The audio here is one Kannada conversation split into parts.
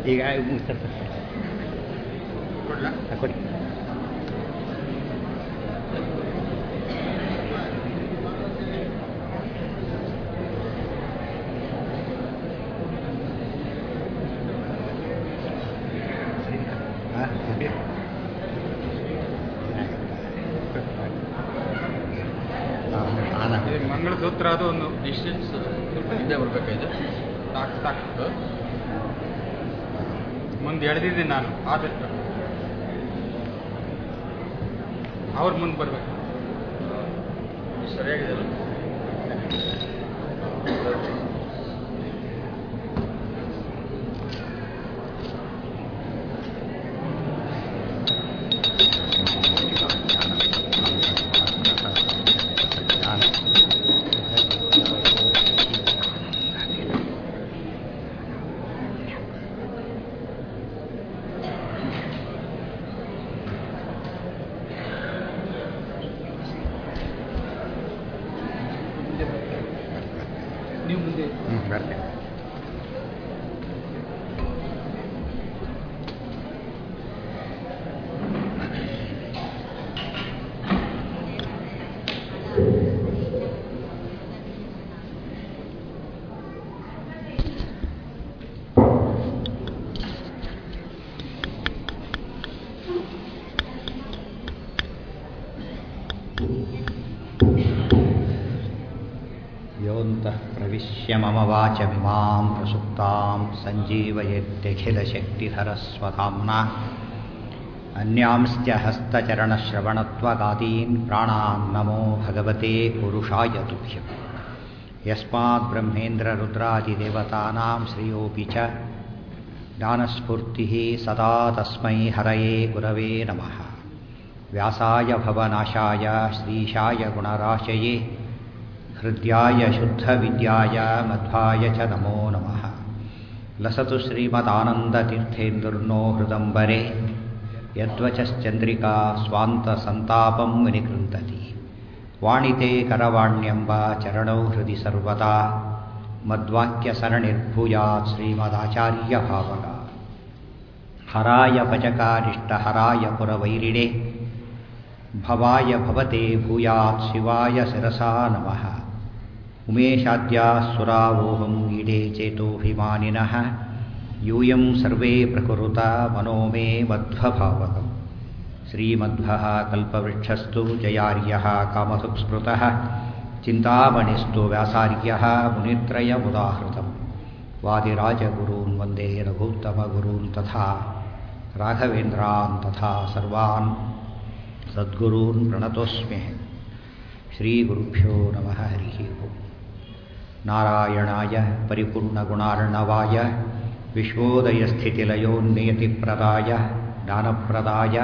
ಈಗ ಮುಗಿಸ್ತಾರೆ ಕೊಡ್ಲಾ ಕೊಡಿ ಹಾಂ ಆನ ಇದು ಮಂಗಳಸೂತ್ರ ಅದು ಒಂದು ಡಿಸ್ಟೆನ್ಸ್ ಸ್ವಲ್ಪ ಹಿಂದೆ ಬರ್ಬೇಕಾಯ್ತು ಸಾಕು ಸಾಕು ಮುಂದೆ ಎಳೆದಿದ್ದೀನಿ ನಾನು ಆದಷ್ಟು ಅವ್ರ ಮುಂದೆ ಬರ್ಬೇಕು ಸರಿಯಾಗಿದೆ ಅಲ್ಲ ನೀವು ಮುಂದೆ ಹ್ಞೂ ಬರ್ತೇನೆ योऽन्तः प्रविश्य मम वाचमिमां प्रसुप्तां सञ्जीवयत्यखिलशक्तिधरस्वधाम्ना अन्यांश्च हस्तचरणश्रवणत्वगादीन् प्राणान् नमो भगवते पुरुषाय तुभ्यम् यस्मात् ब्रह्मेन्द्ररुद्रादिदेवतानां श्रियोऽपि च ज्ञानस्फूर्तिः सदा तस्मै हरये गुरवे नमः व्यासाय भवनाशाय श्रीशाय गुणराशये हृद्याय शुद्धविद्याय मध्वाय च नमो नमः लसतु श्रीमदानन्दतीर्थेन्दुर्नो हृदम्बरे यद्वचश्चन्द्रिका स्वान्तसन्तापं विनिकृन्तति वाणिते करवाण्यम्ब चरणौ हृदि सर्वदा मद्वाक्यसरणिर्भूयात् श्रीमदाचार्यभावगा हराय भजकारिष्टहराय पुरवैरिणे भवाय भवते भूयात् शिवाय शिरसा नमः उमेशाद्याः सुरावोहम् ईडे चेतोऽभिमानिनः यूयं सर्वे प्रकुरुता मनो मे मध्वभावकम् श्रीमध्वः कल्पवृक्षस्तु जयार्यः कामसुस्मृतः चिन्तामणिस्तु व्यासार्यः मुनित्रयमुदाहृतम् वादिराजगुरून् वन्दे रघुत्तमगुरून् तथा राघवेन्द्रान् तथा सर्वान् सद्गुरून् प्रणतोऽस्मि श्रीगुरुभ्यो नमः हरिः ओम् नारायणाय परिपूर्णगुणार्णवाय विश्वोदयस्थितिलयोन्नियतिप्रदाय ज्ञानप्रदाय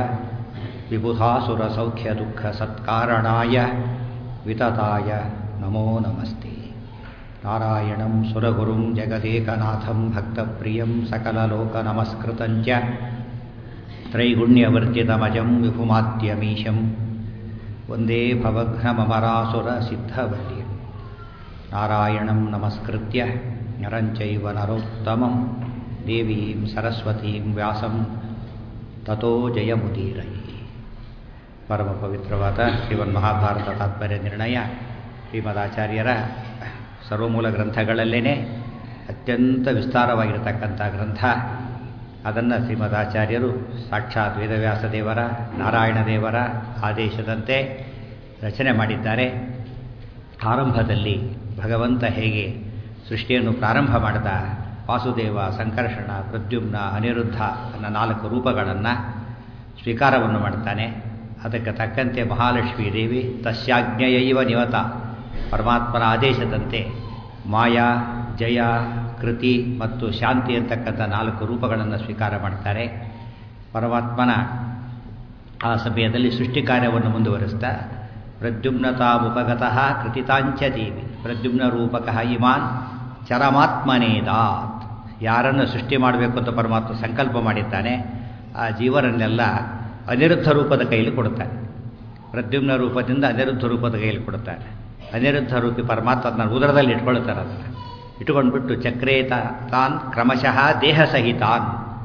विबुधासुरसौख्यदुःखसत्कारणाय वितताय नमो नमस्ते नारायणं सुरगुरुं जगदेकनाथं भक्तप्रियं सकललोकनमस्कृतं च त्रैगुण्यवर्जितमजं विभुमाद्यमीशं वन्दे भवघ्नममरासुरसिद्धवल्यं नारायणं नमस्कृत्य नरं चैव नरोत्तमं देवीं सरस्वतीं ವ್ಯಾಸಂ ತಥೋ ಜಯಮುದೀರಯಿ ಪರಮ ಪವಿತ್ರವಾದ ಶ್ರೀಮನ್ ಮಹಾಭಾರತ ತಾತ್ಪರ್ಯ ನಿರ್ಣಯ ಶ್ರೀಮದಾಚಾರ್ಯರ ಸರ್ವಮೂಲ ಗ್ರಂಥಗಳಲ್ಲೇ ಅತ್ಯಂತ ವಿಸ್ತಾರವಾಗಿರತಕ್ಕಂಥ ಗ್ರಂಥ ಅದನ್ನು ಶ್ರೀಮದಾಚಾರ್ಯರು ಸಾಕ್ಷಾತ್ ವೇದವ್ಯಾಸ ದೇವರ ನಾರಾಯಣ ದೇವರ ಆದೇಶದಂತೆ ರಚನೆ ಮಾಡಿದ್ದಾರೆ ಆರಂಭದಲ್ಲಿ ಭಗವಂತ ಹೇಗೆ ಸೃಷ್ಟಿಯನ್ನು ಪ್ರಾರಂಭ ಮಾಡಿದ ವಾಸುದೇವ ಸಂಕರ್ಷಣ ಪ್ರದ್ಯುಮ್ನ ಅನಿರುದ್ಧ ಅನ್ನೋ ನಾಲ್ಕು ರೂಪಗಳನ್ನು ಸ್ವೀಕಾರವನ್ನು ಮಾಡ್ತಾನೆ ಅದಕ್ಕೆ ತಕ್ಕಂತೆ ಮಹಾಲಕ್ಷ್ಮೀ ದೇವಿ ತಸ್ಯಾಜ್ಞೆಯೈವ ನಿವತ ಪರಮಾತ್ಮನ ಆದೇಶದಂತೆ ಮಾಯಾ ಜಯ ಕೃತಿ ಮತ್ತು ಶಾಂತಿ ಅಂತಕ್ಕಂಥ ನಾಲ್ಕು ರೂಪಗಳನ್ನು ಸ್ವೀಕಾರ ಮಾಡ್ತಾರೆ ಪರಮಾತ್ಮನ ಆ ಸಮಯದಲ್ಲಿ ಸೃಷ್ಟಿ ಕಾರ್ಯವನ್ನು ಮುಂದುವರಿಸ್ತಾ ಪ್ರದ್ಯುಮ್ನತಾಮುಪಗತಃ ಕೃತಿತಾಂಚ ದೇವಿ ಪ್ರದ್ಯುಮ್ನ ರೂಪಕಃ ಇಮಾನ್ ಚರಮಾತ್ಮನೇದಾತ್ ಯಾರನ್ನು ಸೃಷ್ಟಿ ಮಾಡಬೇಕು ಅಂತ ಪರಮಾತ್ಮ ಸಂಕಲ್ಪ ಮಾಡಿದ್ದಾನೆ ಆ ಜೀವರನ್ನೆಲ್ಲ ಅನಿರುದ್ಧ ರೂಪದ ಕೈಯಲ್ಲಿ ಕೊಡುತ್ತಾನೆ ಪ್ರದ್ಯುಮ್ನ ರೂಪದಿಂದ ಅನಿರುದ್ಧ ರೂಪದ ಕೈಯಲ್ಲಿ ಕೊಡುತ್ತಾನೆ ಅನಿರುದ್ಧ ರೂಪಿ ಪರಮಾತ್ಮ ಅದನ್ನ ಉದರದಲ್ಲಿ ಇಟ್ಕೊಳ್ತಾರೆ ಅದನ್ನು ಇಟ್ಕೊಂಡ್ಬಿಟ್ಟು ಚಕ್ರೇತ ತಾನ್ ಕ್ರಮಶಃ ದೇಹ ಸಹಿತಾನ್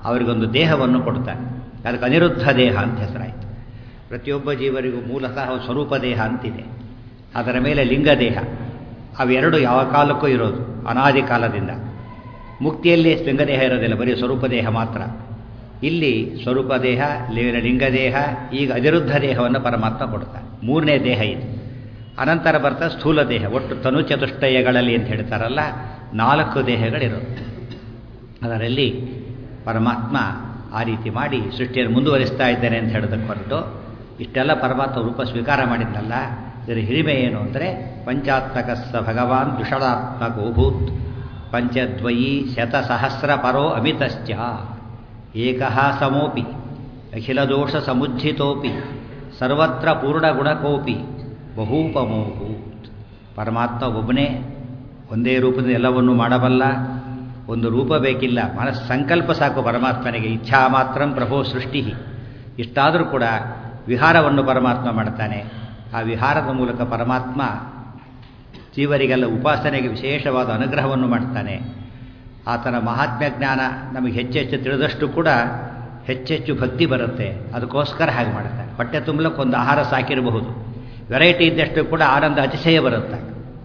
ಅವರಿಗೊಂದು ದೇಹವನ್ನು ಕೊಡ್ತಾನೆ ಅದಕ್ಕೆ ಅನಿರುದ್ಧ ದೇಹ ಅಂತ ಹೆಸರಾಯಿತು ಪ್ರತಿಯೊಬ್ಬ ಜೀವರಿಗೂ ಮೂಲತಃ ಸ್ವರೂಪ ದೇಹ ಅಂತಿದೆ ಅದರ ಮೇಲೆ ಲಿಂಗ ದೇಹ ಅವೆರಡು ಯಾವ ಕಾಲಕ್ಕೂ ಇರೋದು ಅನಾದಿ ಕಾಲದಿಂದ ಮುಕ್ತಿಯಲ್ಲಿ ಲಿಂಗದೇಹ ಇರೋದಿಲ್ಲ ಬರೀ ಸ್ವರೂಪ ದೇಹ ಮಾತ್ರ ಇಲ್ಲಿ ಸ್ವರೂಪ ದೇಹ ಲಿಂಗ ದೇಹ ಈಗ ಅನಿರುದ್ಧ ದೇಹವನ್ನು ಪರಮಾತ್ಮ ಕೊಡ್ತಾನೆ ಮೂರನೇ ದೇಹ ಇದು ಅನಂತರ ಬರ್ತಾ ಸ್ಥೂಲ ದೇಹ ಒಟ್ಟು ತನು ಚತುಷ್ಟಯಗಳಲ್ಲಿ ಅಂತ ಹೇಳ್ತಾರಲ್ಲ ನಾಲ್ಕು ದೇಹಗಳಿರೋದು ಅದರಲ್ಲಿ ಪರಮಾತ್ಮ ಆ ರೀತಿ ಮಾಡಿ ಸೃಷ್ಟಿಯನ್ನು ಮುಂದುವರಿಸ್ತಾ ಇದ್ದೇನೆ ಅಂತ ಹೇಳೋದಕ್ಕೆ ಹೊರಟು ಇಷ್ಟೆಲ್ಲ ಪರಮಾತ್ಮ ರೂಪ ಸ್ವೀಕಾರ ಮಾಡಿದ್ನಲ್ಲ ಇದರ ಹಿರಿಮೆ ಏನು ಅಂದರೆ ಪಂಚಾತ್ಮಕಸ್ಸ ಭಗವಾನ್ ದುಷಡಾತ್ಮಕೋಭೂತ್ ಪಂಚದ್ವಯಿ ಶತಸಹಸ್ರ ಪರೋ ಅಮಿತಶ್ಚ ಏಕಃ ಸಮೋಪಿ ಅಖಿಲದೋಷ ಸಮುಜ್ಜಿತೋಪಿ ಸರ್ವತ್ರ ಪೂರ್ಣಗುಣಕೋಪಿ ಬಹೂಪಮೋಭೂತ್ ಪರಮಾತ್ಮ ಒಬ್ಬನೇ ಒಂದೇ ರೂಪದಿಂದ ಎಲ್ಲವನ್ನೂ ಮಾಡಬಲ್ಲ ಒಂದು ರೂಪ ಬೇಕಿಲ್ಲ ಮನಸ್ ಸಂಕಲ್ಪ ಸಾಕು ಪರಮಾತ್ಮನಿಗೆ ಇಚ್ಛಾ ಮಾತ್ರ ಪ್ರಭೋ ಸೃಷ್ಟಿ ಇಷ್ಟಾದರೂ ಕೂಡ ವಿಹಾರವನ್ನು ಪರಮಾತ್ಮ ಮಾಡ್ತಾನೆ ಆ ವಿಹಾರದ ಮೂಲಕ ಪರಮಾತ್ಮ ಜೀವರಿಗೆಲ್ಲ ಉಪಾಸನೆಗೆ ವಿಶೇಷವಾದ ಅನುಗ್ರಹವನ್ನು ಮಾಡ್ತಾನೆ ಆತನ ಮಹಾತ್ಮ್ಯ ಜ್ಞಾನ ನಮಗೆ ಹೆಚ್ಚೆಚ್ಚು ತಿಳಿದಷ್ಟು ಕೂಡ ಹೆಚ್ಚೆಚ್ಚು ಭಕ್ತಿ ಬರುತ್ತೆ ಅದಕ್ಕೋಸ್ಕರ ಹಾಗೆ ಮಾಡ್ತಾನೆ ಹೊಟ್ಟೆ ತುಂಬಲಕ್ಕೆ ಒಂದು ಆಹಾರ ಸಾಕಿರಬಹುದು ವೆರೈಟಿ ಇದ್ದಷ್ಟು ಕೂಡ ಆನಂದ ಅತಿಶಯ ಬರುತ್ತೆ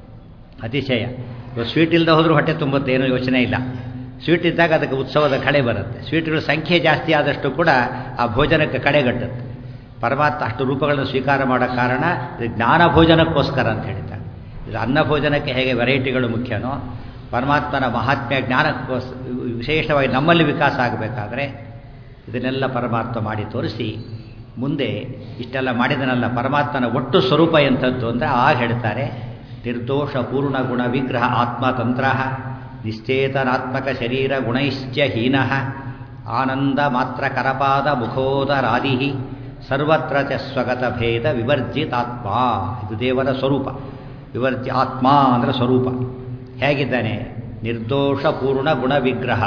ಅತಿಶಯ ಸ್ವೀಟ್ ಇಲ್ಲದೆ ಹೋದರೂ ಹೊಟ್ಟೆ ತುಂಬುತ್ತೆ ಏನೂ ಯೋಚನೆ ಇಲ್ಲ ಸ್ವೀಟ್ ಇದ್ದಾಗ ಅದಕ್ಕೆ ಉತ್ಸವದ ಕಳೆ ಬರುತ್ತೆ ಸ್ವೀಟ್ಗಳ ಸಂಖ್ಯೆ ಜಾಸ್ತಿ ಆದಷ್ಟು ಕೂಡ ಆ ಭೋಜನಕ್ಕೆ ಕಡೆಗಟ್ಟುತ್ತೆ ಪರಮಾತ್ಮ ಅಷ್ಟು ರೂಪಗಳನ್ನು ಸ್ವೀಕಾರ ಮಾಡೋ ಕಾರಣ ಇದು ಜ್ಞಾನ ಭೋಜನಕ್ಕೋಸ್ಕರ ಅಂತ ಹೇಳ್ತಾರೆ ಇದು ಅನ್ನ ಭೋಜನಕ್ಕೆ ಹೇಗೆ ವೆರೈಟಿಗಳು ಮುಖ್ಯನೋ ಪರಮಾತ್ಮನ ಮಹಾತ್ಮ್ಯ ಜ್ಞಾನಕ್ಕೋಸ್ ವಿಶೇಷವಾಗಿ ನಮ್ಮಲ್ಲಿ ವಿಕಾಸ ಆಗಬೇಕಾದ್ರೆ ಇದನ್ನೆಲ್ಲ ಪರಮಾತ್ಮ ಮಾಡಿ ತೋರಿಸಿ ಮುಂದೆ ಇಷ್ಟೆಲ್ಲ ಮಾಡಿದನಲ್ಲ ಪರಮಾತ್ಮನ ಒಟ್ಟು ಸ್ವರೂಪ ಎಂಥದ್ದು ಅಂದರೆ ಆಗ ಹೇಳ್ತಾರೆ ನಿರ್ದೋಷ ಪೂರ್ಣ ಗುಣ ವಿಗ್ರಹ ಆತ್ಮತಂತ್ರ ನಿಶ್ಚೇತನಾತ್ಮಕ ಶರೀರ ಗುಣೈಶ್ಚ ಹೀನ ಆನಂದ ಮಾತ್ರ ಕರಪಾದ ಮುಖೋದರಾದಿ ಸರ್ವತ್ರ ಚ ಸ್ವಗತ ಭೇದ ವಿವರ್ಜಿತಾತ್ಮ ಇದು ದೇವರ ಸ್ವರೂಪ ವಿವರ್ಜಿ ಆತ್ಮ ಅಂದರೆ ಸ್ವರೂಪ ಹೇಗಿದ್ದಾನೆ ನಿರ್ದೋಷ ಪೂರ್ಣ ಗುಣ ವಿಗ್ರಹ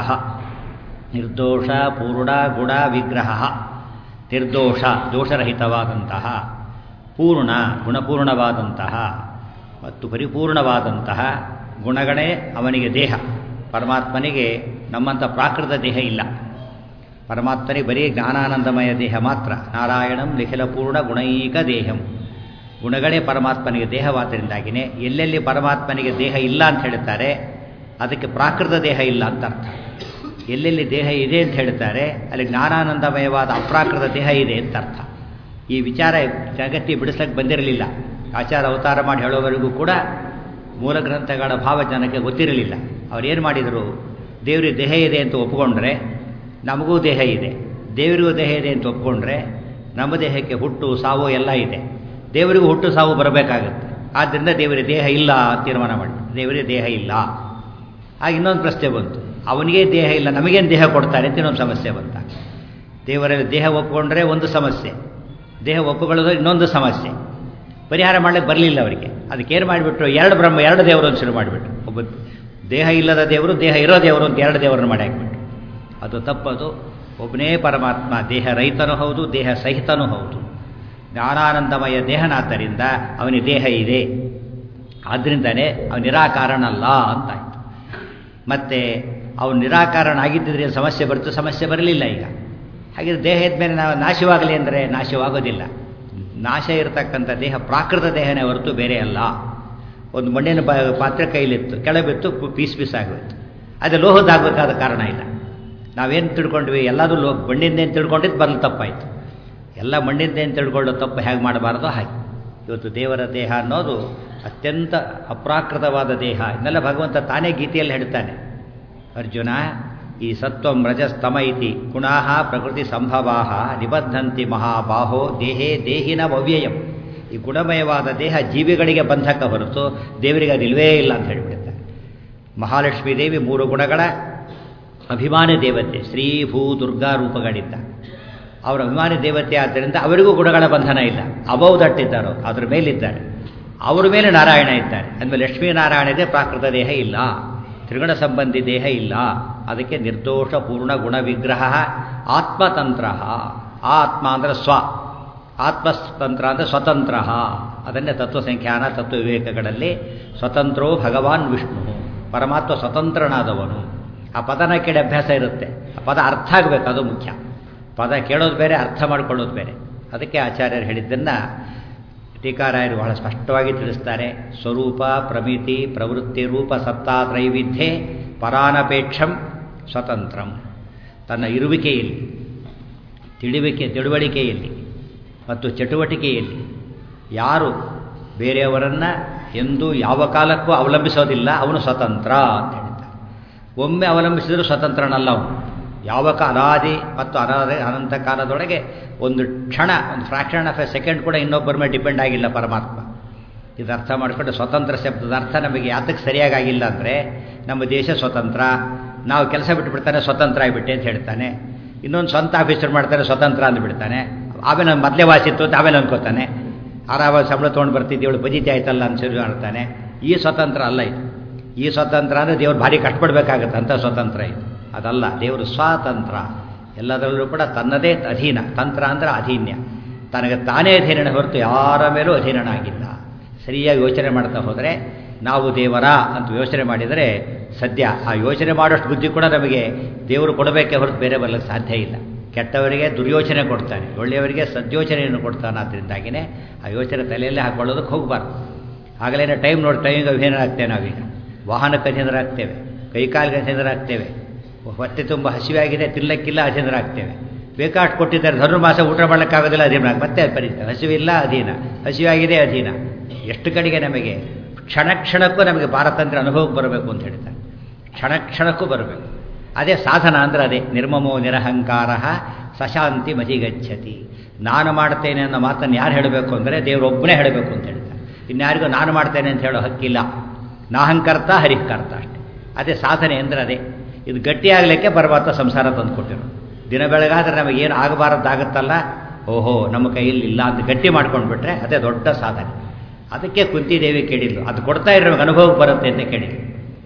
ನಿರ್ದೋಷ ಪೂರ್ಣ ಗುಣ ವಿಗ್ರಹ ನಿರ್ದೋಷ ದೋಷರಹಿತವಾದಂತಹ ಪೂರ್ಣ ಗುಣಪೂರ್ಣವಾದಂತಹ ಮತ್ತು ಪರಿಪೂರ್ಣವಾದಂತಹ ಗುಣಗಳೇ ಅವನಿಗೆ ದೇಹ ಪರಮಾತ್ಮನಿಗೆ ನಮ್ಮಂಥ ಪ್ರಾಕೃತ ದೇಹ ಇಲ್ಲ ಪರಮಾತ್ಮನಿಗೆ ಬರೀ ಜ್ಞಾನಾನಂದಮಯ ದೇಹ ಮಾತ್ರ ನಾರಾಯಣಂ ನಿಖಿಲಪೂರ್ಣ ಗುಣೈಕ ದೇಹಂ ಗುಣಗಳೇ ಪರಮಾತ್ಮನಿಗೆ ದೇಹವಾದ್ದರಿಂದಾಗಿನೇ ಎಲ್ಲೆಲ್ಲಿ ಪರಮಾತ್ಮನಿಗೆ ದೇಹ ಇಲ್ಲ ಅಂತ ಹೇಳ್ತಾರೆ ಅದಕ್ಕೆ ಪ್ರಾಕೃತ ದೇಹ ಇಲ್ಲ ಅಂತ ಅರ್ಥ ಎಲ್ಲೆಲ್ಲಿ ದೇಹ ಇದೆ ಅಂತ ಹೇಳ್ತಾರೆ ಅಲ್ಲಿ ಜ್ಞಾನಾನಂದಮಯವಾದ ಅಪ್ರಾಕೃತ ದೇಹ ಇದೆ ಅಂತ ಅರ್ಥ ಈ ವಿಚಾರ ಜಗತ್ತಿ ಬಿಡಿಸಕ್ಕೆ ಬಂದಿರಲಿಲ್ಲ ಆಚಾರ ಅವತಾರ ಮಾಡಿ ಹೇಳೋವರೆಗೂ ಕೂಡ ಮೂಲ ಗ್ರಂಥಗಳ ಭಾವ ಜನಕ್ಕೆ ಗೊತ್ತಿರಲಿಲ್ಲ ಅವ್ರೇನು ಮಾಡಿದರು ದೇವರಿಗೆ ದೇಹ ಇದೆ ಅಂತ ಒಪ್ಪಿಕೊಂಡ್ರೆ ನಮಗೂ ದೇಹ ಇದೆ ದೇವರಿಗೂ ದೇಹ ಇದೆ ಅಂತ ಒಪ್ಪಿಕೊಂಡ್ರೆ ನಮ್ಮ ದೇಹಕ್ಕೆ ಹುಟ್ಟು ಸಾವು ಎಲ್ಲ ಇದೆ ದೇವರಿಗೂ ಹುಟ್ಟು ಸಾವು ಬರಬೇಕಾಗುತ್ತೆ ಆದ್ದರಿಂದ ದೇವರಿಗೆ ದೇಹ ಇಲ್ಲ ಅಂತ ತೀರ್ಮಾನ ಮಾಡಿ ದೇವರಿಗೆ ದೇಹ ಇಲ್ಲ ಆಗ ಇನ್ನೊಂದು ಪ್ರಶ್ನೆ ಬಂತು ಅವನಿಗೆ ದೇಹ ಇಲ್ಲ ನಮಗೇನು ದೇಹ ಕೊಡ್ತಾರೆ ಅಂತ ಇನ್ನೊಂದು ಸಮಸ್ಯೆ ಬಂತ ದೇವರಲ್ಲಿ ದೇಹ ಒಪ್ಪಿಕೊಂಡ್ರೆ ಒಂದು ಸಮಸ್ಯೆ ದೇಹ ಒಪ್ಪುಕೊಳ್ಳೋದು ಇನ್ನೊಂದು ಸಮಸ್ಯೆ ಪರಿಹಾರ ಮಾಡಲಿಕ್ಕೆ ಬರಲಿಲ್ಲ ಅವರಿಗೆ ಅದಕ್ಕೇನು ಮಾಡಿಬಿಟ್ರು ಎರಡು ಬ್ರಹ್ಮ ಎರಡು ದೇವರು ಅಂತ ಶುರು ಮಾಡಿಬಿಟ್ರು ಒಬ್ಬ ದೇಹ ಇಲ್ಲದ ದೇವರು ದೇಹ ಇರೋ ದೇವರು ಅಂತ ಎರಡು ದೇವರನ್ನು ಮಾಡಿ ಹಾಕಿಬಿಟ್ರು ಅದು ತಪ್ಪದು ಒಬ್ಬನೇ ಪರಮಾತ್ಮ ದೇಹ ರೈತನೂ ಹೌದು ದೇಹ ಸಹಿತನೂ ಹೌದು ಜ್ಞಾನಾನಂದಮಯ ದೇಹನಾದ್ದರಿಂದ ಅವನಿಗೆ ದೇಹ ಇದೆ ಆದ್ದರಿಂದನೇ ಅವನು ನಿರಾಕಾರನಲ್ಲ ಅಂತಾಯ್ತು ಮತ್ತು ಅವನು ನಿರಾಕಾರಣ ಆಗಿದ್ದರೆ ಸಮಸ್ಯೆ ಬರ್ತು ಸಮಸ್ಯೆ ಬರಲಿಲ್ಲ ಈಗ ಹಾಗಿದ್ರೆ ದೇಹ ಇದ್ಮೇಲೆ ನಾವು ನಾಶವಾಗಲಿ ಅಂದರೆ ನಾಶವಾಗೋದಿಲ್ಲ ನಾಶ ಇರತಕ್ಕಂಥ ದೇಹ ಪ್ರಾಕೃತ ದೇಹನೇ ಹೊರತು ಬೇರೆ ಅಲ್ಲ ಒಂದು ಮಣ್ಣಿನ ಪಾತ್ರೆ ಕೈಲಿತ್ತು ಕೆಳಬಿತ್ತು ಪೀಸ್ ಪೀಸ್ ಆಗೋಯ್ತು ಅದು ಲೋಹದಾಗಬೇಕಾದ ಕಾರಣ ಇಲ್ಲ ನಾವೇನು ತಿಳ್ಕೊಂಡ್ವಿ ಎಲ್ಲದೂ ಲೋ ಮಣ್ಣಿಂದ ಏನು ತಿಳ್ಕೊಂಡಿದ್ದು ಬರಲು ತಪ್ಪಾಯಿತು ಎಲ್ಲ ಮಣ್ಣಿಂದ ಏನು ತಿಳ್ಕೊಳ್ಳೋ ತಪ್ಪು ಹೇಗೆ ಮಾಡಬಾರ್ದೋ ಹಾಗೆ ಇವತ್ತು ದೇವರ ದೇಹ ಅನ್ನೋದು ಅತ್ಯಂತ ಅಪ್ರಾಕೃತವಾದ ದೇಹ ಇದನ್ನೆಲ್ಲ ಭಗವಂತ ತಾನೇ ಗೀತೆಯಲ್ಲಿ ಹೇಳ್ತಾನೆ ಅರ್ಜುನ ಈ ಸತ್ವಂ ರಜಸ್ತಮ ಇತಿ ಗುಣಾಹ ಪ್ರಕೃತಿ ಸಂಭವಾ ನಿಬದ್ಧಂತಿ ಮಹಾಬಾಹೋ ದೇಹೇ ದೇಹಿನ ಅವ್ಯಯಂ ಈ ಗುಣಮಯವಾದ ದೇಹ ಜೀವಿಗಳಿಗೆ ಬಂಧಕ ಹೊರತು ದೇವರಿಗೆ ಅದಿಲ್ವೇ ಇಲ್ಲ ಅಂತ ಹೇಳಿಬಿಡ್ತಾರೆ ಮಹಾಲಕ್ಷ್ಮೀ ದೇವಿ ಮೂರು ಗುಣಗಳ ಅಭಿಮಾನಿ ದೇವತೆ ಶ್ರೀ ಭೂ ದುರ್ಗಾ ರೂಪಗಳಿದ್ದ ಅವರ ಅಭಿಮಾನಿ ದೇವತೆ ಆದ್ದರಿಂದ ಅವರಿಗೂ ಗುಣಗಳ ಬಂಧನ ಇಲ್ಲ ಅಬೌದಟ್ಟಿದ್ದಾರೋ ಅದ್ರ ಮೇಲಿದ್ದಾರೆ ಅವರ ಮೇಲೆ ನಾರಾಯಣ ಇದ್ದಾರೆ ಅಂದಮೇಲೆ ಲಕ್ಷ್ಮೀನಾರಾಯಣ ಇದೆ ಪ್ರಾಕೃತ ದೇಹ ಇಲ್ಲ ತ್ರಿಗುಣ ಸಂಬಂಧಿ ದೇಹ ಇಲ್ಲ ಅದಕ್ಕೆ ನಿರ್ದೋಷ ಪೂರ್ಣ ಗುಣ ವಿಗ್ರಹ ಆತ್ಮತಂತ್ರ ಆತ್ಮ ಅಂದರೆ ಸ್ವ ಆತ್ಮತಂತ್ರ ಅಂದರೆ ಸ್ವತಂತ್ರ ಅದನ್ನೇ ತತ್ವಸಂಖ್ಯಾನ ತತ್ವ ವಿವೇಕಗಳಲ್ಲಿ ಸ್ವತಂತ್ರೋ ಭಗವಾನ್ ವಿಷ್ಣು ಪರಮಾತ್ಮ ಸ್ವತಂತ್ರನಾದವನು ಆ ಪದನ ಕೇಳಿ ಅಭ್ಯಾಸ ಇರುತ್ತೆ ಆ ಪದ ಅರ್ಥ ಆಗಬೇಕು ಅದು ಮುಖ್ಯ ಪದ ಕೇಳೋದು ಬೇರೆ ಅರ್ಥ ಮಾಡ್ಕೊಳ್ಳೋದು ಬೇರೆ ಅದಕ್ಕೆ ಆಚಾರ್ಯರು ಹೇಳಿದ್ದನ್ನು ಟೀಕಾರಾಯರು ಬಹಳ ಸ್ಪಷ್ಟವಾಗಿ ತಿಳಿಸ್ತಾರೆ ಸ್ವರೂಪ ಪ್ರಮಿತಿ ಪ್ರವೃತ್ತಿ ರೂಪ ಸತ್ತಾ ತ್ರೈವಿಧ್ಯೆ ಪರಾನಪೇಕ್ಷಂ ಸ್ವತಂತ್ರಂ ತನ್ನ ಇರುವಿಕೆಯಲ್ಲಿ ತಿಳಿವಿಕೆ ತಿಳುವಳಿಕೆಯಲ್ಲಿ ಮತ್ತು ಚಟುವಟಿಕೆಯಲ್ಲಿ ಯಾರು ಬೇರೆಯವರನ್ನು ಎಂದೂ ಯಾವ ಕಾಲಕ್ಕೂ ಅವಲಂಬಿಸೋದಿಲ್ಲ ಅವನು ಸ್ವತಂತ್ರ ಅಂತ ಹೇಳ್ತಾರೆ ಒಮ್ಮೆ ಅವಲಂಬಿಸಿದರೂ ಸ್ವತಂತ್ರನಲ್ಲ ಅವನು ಯಾವ ಕಾಲ ಅನಾದಿ ಮತ್ತು ಅನಾದಿ ಅನಂತ ಕಾಲದೊಳಗೆ ಒಂದು ಕ್ಷಣ ಒಂದು ಫ್ರಾಕ್ಷನ್ ಆಫ್ ಎ ಸೆಕೆಂಡ್ ಕೂಡ ಇನ್ನೊಬ್ಬರ ಮೇಲೆ ಡಿಪೆಂಡ್ ಆಗಿಲ್ಲ ಪರಮಾತ್ಮ ಇದು ಅರ್ಥ ಮಾಡಿಕೊಂಡು ಸ್ವತಂತ್ರ ಶಬ್ದದ ಅರ್ಥ ನಮಗೆ ಯಾತಕ್ಕೆ ಸರಿಯಾಗಿಲ್ಲ ಅಂದರೆ ನಮ್ಮ ದೇಶ ಸ್ವತಂತ್ರ ನಾವು ಕೆಲಸ ಬಿಟ್ಟುಬಿಡ್ತಾನೆ ಸ್ವತಂತ್ರ ಆಗಿಬಿಟ್ಟೆ ಅಂತ ಹೇಳ್ತಾನೆ ಇನ್ನೊಂದು ಸ್ವಂತ ಆಫೀಸರ್ ಮಾಡ್ತಾನೆ ಸ್ವತಂತ್ರ ಅಂದ್ಬಿಡ್ತಾನೆ ಆಮೇಲೆ ನಾನು ಮೊದಲೇ ವಾಸಿತ್ತು ಅಂತ ಆಮೇಲೆ ಅನ್ಕೋತಾನೆ ಆರಾಮಾಗಿ ಸಂಬಳ ತೊಗೊಂಡು ಬರ್ತಿದ್ದೆ ಇವಳು ಬಜಿತಿ ಆಯ್ತಲ್ಲ ಅನ್ಸರಿ ಮಾಡ್ತಾನೆ ಈ ಸ್ವತಂತ್ರ ಅಲ್ಲ ಇದು ಈ ಸ್ವತಂತ್ರ ಅಂದರೆ ದೇವ್ರು ಭಾರಿ ಕಷ್ಟಪಡಬೇಕಾಗತ್ತೆ ಅಂತ ಸ್ವತಂತ್ರ ಇದು ಅದಲ್ಲ ದೇವರು ಸ್ವಾತಂತ್ರ್ಯ ಎಲ್ಲದರಲ್ಲೂ ಕೂಡ ತನ್ನದೇ ಅಧೀನ ತಂತ್ರ ಅಂದರೆ ಅಧೀನ್ಯ ತನಗೆ ತಾನೇ ಅಧೀನನ ಹೊರತು ಯಾರ ಮೇಲೂ ಅಧೀನನಾಗಿಲ್ಲ ಸರಿಯಾಗಿ ಯೋಚನೆ ಮಾಡ್ತಾ ಹೋದರೆ ನಾವು ದೇವರ ಅಂತ ಯೋಚನೆ ಮಾಡಿದರೆ ಸದ್ಯ ಆ ಯೋಚನೆ ಮಾಡೋಷ್ಟು ಬುದ್ಧಿ ಕೂಡ ನಮಗೆ ದೇವರು ಕೊಡಬೇಕೆ ಹೊರತು ಬೇರೆ ಬರಲಿಕ್ಕೆ ಸಾಧ್ಯ ಇಲ್ಲ ಕೆಟ್ಟವರಿಗೆ ದುರ್ಯೋಚನೆ ಕೊಡ್ತಾನೆ ಒಳ್ಳೆಯವರಿಗೆ ಸದ್ಯೋಚನೆಯನ್ನು ಕೊಡ್ತಾನೆ ಅದರಿಂದಾಗಿಯೇ ಆ ಯೋಚನೆ ತಲೆಯಲ್ಲೇ ಹಾಕೊಳ್ಳೋದಕ್ಕೆ ಹೋಗಬಾರ್ದು ಆಗಲೇ ಟೈಮ್ ನೋಡಿ ಟೈಮಿಗೆ ಅಧೀನರಾಗ್ತೇವೆ ನಾವೀಗ ವಾಹನಕ್ಕೆ ಅಧೀನರಾಗ್ತೇವೆ ಕೈಕಾಲಿಗೆ ಅಧೀನರಾಗ್ತೇವೆ ಹೊಟ್ಟೆ ತುಂಬ ಹಸಿವಾಗಿದೆ ತಿನ್ನಕ್ಕಿಲ್ಲ ಅಧೀನರಾಗ್ತೇವೆ ಬೇಕಾಷ್ಟು ಕೊಟ್ಟಿದ್ದಾರೆ ಧನುರ್ಮಾಸ ಊಟ ಮಾಡೋಕ್ಕಾಗೋದಿಲ್ಲ ಅಧೀನ ಮತ್ತೆ ಪರಿಸ್ಥಿತಿ ಹಸಿವಿಲ್ಲ ಅಧೀನ ಹಸಿವಾಗಿದೆ ಅಧೀನ ಎಷ್ಟು ಕಡೆಗೆ ನಮಗೆ ಕ್ಷಣ ಕ್ಷಣಕ್ಕೂ ನಮಗೆ ಪಾರತಂತ್ರ್ಯ ಅನುಭವಕ್ಕೆ ಬರಬೇಕು ಅಂತ ಹೇಳ್ತಾರೆ ಕ್ಷಣ ಕ್ಷಣಕ್ಕೂ ಬರಬೇಕು ಅದೇ ಸಾಧನ ಅಂದ್ರೆ ಅದೇ ನಿರ್ಮಮೋ ನಿರಹಂಕಾರ ಸಶಾಂತಿ ಮತಿಗಚ್ಚತಿ ನಾನು ಮಾಡ್ತೇನೆ ಅನ್ನೋ ಮಾತನ್ನು ಯಾರು ಹೇಳಬೇಕು ಅಂದರೆ ದೇವರೊಬ್ಬನೇ ಹೇಳಬೇಕು ಅಂತ ಹೇಳ್ತಾರೆ ಇನ್ಯಾರಿಗೂ ನಾನು ಮಾಡ್ತೇನೆ ಅಂತ ಹೇಳೋ ಹಕ್ಕಿಲ್ಲ ನಾಹಂಕರ್ತ ಹರಿಕರ್ತ ಅಷ್ಟೆ ಅದೇ ಸಾಧನೆ ಅಂದರೆ ಅದೇ ಇದು ಗಟ್ಟಿಯಾಗಲಿಕ್ಕೆ ಪರಮಾತ್ಮ ಸಂಸಾರ ತಂದುಕೊಟ್ಟಿರು ದಿನ ಬೆಳಗಾದ್ರೆ ನಮಗೆ ಏನು ಆಗಬಾರದ್ದಾಗುತ್ತಲ್ಲ ಓಹೋ ನಮ್ಮ ಕೈಯಲ್ಲಿ ಇಲ್ಲ ಅಂತ ಗಟ್ಟಿ ಮಾಡ್ಕೊಂಡು ಬಿಟ್ರೆ ಅದೇ ದೊಡ್ಡ ಸಾಧನೆ ಅದಕ್ಕೆ ಕುಂತಿದೇವಿ ಕೇಳಿದ್ಲು ಅದು ಕೊಡ್ತಾ ಇರೋ ನಮಗೆ ಅನುಭವಕ್ಕೆ ಬರುತ್ತೆ ಅಂತ ಕೇಳಿದ್ಲು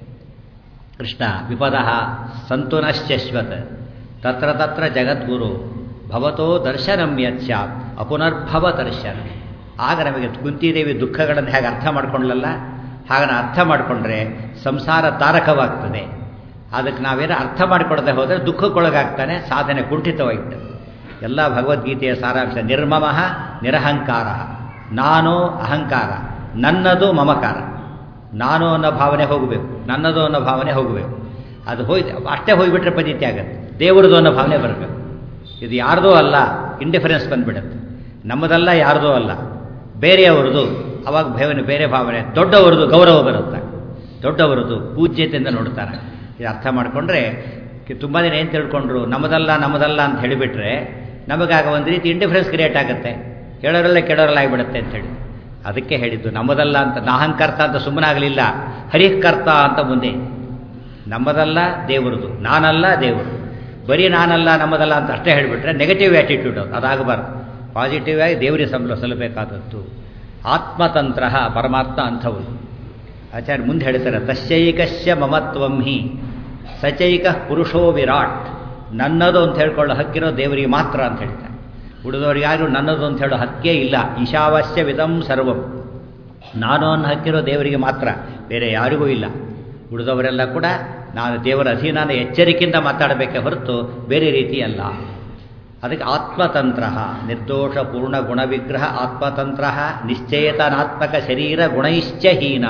ಕೃಷ್ಣ ವಿಪದ ಸಂತುನಶ್ಚಶ್ವತ್ ತತ್ರ ತತ್ರ ಜಗದ್ಗುರು ಭವತೋ ದರ್ಶನಂ ಯತ್ಸ್ಯಾತ್ ಅಪುನರ್ಭವ ದರ್ಶನ ಆಗ ನಮಗೆ ಕುಂತಿದೇವಿ ದುಃಖಗಳನ್ನು ಹೇಗೆ ಅರ್ಥ ಮಾಡ್ಕೊಳ್ಳಲ್ಲ ಹಾಗನ್ನು ಅರ್ಥ ಮಾಡಿಕೊಂಡ್ರೆ ಸಂಸಾರ ತಾರಕವಾಗ್ತದೆ ಅದಕ್ಕೆ ನಾವೇನೋ ಅರ್ಥ ಮಾಡಿಕೊಡದೆ ಹೋದರೆ ದುಃಖಕ್ಕೊಳಗಾಗ್ತಾನೆ ಸಾಧನೆ ಕುಂಠಿತವಾಗ್ತದೆ ಎಲ್ಲ ಭಗವದ್ಗೀತೆಯ ಸಾರಾಂಶ ನಿರ್ಮಮಃ ನಿರಹಂಕಾರ ನಾನು ಅಹಂಕಾರ ನನ್ನದು ಮಮಕಾರ ನಾನು ಅನ್ನೋ ಭಾವನೆ ಹೋಗಬೇಕು ನನ್ನದು ಅನ್ನೋ ಭಾವನೆ ಹೋಗಬೇಕು ಅದು ಹೋಯ್ತು ಅಷ್ಟೇ ಹೋಗಿಬಿಟ್ರೆ ಪದ್ಧತಿ ಆಗುತ್ತೆ ದೇವರದು ಅನ್ನೋ ಭಾವನೆ ಬರಬೇಕು ಇದು ಯಾರ್ದೋ ಅಲ್ಲ ಇಂಡಿಫರೆನ್ಸ್ ಬಂದ್ಬಿಡುತ್ತೆ ನಮ್ಮದಲ್ಲ ಯಾರ್ದೋ ಅಲ್ಲ ಬೇರೆಯವರದು ಅವಾಗ ಭಾವನೆ ಬೇರೆ ಭಾವನೆ ದೊಡ್ಡವರದು ಗೌರವ ಬರುತ್ತೆ ದೊಡ್ಡವರದು ಪೂಜ್ಯತೆಯಿಂದ ನೋಡ್ತಾರೆ ಇದು ಅರ್ಥ ಮಾಡಿಕೊಂಡ್ರೆ ತುಂಬ ದಿನ ಏನು ತಿಳ್ಕೊಂಡ್ರು ನಮ್ಮದಲ್ಲ ನಮ್ಮದಲ್ಲ ಅಂತ ಹೇಳಿಬಿಟ್ರೆ ನಮಗಾಗ ಒಂದು ರೀತಿ ಇಂಡಿಫರೆನ್ಸ್ ಕ್ರಿಯೇಟ್ ಆಗುತ್ತೆ ಹೇಳೋರಲ್ಲೇ ಕೆಡೋರಲ್ಲ ಆಗಿಬಿಡುತ್ತೆ ಅಂತ ಹೇಳಿ ಅದಕ್ಕೆ ಹೇಳಿದ್ದು ನಮ್ಮದಲ್ಲ ಅಂತ ನಾಹಂಕರ್ತ ಅಂತ ಸುಮ್ಮನಾಗಲಿಲ್ಲ ಹರಿಕರ್ತ ಅಂತ ಮುಂದೆ ನಮ್ಮದಲ್ಲ ದೇವರದು ನಾನಲ್ಲ ದೇವರು ಬರೀ ನಾನಲ್ಲ ನಮ್ಮದಲ್ಲ ಅಂತ ಅಷ್ಟೇ ಹೇಳಿಬಿಟ್ರೆ ನೆಗೆಟಿವ್ ಆ್ಯಟಿಟ್ಯೂಡ್ ಅದು ಅದಾಗಬಾರ್ದು ಪಾಸಿಟಿವ್ ಆಗಿ ದೇವರಿಗೆ ಸಂಬಳ ಸಲ್ಲಬೇಕಾದದ್ದು ಆತ್ಮತಂತ್ರ ಪರಮಾತ್ಮ ಅಂಥವು ಆಚಾರ್ಯ ಮುಂದೆ ಹೇಳ್ತಾರೆ ತಸ್ಯೈಕಸ್ಯ ಮಮತ್ವಂ ಹಿ ಸಚೈಕ ಪುರುಷೋ ವಿರಾಟ್ ನನ್ನದು ಅಂತ ಹೇಳ್ಕೊಳ್ಳೋ ಹಕ್ಕಿರೋ ದೇವರಿಗೆ ಮಾತ್ರ ಅಂತ ಹೇಳ್ತಾರೆ ಉಳಿದವರಿಗಾರು ನನ್ನದು ಅಂತ ಹೇಳೋ ಹಕ್ಕೇ ಇಲ್ಲ ಈಶಾವಾಸ್ಯ ವಿಧಂ ಸರ್ವಂ ನಾನು ಅನ್ನೋ ಹಕ್ಕಿರೋ ದೇವರಿಗೆ ಮಾತ್ರ ಬೇರೆ ಯಾರಿಗೂ ಇಲ್ಲ ಉಳಿದವರೆಲ್ಲ ಕೂಡ ನಾನು ದೇವರ ಅಧೀನಾನ ಎಚ್ಚರಿಕೆಯಿಂದ ಮಾತಾಡಬೇಕೆ ಹೊರತು ಬೇರೆ ರೀತಿ ಅಲ್ಲ ಅದಕ್ಕೆ ಆತ್ಮತಂತ್ರ ನಿರ್ದೋಷ ಪೂರ್ಣ ಗುಣವಿಗ್ರಹ ಆತ್ಮತಂತ್ರ ನಿಶ್ಚೇತನಾತ್ಮಕ ಶರೀರ ಗುಣೈಶ್ಚಹೀನ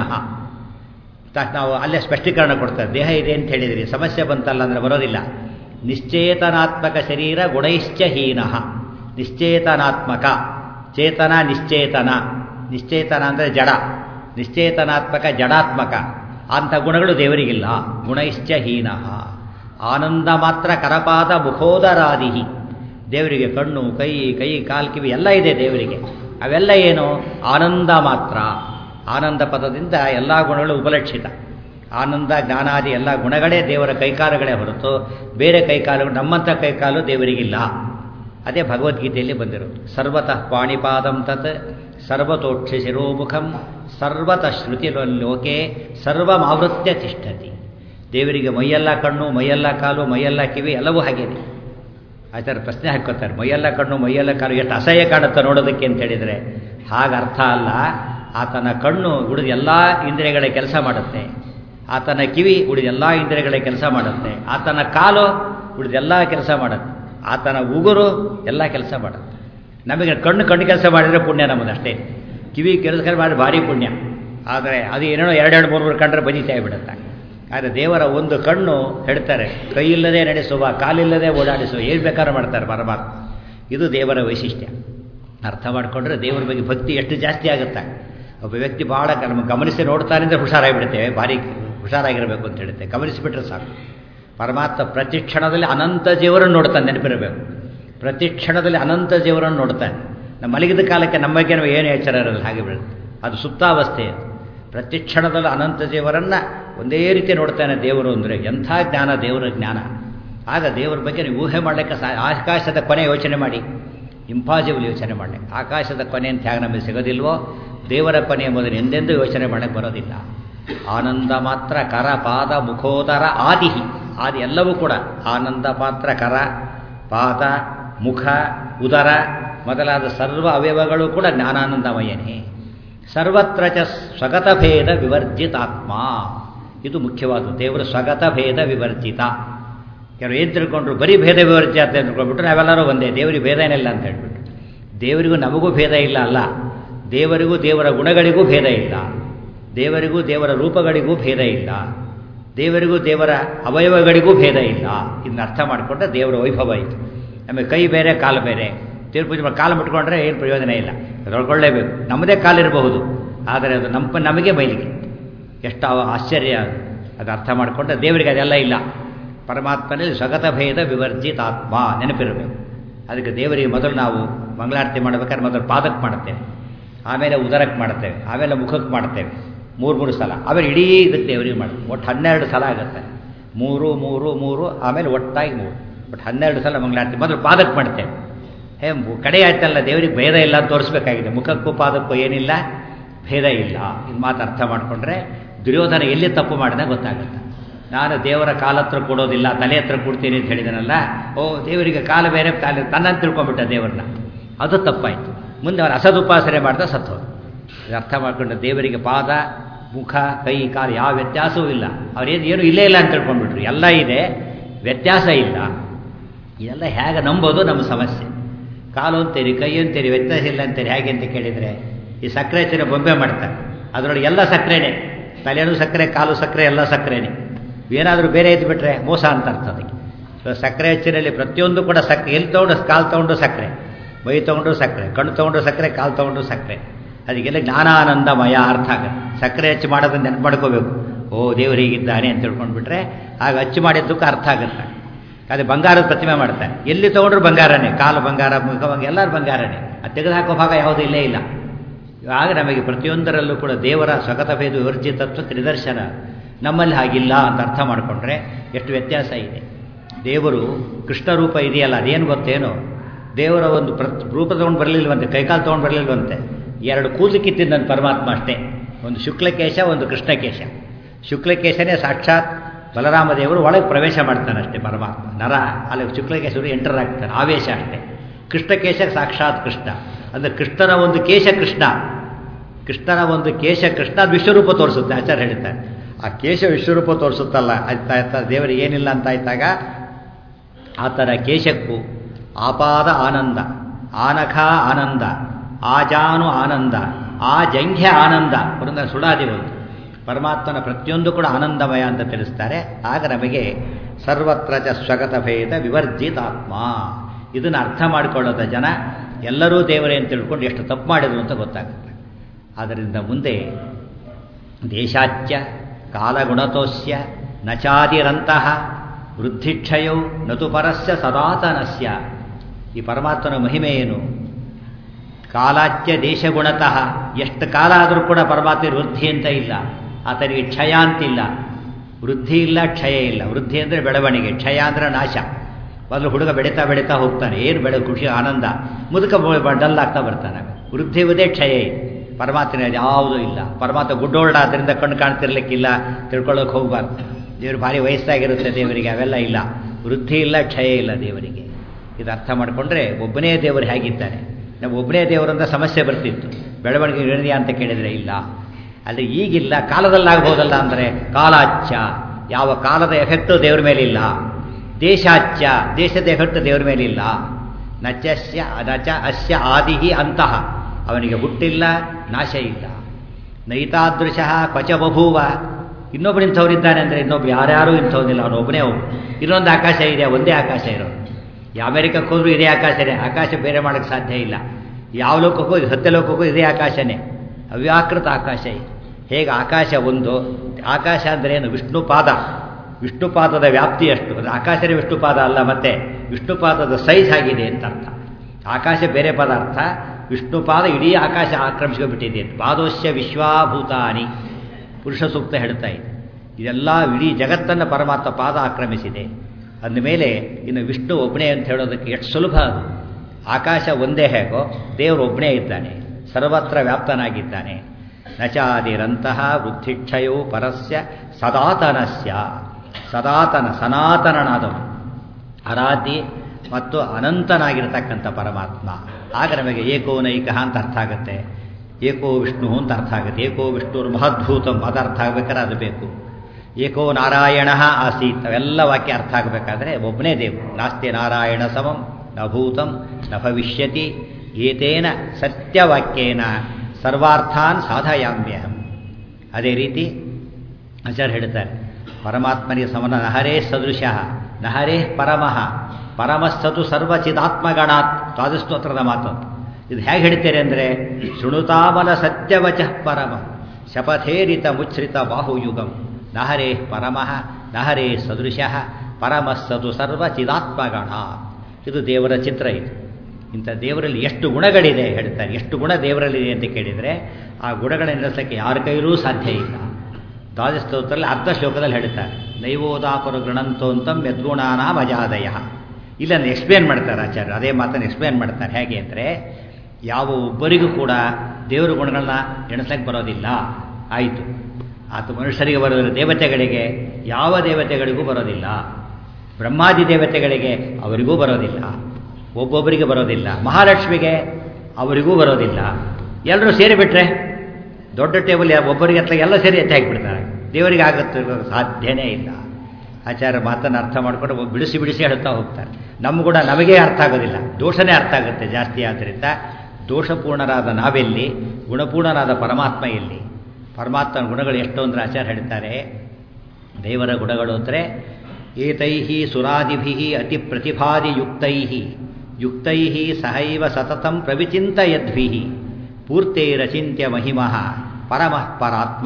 ನಾವು ಅಲ್ಲೇ ಸ್ಪಷ್ಟೀಕರಣ ಕೊಡ್ತಾರೆ ದೇಹ ಇದೆ ಅಂತ ಹೇಳಿದ್ರಿ ಸಮಸ್ಯೆ ಬಂತಲ್ಲ ಅಂದರೆ ಬರೋದಿಲ್ಲ ನಿಶ್ಚೇತನಾತ್ಮಕ ಶರೀರ ಗುಣೈಶ್ಚಹೀನ ನಿಶ್ಚೇತನಾತ್ಮಕ ಚೇತನ ನಿಶ್ಚೇತನ ನಿಶ್ಚೇತನ ಅಂದರೆ ಜಡ ನಿಶ್ಚೇತನಾತ್ಮಕ ಜಡಾತ್ಮಕ ಅಂಥ ಗುಣಗಳು ದೇವರಿಗಿಲ್ಲ ಗುಣೈಶ್ಚಹೀನ ಆನಂದ ಮಾತ್ರ ಕರಪಾದ ಮುಖೋದರಾದಿ ದೇವರಿಗೆ ಕಣ್ಣು ಕೈ ಕೈ ಕಾಲು ಕಿವಿ ಎಲ್ಲ ಇದೆ ದೇವರಿಗೆ ಅವೆಲ್ಲ ಏನು ಆನಂದ ಮಾತ್ರ ಆನಂದ ಪದದಿಂದ ಎಲ್ಲ ಗುಣಗಳು ಉಪಲಕ್ಷಿತ ಆನಂದ ಜ್ಞಾನಾದಿ ಎಲ್ಲ ಗುಣಗಳೇ ದೇವರ ಕೈಕಾಲುಗಳೇ ಹೊರತು ಬೇರೆ ಕೈಕಾಲುಗಳು ನಮ್ಮಂಥ ಕೈಕಾಲು ದೇವರಿಗಿಲ್ಲ ಅದೇ ಭಗವದ್ಗೀತೆಯಲ್ಲಿ ಬಂದಿರೋದು ಸರ್ವತಃ ಪಾಣಿಪಾದಂ ತತ್ ಸರ್ವತೋಕ್ಷ ಶಿರೋಮುಖಂ ಸರ್ವತಃ ಶ್ರುತಿ ಲೋಕೆ ಸರ್ವಮಾವೃತ್ಯ ತಿಷ್ಠತಿ ದೇವರಿಗೆ ಮೈಯೆಲ್ಲ ಕಣ್ಣು ಮೈಯೆಲ್ಲ ಕಾಲು ಮೈಯೆಲ್ಲ ಕಿವಿ ಎಲ್ಲವೂ ಹಾಗೇನೆ ಆಚಾರ ಪ್ರಶ್ನೆ ಹಾಕೋತಾರೆ ಮೈಯೆಲ್ಲ ಕಣ್ಣು ಮೈಯೆಲ್ಲ ಕಾಲು ಎಷ್ಟು ಅಸಹ್ಯ ಕಾಣುತ್ತೆ ನೋಡೋದಕ್ಕೆ ಅಂತ ಹೇಳಿದರೆ ಹಾಗ ಅರ್ಥ ಅಲ್ಲ ಆತನ ಕಣ್ಣು ಉಳಿದ ಎಲ್ಲ ಇಂದ್ರಿಯಗಳ ಕೆಲಸ ಮಾಡುತ್ತೆ ಆತನ ಕಿವಿ ಉಳಿದೆಲ್ಲ ಇಂದ್ರಿಯಗಳ ಕೆಲಸ ಮಾಡುತ್ತೆ ಆತನ ಕಾಲು ಉಳಿದೆಲ್ಲ ಕೆಲಸ ಮಾಡುತ್ತೆ ಆತನ ಉಗುರು ಎಲ್ಲ ಕೆಲಸ ಮಾಡುತ್ತೆ ನಮಗೆ ಕಣ್ಣು ಕಣ್ಣು ಕೆಲಸ ಮಾಡಿದರೆ ಪುಣ್ಯ ನಮ್ಮದು ಅಷ್ಟೇ ಕಿವಿ ಕೆಲಸ ಮಾಡಿ ಭಾರಿ ಪುಣ್ಯ ಆದರೆ ಅದು ಏನೇನೋ ಎರಡೆರಡು ಮೂರು ಮೂರು ಕಂಡ್ರೆ ಬಜಿತಾ ಬಿಡುತ್ತೆ ಆದರೆ ದೇವರ ಒಂದು ಕಣ್ಣು ಹೇಳ್ತಾರೆ ಕೈ ಇಲ್ಲದೆ ನಡೆಸುವ ಕಾಲಿಲ್ಲದೆ ಓಡಾಡಿಸುವ ಏನು ಬೇಕಾದ್ರೂ ಮಾಡ್ತಾರೆ ಪರಮಾತ್ಮ ಇದು ದೇವರ ವೈಶಿಷ್ಟ್ಯ ಅರ್ಥ ಮಾಡಿಕೊಂಡ್ರೆ ದೇವರ ಬಗ್ಗೆ ಭಕ್ತಿ ಎಷ್ಟು ಜಾಸ್ತಿ ಆಗುತ್ತೆ ಒಬ್ಬ ವ್ಯಕ್ತಿ ಭಾಳ ನಮ್ಮ ಗಮನಿಸಿ ನೋಡ್ತಾನೆ ಅಂದರೆ ಹುಷಾರಾಗಿಬಿಡುತ್ತೇವೆ ಭಾರಿ ಹುಷಾರಾಗಿರಬೇಕು ಅಂತ ಹೇಳುತ್ತೆ ಗಮನಿಸಿಬಿಟ್ರೆ ಸಾಕು ಪರಮಾತ್ಮ ಪ್ರತಿ ಕ್ಷಣದಲ್ಲಿ ಅನಂತ ಜೀವರನ್ನು ನೋಡ್ತಾನೆ ನೆನಪಿರಬೇಕು ಪ್ರತಿ ಕ್ಷಣದಲ್ಲಿ ಅನಂತ ಜೀವರನ್ನು ನೋಡ್ತಾನೆ ನಮ್ಮ ಮಲಗಿದ ಕಾಲಕ್ಕೆ ನಮ್ಮ ಬಗ್ಗೆ ನಾವು ಏನು ಎಚ್ಚರ ಇರೋದಿಲ್ಲ ಹಾಗೆ ಬೀಳುತ್ತೆ ಅದು ಸುಪ್ತಾವಸ್ಥೆ ಪ್ರತಿ ಕ್ಷಣದಲ್ಲೂ ಅನಂತ ಜೀವರನ್ನು ಒಂದೇ ರೀತಿ ನೋಡ್ತಾನೆ ದೇವರು ಅಂದರೆ ಎಂಥ ಜ್ಞಾನ ದೇವರ ಜ್ಞಾನ ಆಗ ದೇವರ ಬಗ್ಗೆ ನೀವು ಊಹೆ ಮಾಡಲಿಕ್ಕೆ ಸಾ ಆಕಾಶದ ಕೊನೆ ಯೋಚನೆ ಮಾಡಿ ಇಂಪಾಸಿಬಲ್ ಯೋಚನೆ ಮಾಡಲಿ ಆಕಾಶದ ಕೊನೆ ಅಂತ ಹೇಗೆ ನಮಗೆ ಸಿಗೋದಿಲ್ವೋ ದೇವರ ಕೊನೆ ಎಂಬುದನ್ನು ಎಂದೆಂದೂ ಯೋಚನೆ ಮಾಡಕ್ಕೆ ಬರೋದಿಲ್ಲ ಆನಂದ ಮಾತ್ರ ಕರ ಪಾದ ಮುಖೋದರ ಆದಿಹಿ ಆದಿ ಎಲ್ಲವೂ ಕೂಡ ಆನಂದ ಮಾತ್ರ ಕರ ಪಾದ ಮುಖ ಉದರ ಮೊದಲಾದ ಸರ್ವ ಅವಯವಗಳು ಕೂಡ ಜ್ಞಾನಾನಂದಮಯನೇ ಸರ್ವತ್ರ ಚ ಸ್ವಗತ ಭೇದ ವಿವರ್ಜಿತಾತ್ಮ ಇದು ಮುಖ್ಯವಾದ ದೇವರು ಸ್ವಗತ ಭೇದ ವಿವರ್ಜಿತ ಕೆಲವರು ಏನು ತಿಳ್ಕೊಂಡ್ರು ಬರೀ ಭೇದ ವಿವರ್ಜಿತ ಅಂತ ತಿಳ್ಕೊಂಡ್ಬಿಟ್ರು ನಾವೆಲ್ಲರೂ ಒಂದೇ ದೇವರಿಗೆ ಭೇದ ಏನಿಲ್ಲ ಅಂತ ಹೇಳ್ಬಿಟ್ಟು ದೇವರಿಗೂ ನಮಗೂ ಭೇದ ಇಲ್ಲ ಅಲ್ಲ ದೇವರಿಗೂ ದೇವರ ಗುಣಗಳಿಗೂ ಭೇದ ಇಲ್ಲ ದೇವರಿಗೂ ದೇವರ ರೂಪಗಳಿಗೂ ಭೇದ ಇಲ್ಲ ದೇವರಿಗೂ ದೇವರ ಅವಯವಗಳಿಗೂ ಭೇದ ಇಲ್ಲ ಇದನ್ನ ಅರ್ಥ ಮಾಡಿಕೊಂಡ್ರೆ ದೇವರ ವೈಭವ ಇತ್ತು ನಮಗೆ ಕೈ ಬೇರೆ ಕಾಲು ಬೇರೆ ತಿರುಪತಿ ಕಾಲು ಮುಟ್ಕೊಂಡ್ರೆ ಏನು ಪ್ರಯೋಜನ ಇಲ್ಲ ತೊಳ್ಕೊಳ್ಳೇಬೇಕು ನಮ್ಮದೇ ಕಾಲಿರಬಹುದು ಆದರೆ ಅದು ನಮ್ಮ ನಮಗೆ ಮೈಲಿಗೆ ಎಷ್ಟು ಆಶ್ಚರ್ಯ ಅದು ಅರ್ಥ ಮಾಡಿಕೊಂಡ್ರೆ ದೇವರಿಗೆ ಅದೆಲ್ಲ ಇಲ್ಲ ಪರಮಾತ್ಮನಲ್ಲಿ ಸ್ವಗತ ಭೇದ ವಿವರ್ಜಿತಾತ್ಮ ನೆನಪಿರಬೇಕು ಅದಕ್ಕೆ ದೇವರಿಗೆ ಮೊದಲು ನಾವು ಮಂಗಳಾರತಿ ಮಾಡಬೇಕಾದ್ರೆ ಮೊದಲು ಪಾದಕ್ಕೆ ಮಾಡುತ್ತೇವೆ ಆಮೇಲೆ ಉದರಕ್ಕೆ ಮಾಡ್ತೇವೆ ಆಮೇಲೆ ಮುಖಕ್ಕೆ ಮಾಡ್ತೇವೆ ಮೂರು ಮೂರು ಸಲ ಆಮೇಲೆ ಇಡೀ ಇದಕ್ಕೆ ದೇವರಿಗೆ ಮಾಡ್ತೇವೆ ಒಟ್ಟು ಹನ್ನೆರಡು ಸಲ ಆಗುತ್ತೆ ಮೂರು ಮೂರು ಮೂರು ಆಮೇಲೆ ಒಟ್ಟಾಗಿ ಮೂರು ಒಟ್ಟು ಹನ್ನೆರಡು ಸಲ ಮಂಗಳಾರತಿ ಮೊದಲು ಪಾದಕ್ಕೆ ಮಾಡ್ತೇವೆ ಹೇ ಕಡೆ ಆಯ್ತಲ್ಲ ದೇವರಿಗೆ ಭೇದ ಇಲ್ಲ ಅಂತ ತೋರಿಸ್ಬೇಕಾಗಿದೆ ಮುಖಕ್ಕೂ ಪಾದಕ್ಕೂ ಏನಿಲ್ಲ ಭೇದ ಇಲ್ಲ ಇದು ಮಾತು ಅರ್ಥ ಮಾಡಿಕೊಂಡ್ರೆ ದುರ್ಯೋಧನ ಎಲ್ಲಿ ತಪ್ಪು ಮಾಡಿದ ಗೊತ್ತಾಗುತ್ತೆ ನಾನು ದೇವರ ಕಾಲ ಹತ್ರ ಕೊಡೋದಿಲ್ಲ ತಲೆ ಹತ್ರ ಕೊಡ್ತೀನಿ ಅಂತ ಹೇಳಿದನಲ್ಲ ಓ ದೇವರಿಗೆ ಕಾಲ ಬೇರೆ ಕಾಲ ತನ್ನಂತ ತಿಳ್ಕೊಂಬಿಟ್ಟ ದೇವರನ್ನ ಅದು ತಪ್ಪಾಯಿತು ಮುಂದೆ ಅವನು ಅಸದುಪಾಸನೆ ಮಾಡ್ದ ಸತ್ತು ಇದು ಅರ್ಥ ಮಾಡ್ಕೊಂಡು ದೇವರಿಗೆ ಪಾದ ಮುಖ ಕೈ ಕಾಲು ಯಾವ ವ್ಯತ್ಯಾಸವೂ ಇಲ್ಲ ಅವ್ರೇನು ಏನು ಇಲ್ಲೇ ಇಲ್ಲ ಅಂತ ತಿಳ್ಕೊಂಡ್ಬಿಟ್ರು ಎಲ್ಲ ಇದೆ ವ್ಯತ್ಯಾಸ ಇಲ್ಲ ಇದೆಲ್ಲ ಹೇಗೆ ನಂಬೋದು ನಮ್ಮ ಸಮಸ್ಯೆ ಕಾಲು ಅಂತೀರಿ ಕೈ ಅಂತೀರಿ ವ್ಯತ್ಯಾಸ ಇಲ್ಲ ಅಂತೀರಿ ಹೇಗೆ ಅಂತ ಕೇಳಿದರೆ ಈ ಸಕ್ಕರೆ ಹಚ್ಚಿನ ಬೊಂಬೆ ಮಾಡ್ತಾರೆ ಅದರೊಳಗೆ ಎಲ್ಲ ಸಕ್ಕರೆನೇ ತಲೆನೂ ಸಕ್ಕರೆ ಕಾಲು ಸಕ್ಕರೆ ಎಲ್ಲ ಸಕ್ಕರೆನೇ ಏನಾದರೂ ಬೇರೆ ಇದ್ದು ಬಿಟ್ರೆ ಮೋಸ ಅಂತ ಅರ್ಥ ಅದಕ್ಕೆ ಸೊ ಸಕ್ಕರೆ ಹಚ್ಚಿನಲ್ಲಿ ಪ್ರತಿಯೊಂದು ಕೂಡ ಸಕ್ಕರೆ ಎಲ್ಲಿ ತೊಗೊಂಡು ಕಾಲು ತೊಗೊಂಡು ಸಕ್ಕರೆ ಮೈ ತೊಗೊಂಡು ಸಕ್ಕರೆ ಕಣ್ಣು ತೊಗೊಂಡು ಸಕ್ಕರೆ ಕಾಲು ತೊಗೊಂಡು ಸಕ್ಕರೆ ಅದಕ್ಕೆಲ್ಲ ಜ್ಞಾನಾನಂದಮಯ ಅರ್ಥ ಆಗುತ್ತೆ ಸಕ್ಕರೆ ಹಚ್ಚು ಮಾಡೋದನ್ನ ನೆನಪು ಮಾಡ್ಕೋಬೇಕು ಓ ದೇವರು ಹೀಗಿದ್ದಾನೆ ಅಂತ ತಿಳ್ಕೊಂಡ್ಬಿಟ್ರೆ ಆಗ ಹಚ್ಚು ಮಾಡಿದ್ದಕ್ಕೆ ಅರ್ಥ ಆಗುತ್ತೆ ಅದೇ ಬಂಗಾರದ ಪ್ರತಿಮೆ ಮಾಡ್ತಾರೆ ಎಲ್ಲಿ ತೊಗೊಂಡ್ರು ಬಂಗಾರನೇ ಕಾಲು ಬಂಗಾರ ಮುಖ ಬಂಗಾರ ಎಲ್ಲರೂ ಬಂಗಾರನೇ ಅದು ತೆಗೆದುಹಾಕೋ ಭಾಗ ಯಾವುದೂ ಇಲ್ಲೇ ಇಲ್ಲ ಆಗ ನಮಗೆ ಪ್ರತಿಯೊಂದರಲ್ಲೂ ಕೂಡ ದೇವರ ಸ್ವಗತ ಭೇದ ವಿವರ್ಜಿತತ್ವಕ್ಕೆ ನಿದರ್ಶನ ನಮ್ಮಲ್ಲಿ ಹಾಗಿಲ್ಲ ಅಂತ ಅರ್ಥ ಮಾಡಿಕೊಂಡ್ರೆ ಎಷ್ಟು ವ್ಯತ್ಯಾಸ ಇದೆ ದೇವರು ಕೃಷ್ಣ ರೂಪ ಇದೆಯಲ್ಲ ಅದೇನು ಗೊತ್ತೇನು ದೇವರ ಒಂದು ಪ್ರ ರೂಪ ತೊಗೊಂಡು ಬರಲಿಲ್ವಂತೆ ಕೈಕಾಲು ತೊಗೊಂಡು ಬರಲಿಲ್ವಂತೆ ಎರಡು ಕೂದಲು ಕಿತ್ತಿದ್ದಂತ ಪರಮಾತ್ಮ ಅಷ್ಟೇ ಒಂದು ಶುಕ್ಲಕೇಶ ಒಂದು ಕೃಷ್ಣಕೇಶ ಶುಕ್ಲಕೇಶನೇ ಸಾಕ್ಷಾತ್ ಬಲರಾಮ ದೇವರು ಒಳಗೆ ಪ್ರವೇಶ ಮಾಡ್ತಾನೆ ಅಷ್ಟೇ ಪರಮಾತ್ಮ ನರ ಅಲ್ಲಿ ಶುಕ್ಲಕೇಶವರು ಎಂಟರ್ ಆಗ್ತಾನೆ ಆವೇಶ ಅಷ್ಟೇ ಕೃಷ್ಣಕೇಶ ಸಾಕ್ಷಾತ್ ಕೃಷ್ಣ ಅಂದರೆ ಕೃಷ್ಣನ ಒಂದು ಕೇಶ ಕೃಷ್ಣ ಕೃಷ್ಣನ ಒಂದು ಕೇಶ ಕೃಷ್ಣ ಅದು ವಿಶ್ವರೂಪ ತೋರಿಸುತ್ತೆ ಆಚಾರ್ಯ ಹೇಳ್ತಾರೆ ಆ ಕೇಶ ವಿಶ್ವರೂಪ ತೋರಿಸುತ್ತಲ್ಲ ಆಯ್ತಾ ಆಯ್ತಾ ದೇವರಿಗೆ ಏನಿಲ್ಲ ಅಂತ ಆಯ್ತಾಗ ಆತನ ಕೇಶಕ್ಕೂ ಆಪಾದ ಆನಂದ ಆನಖ ಆನಂದ ಆಜಾನು ಆನಂದ ಆ ಜಂಘ್ಯ ಆನಂದ ಪುರಂದರ ಸುಡಾದಿ ಒಂದು ಪರಮಾತ್ಮನ ಪ್ರತಿಯೊಂದು ಕೂಡ ಆನಂದಮಯ ಅಂತ ತಿಳಿಸ್ತಾರೆ ಆಗ ನಮಗೆ ಸರ್ವತ್ರ ಚ ಸ್ವಗತ ಭೇದ ವಿವರ್ಜಿತಾತ್ಮ ಇದನ್ನು ಅರ್ಥ ಮಾಡಿಕೊಳ್ಳೋದ ಜನ ಎಲ್ಲರೂ ದೇವರೇ ಅಂತ ತಿಳ್ಕೊಂಡು ಎಷ್ಟು ತಪ್ಪು ಮಾಡಿದ್ರು ಅಂತ ಗೊತ್ತಾಗುತ್ತೆ ಆದ್ದರಿಂದ ಮುಂದೆ ದೇಶಾಚ್ಯ ಕಾಲಗುಣತೋಸ್ಯ ನಚಾದಿರಂತಹ ವೃದ್ಧಿಕ್ಷಯೌ ನತು ಪರಸ್ಯ ಸದಾತನಸ್ಯ ಈ ಪರಮಾತ್ಮನ ಮಹಿಮೆ ಏನು ಕಾಲಾಚ್ಯ ದೇಶಗುಣತಃ ಎಷ್ಟು ಕಾಲ ಆದರೂ ಕೂಡ ಪರಮಾತ್ಮ ವೃದ್ಧಿ ಅಂತ ಇಲ್ಲ ಆತನಿಗೆ ಕ್ಷಯ ಅಂತಿಲ್ಲ ವೃದ್ಧಿ ಇಲ್ಲ ಕ್ಷಯ ಇಲ್ಲ ವೃದ್ಧಿ ಅಂದರೆ ಬೆಳವಣಿಗೆ ಕ್ಷಯ ಅಂದರೆ ನಾಶ ಮೊದಲು ಹುಡುಗ ಬೆಳೀತಾ ಬೆಳೀತಾ ಹೋಗ್ತಾನೆ ಏನು ಬೆಳೆ ಖುಷಿ ಆನಂದ ಮುದುಕ ಡಲ್ ಆಗ್ತಾ ಬರ್ತಾನೆ ವೃದ್ಧಿ ಇವುದೇ ಕ್ಷಯ ಇದೆ ಪರಮಾತ್ಮನ ಯಾವುದೂ ಇಲ್ಲ ಪರಮಾತ್ಮ ಗುಡ್ಡೋಲ್ಡ ಆದ್ದರಿಂದ ಕಣ್ಣು ಕಾಣ್ತಿರ್ಲಿಕ್ಕಿಲ್ಲ ತಿಳ್ಕೊಳ್ಳೋಕೆ ಹೋಗಬಾರ್ದು ದೇವರು ಭಾರಿ ವಯಸ್ಸಾಗಿರುತ್ತೆ ದೇವರಿಗೆ ಅವೆಲ್ಲ ಇಲ್ಲ ವೃದ್ಧಿ ಇಲ್ಲ ಕ್ಷಯ ಇಲ್ಲ ದೇವರಿಗೆ ಇದು ಅರ್ಥ ಮಾಡಿಕೊಂಡ್ರೆ ಒಬ್ಬನೇ ದೇವರು ಹೇಗಿದ್ದಾನೆ ನಾವು ಒಬ್ಬನೇ ದೇವರಿಂದ ಸಮಸ್ಯೆ ಬರ್ತಿತ್ತು ಬೆಳವಣಿಗೆ ಏನಿದೆಯಾ ಅಂತ ಕೇಳಿದರೆ ಇಲ್ಲ ಅಲ್ಲಿ ಈಗಿಲ್ಲ ಕಾಲದಲ್ಲಾಗ್ಬೋದಲ್ಲ ಅಂದರೆ ಕಾಲಾಚ್ಯ ಯಾವ ಕಾಲದ ಎಫೆಕ್ಟು ದೇವ್ರ ಮೇಲಿಲ್ಲ ದೇಶಾಚ್ಯ ದೇಶದ ಎಫೆಕ್ಟ್ ದೇವ್ರ ಮೇಲಿಲ್ಲ ನಚಸ್ಯ ನಚ ಅಸ್ಯ ಆದಿಹಿ ಅಂತಹ ಅವನಿಗೆ ಹುಟ್ಟಿಲ್ಲ ನಾಶ ಇಲ್ಲ ನೈತಾದೃಶ ಕ್ವಚ ಬಭೂವ ಇನ್ನೊಬ್ಬರು ಇಂಥವ್ರಿದ್ದಾನೆ ಅಂದರೆ ಇನ್ನೊಬ್ರು ಯಾರ್ಯಾರೂ ಇಂಥವನಿಲ್ಲ ಅವನೊಬ್ಬನೇ ಅವನು ಇನ್ನೊಂದು ಆಕಾಶ ಇದೆ ಒಂದೇ ಆಕಾಶ ಇರೋದು ಈ ಅಮೆರಿಕಕ್ಕೆ ಹೋದ್ರೂ ಇದೇ ಆಕಾಶ ಇದೆ ಆಕಾಶ ಬೇರೆ ಮಾಡೋಕ್ಕೆ ಸಾಧ್ಯ ಇಲ್ಲ ಯಾವ ಲೋಕಕ್ಕೂ ಹತ್ತೆ ಲೋಕಕ್ಕೂ ಇದೇ ಆಕಾಶನೇ ಅವ್ಯಾಕೃತ ಆಕಾಶ ಇದೆ ಹೇಗೆ ಆಕಾಶ ಒಂದು ಆಕಾಶ ಅಂದರೆ ಏನು ವಿಷ್ಣುಪಾದ ವಿಷ್ಣುಪಾದದ ವ್ಯಾಪ್ತಿ ಎಷ್ಟು ಅದು ಆಕಾಶನೇ ವಿಷ್ಣುಪಾದ ಅಲ್ಲ ಮತ್ತೆ ವಿಷ್ಣುಪಾದದ ಸೈಜ್ ಆಗಿದೆ ಅಂತ ಅರ್ಥ ಆಕಾಶ ಬೇರೆ ಪದಾರ್ಥ ವಿಷ್ಣುಪಾದ ಇಡೀ ಆಕಾಶ ಆಕ್ರಮಿಸ್ಕೊಂಡ್ಬಿಟ್ಟಿದೆ ಪಾದೋಶ್ಯ ವಿಶ್ವಾಭೂತಾನಿ ಪುರುಷ ಸೂಕ್ತ ಹೇಳ್ತಾ ಇದೆ ಇದೆಲ್ಲ ಇಡೀ ಜಗತ್ತನ್ನು ಪರಮಾತ್ಮ ಪಾದ ಆಕ್ರಮಿಸಿದೆ ಅಂದಮೇಲೆ ಇನ್ನು ವಿಷ್ಣು ಒಬ್ಬನೇ ಅಂತ ಹೇಳೋದಕ್ಕೆ ಎಷ್ಟು ಸುಲಭ ಅದು ಆಕಾಶ ಒಂದೇ ಹೇಗೋ ದೇವರು ಒಬ್ಬನೇ ಇದ್ದಾನೆ ಸರ್ವತ್ರ ವ್ಯಾಪ್ತನಾಗಿದ್ದಾನೆ ನಚಾದಿರಂತಹ ವೃದ್ಧಿಕ್ಷಯೋ ಪರಸ್ಯ ಸದಾತನಸ್ಯ ಸದಾತನ ಸನಾತನನಾದವನು ಅರಾಧಿ ಮತ್ತು ಅನಂತನಾಗಿರ್ತಕ್ಕಂಥ ಪರಮಾತ್ಮ ಆಗ ನಮಗೆ ಏಕೋನೈಕ ಅಂತ ಅರ್ಥ ಆಗುತ್ತೆ ಏಕೋ ವಿಷ್ಣು ಅಂತ ಅರ್ಥ ಆಗುತ್ತೆ ಏಕೋ ವಿಷ್ಣುರು ಮಹದ್ಭೂತಂ ಅದು ಅರ್ಥ ಆಗ್ಬೇಕಾದ್ರೆ ಅದು ಬೇಕು ಏಕೋ ನಾರಾಯಣ ಆಸೀತ್ ಅವೆಲ್ಲ ವಾಕ್ಯ ಅರ್ಥ ಆಗಬೇಕಾದ್ರೆ ಒಬ್ಬನೇ ದೇವರು ನಾಸ್ತಿ ನಾರಾಯಣ ಸಮಂ ನ ಭೂತಂ ನ ಭವಿಷ್ಯತಿ ಏತೇನ ಸತ್ಯವಾಕ್ಯೇನ ಸರ್ವಾರ್ಥಾನ್ ಸಾಧಯಾಮ್ಯಹಂ ಅದೇ ರೀತಿ ಆಚಾರ್ಯ ಹೇಳ್ತಾರೆ ಪರಮಾತ್ಮನಿಗೆ ಸಮನ ನಹರೇ ಸದೃಶ ನಹರೇ ಪರಮಃ ಪರಮಸ್ಸತು ಸರ್ವಚಿದಾತ್ಮಗಣಾತ್ ಸ್ವಾದಿಸ್ತೋತ್ರದ ಮಾತು ಇದು ಹೇಗೆ ಹೇಳ್ತೀರಿ ಅಂದರೆ ಶೃಣುತಾಮಲ ಸತ್ಯವಚ ಪರಮ ಶಪಥೇರಿತ ಮುಚ್ಛ್ರಿತ ಬಾಹುಯುಗಂ ನಹರೇ ಪರಮಃ ನಹರೇ ಸದೃಶ ಪರಮಸ್ಸತು ಸರ್ವಚಿದಾತ್ಮಗಣ ಇದು ದೇವರ ಚಿತ್ರ ಇದು ಇಂಥ ದೇವರಲ್ಲಿ ಎಷ್ಟು ಗುಣಗಳಿದೆ ಹೇಳ್ತಾರೆ ಎಷ್ಟು ಗುಣ ದೇವರಲ್ಲಿದೆ ಅಂತ ಕೇಳಿದರೆ ಆ ಗುಣಗಳನ್ನು ನಡೆಸೋಕ್ಕೆ ಯಾರ ಕೈಲೂ ಸಾಧ್ಯ ಇಲ್ಲ ದ್ವಾದಸ್ತೋತ್ರದಲ್ಲಿ ಅರ್ಧ ಶ್ಲೋಕದಲ್ಲಿ ಹೇಳ್ತಾರೆ ನೈವೋದಾಪರು ಗೃಣಂತೋಂತಂ ಯದ್ಗುಣಾನ ಮಜಾದಯ ಇಲ್ಲನ್ನು ಎಕ್ಸ್ಪ್ಲೇನ್ ಮಾಡ್ತಾರೆ ಆಚಾರ್ಯರು ಅದೇ ಮಾತನ್ನು ಎಕ್ಸ್ಪ್ಲೇನ್ ಮಾಡ್ತಾರೆ ಹೇಗೆ ಅಂದರೆ ಯಾವ ಒಬ್ಬರಿಗೂ ಕೂಡ ದೇವರ ಗುಣಗಳನ್ನ ಎಣಿಸ್ಲಿಕ್ಕೆ ಬರೋದಿಲ್ಲ ಆಯಿತು ಆತ ಮನುಷ್ಯರಿಗೆ ಬರೋದಿಲ್ಲ ದೇವತೆಗಳಿಗೆ ಯಾವ ದೇವತೆಗಳಿಗೂ ಬರೋದಿಲ್ಲ ಬ್ರಹ್ಮಾದಿ ದೇವತೆಗಳಿಗೆ ಅವರಿಗೂ ಬರೋದಿಲ್ಲ ಒಬ್ಬೊಬ್ಬರಿಗೆ ಬರೋದಿಲ್ಲ ಮಹಾಲಕ್ಷ್ಮಿಗೆ ಅವರಿಗೂ ಬರೋದಿಲ್ಲ ಎಲ್ಲರೂ ಸೇರಿಬಿಟ್ರೆ ದೊಡ್ಡ ಟೇಬಲ್ ಒಬ್ಬರಿಗೆ ಹತ್ರ ಎಲ್ಲ ಸೇರಿ ಎತ್ತಿ ಹಾಕಿಬಿಡ್ತಾರೆ ದೇವರಿಗೆ ಆಗುತ್ತೆ ಸಾಧ್ಯನೇ ಇಲ್ಲ ಆಚಾರ್ಯ ಮಾತನ್ನು ಅರ್ಥ ಮಾಡಿಕೊಂಡು ಬಿಡಿಸಿ ಬಿಡಿಸಿ ಹೇಳ್ತಾ ಹೋಗ್ತಾರೆ ನಮ್ಮ ಕೂಡ ನಮಗೆ ಅರ್ಥ ಆಗೋದಿಲ್ಲ ದೋಷನೇ ಅರ್ಥ ಆಗುತ್ತೆ ಜಾಸ್ತಿ ಆದ್ದರಿಂದ ದೋಷಪೂರ್ಣರಾದ ನಾವೆಲ್ಲಿ ಗುಣಪೂರ್ಣರಾದ ಪರಮಾತ್ಮ ಎಲ್ಲಿ ಪರಮಾತ್ಮನ ಗುಣಗಳು ಎಷ್ಟು ಅಂದರೆ ಆಚಾರ್ಯ ಹೇಳ್ತಾರೆ ದೇವರ ಗುಣಗಳು ಅಂದರೆ ಏತೈ ಸುರಾದಿಭಿ ಅತಿ ಪ್ರತಿಭಾದಿಯುಕ್ತೈ ಯುಕ್ತೈ ಸಹೈವ ಸತತಂ ಪ್ರವಿಚಿಂತಯದ್ಭಿ ಪೂರ್ತೈರಚಿಂತ್ಯ ಮಹಿಮಃ ಪರಮಃ ಪರಾತ್ಮ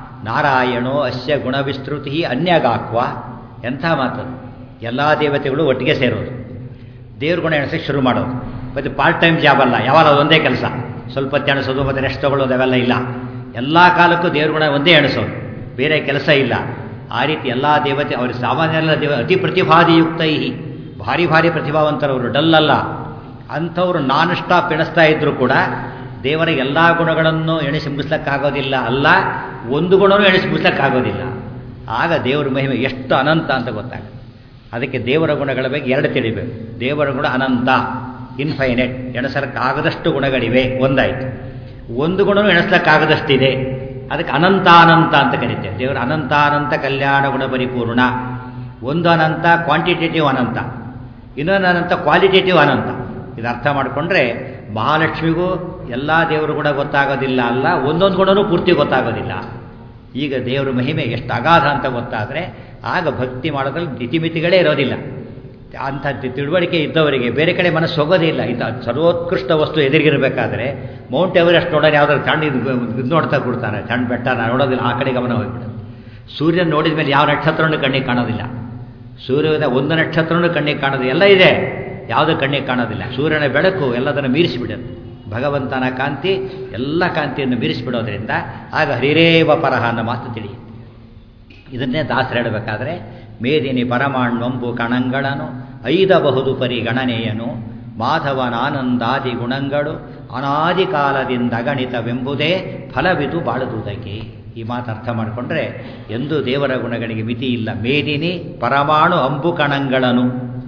ನಾರಾಯಣೋ ಅಸ್ಯ ಗುಣವಿಸ್ತೃತಿ ಅನ್ಯಗಾಕ್ವ ಎಂಥ ಮಾತು ಎಲ್ಲ ದೇವತೆಗಳು ಒಟ್ಟಿಗೆ ಸೇರೋದು ದೇವ್ರ ಗುಣ ಎಣಿಸೋಕ್ಕೆ ಶುರು ಮಾಡೋದು ಮತ್ತು ಪಾರ್ಟ್ ಟೈಮ್ ಜಾಬ್ ಅಲ್ಲ ಯಾವಾಗ ಒಂದೇ ಕೆಲಸ ಸ್ವಲ್ಪ ಹೊತ್ತು ಎಣಿಸೋದು ಮತ್ತು ರೆಸ್ಟ್ ತಗೊಳ್ಳೋದು ಅವೆಲ್ಲ ಇಲ್ಲ ಎಲ್ಲ ಕಾಲಕ್ಕೂ ದೇವ್ರ ಗುಣ ಒಂದೇ ಎಣಿಸೋದು ಬೇರೆ ಕೆಲಸ ಇಲ್ಲ ಆ ರೀತಿ ಎಲ್ಲ ದೇವತೆ ಅವ್ರಿಗೆ ಸಾಮಾನ್ಯ ಎಲ್ಲ ದೇವ ಅತಿ ಪ್ರತಿಭಾದಿಯುಕ್ತೈ ಭಾರಿ ಭಾರಿ ಪ್ರತಿಭಾವಂತರವರು ಡಲ್ ಅಲ್ಲ ಅಂಥವ್ರು ನಾನ್ ಸ್ಟಾಪ್ ಎಣಿಸ್ತಾ ಇದ್ದರೂ ಕೂಡ ದೇವರ ಎಲ್ಲ ಗುಣಗಳನ್ನು ಎಣಿಸಿ ಮುಗಿಸ್ಲಿಕ್ಕಾಗೋದಿಲ್ಲ ಅಲ್ಲ ಒಂದು ಗುಣನೂ ಎಣಿಸಿ ಮುಗಿಸ್ಲಿಕ್ಕಾಗೋದಿಲ್ಲ ಆಗ ದೇವರ ಮಹಿಮೆ ಎಷ್ಟು ಅನಂತ ಅಂತ ಗೊತ್ತಾಗುತ್ತೆ ಅದಕ್ಕೆ ದೇವರ ಗುಣಗಳ ಬಗ್ಗೆ ಎರಡು ತಿಳಿಬೇಕು ದೇವರ ಗುಣ ಅನಂತ ಇನ್ಫೈನೆಟ್ ಎಣಿಸಲಿಕ್ಕಾಗದಷ್ಟು ಗುಣಗಳಿವೆ ಒಂದಾಯಿತು ಒಂದು ಗುಣನೂ ಎಣಿಸ್ಲಿಕ್ಕಾಗದಷ್ಟಿದೆ ಅದಕ್ಕೆ ಅನಂತಾನಂತ ಅಂತ ಕರಿತೇವೆ ದೇವರ ಅನಂತಾನಂತ ಕಲ್ಯಾಣ ಗುಣ ಪರಿಪೂರ್ಣ ಒಂದು ಅನಂತ ಕ್ವಾಂಟಿಟೇಟಿವ್ ಅನಂತ ಇನ್ನೊಂದು ಅನಂತ ಕ್ವಾಲಿಟೇಟಿವ್ ಅನಂತ ಇದು ಅರ್ಥ ಮಾಡಿಕೊಂಡ್ರೆ ಮಹಾಲಕ್ಷ್ಮಿಗೂ ಎಲ್ಲ ದೇವರ ಗುಣ ಗೊತ್ತಾಗೋದಿಲ್ಲ ಅಲ್ಲ ಒಂದೊಂದು ಗುಣನೂ ಪೂರ್ತಿ ಗೊತ್ತಾಗೋದಿಲ್ಲ ಈಗ ದೇವರ ಮಹಿಮೆ ಎಷ್ಟು ಅಗಾಧ ಅಂತ ಗೊತ್ತಾದರೆ ಆಗ ಭಕ್ತಿ ಮಾಡೋದ್ರಲ್ಲಿ ದಿತಿಮಿತಿಗಳೇ ಇರೋದಿಲ್ಲ ಅಂಥ ತಿಳುವಳಿಕೆ ಇದ್ದವರಿಗೆ ಬೇರೆ ಕಡೆ ಮನಸ್ಸು ಹೋಗೋದೇ ಇಲ್ಲ ಇಂಥ ಸರ್ವೋತ್ಕೃಷ್ಟ ವಸ್ತು ಎದುರಿಗಿರಬೇಕಾದ್ರೆ ಮೌಂಟ್ ಎವರೆಸ್ಟ್ ನೋಡೋಣ ಯಾವ್ದಾದ್ರು ಸಣ್ಣ ಇದು ನೋಡ್ತಾ ಕೊಡ್ತಾರೆ ಸಣ್ಣ ಬೆಟ್ಟ ನೋಡೋದಿಲ್ಲ ಆ ಕಡೆ ಗಮನ ಹೋಗ್ಬಿಡೋದು ಸೂರ್ಯನ ನೋಡಿದ ಮೇಲೆ ಯಾವ ನಕ್ಷತ್ರನೂ ಕಣ್ಣಿಗೆ ಕಾಣೋದಿಲ್ಲ ಸೂರ್ಯದ ಒಂದು ನಕ್ಷತ್ರನೂ ಕಣ್ಣಿಗೆ ಕಾಣೋದು ಎಲ್ಲ ಇದೆ ಯಾವುದೂ ಕಣ್ಣಿಗೆ ಕಾಣೋದಿಲ್ಲ ಸೂರ್ಯನ ಬೆಳಕು ಎಲ್ಲದನ್ನು ಮೀರಿಸಿಬಿಡುತ್ತೆ ಭಗವಂತನ ಕಾಂತಿ ಎಲ್ಲ ಕಾಂತಿಯನ್ನು ಮೀರಿಸಿಬಿಡೋದ್ರಿಂದ ಆಗ ಹರಿರೇವ ಪರಹ ಅನ್ನೋ ಮಾತು ತಿಳಿಯುತ್ತೆ ಇದನ್ನೇ ದಾಸರು ಹೇಳಬೇಕಾದ್ರೆ ಮೇದಿನಿ ಪರಮಾಣ್ವಂಬು ಕಣಂಗಳನು ಐದಬಹುದು ಪರಿಗಣನೆಯನು ಮಾಧವನಾನಂದಾದಿ ಗುಣಗಳು ಅನಾದಿ ಕಾಲದಿಂದ ಗಣಿತವೆಂಬುದೇ ಫಲವಿದು ಬಾಳುವುದಕ್ಕೆ ಈ ಮಾತು ಅರ್ಥ ಮಾಡಿಕೊಂಡ್ರೆ ಎಂದು ದೇವರ ಗುಣಗಳಿಗೆ ಮಿತಿ ಇಲ್ಲ ಮೇದಿನಿ ಪರಮಾಣು ಅಂಬು ಕಣಂಗಳನು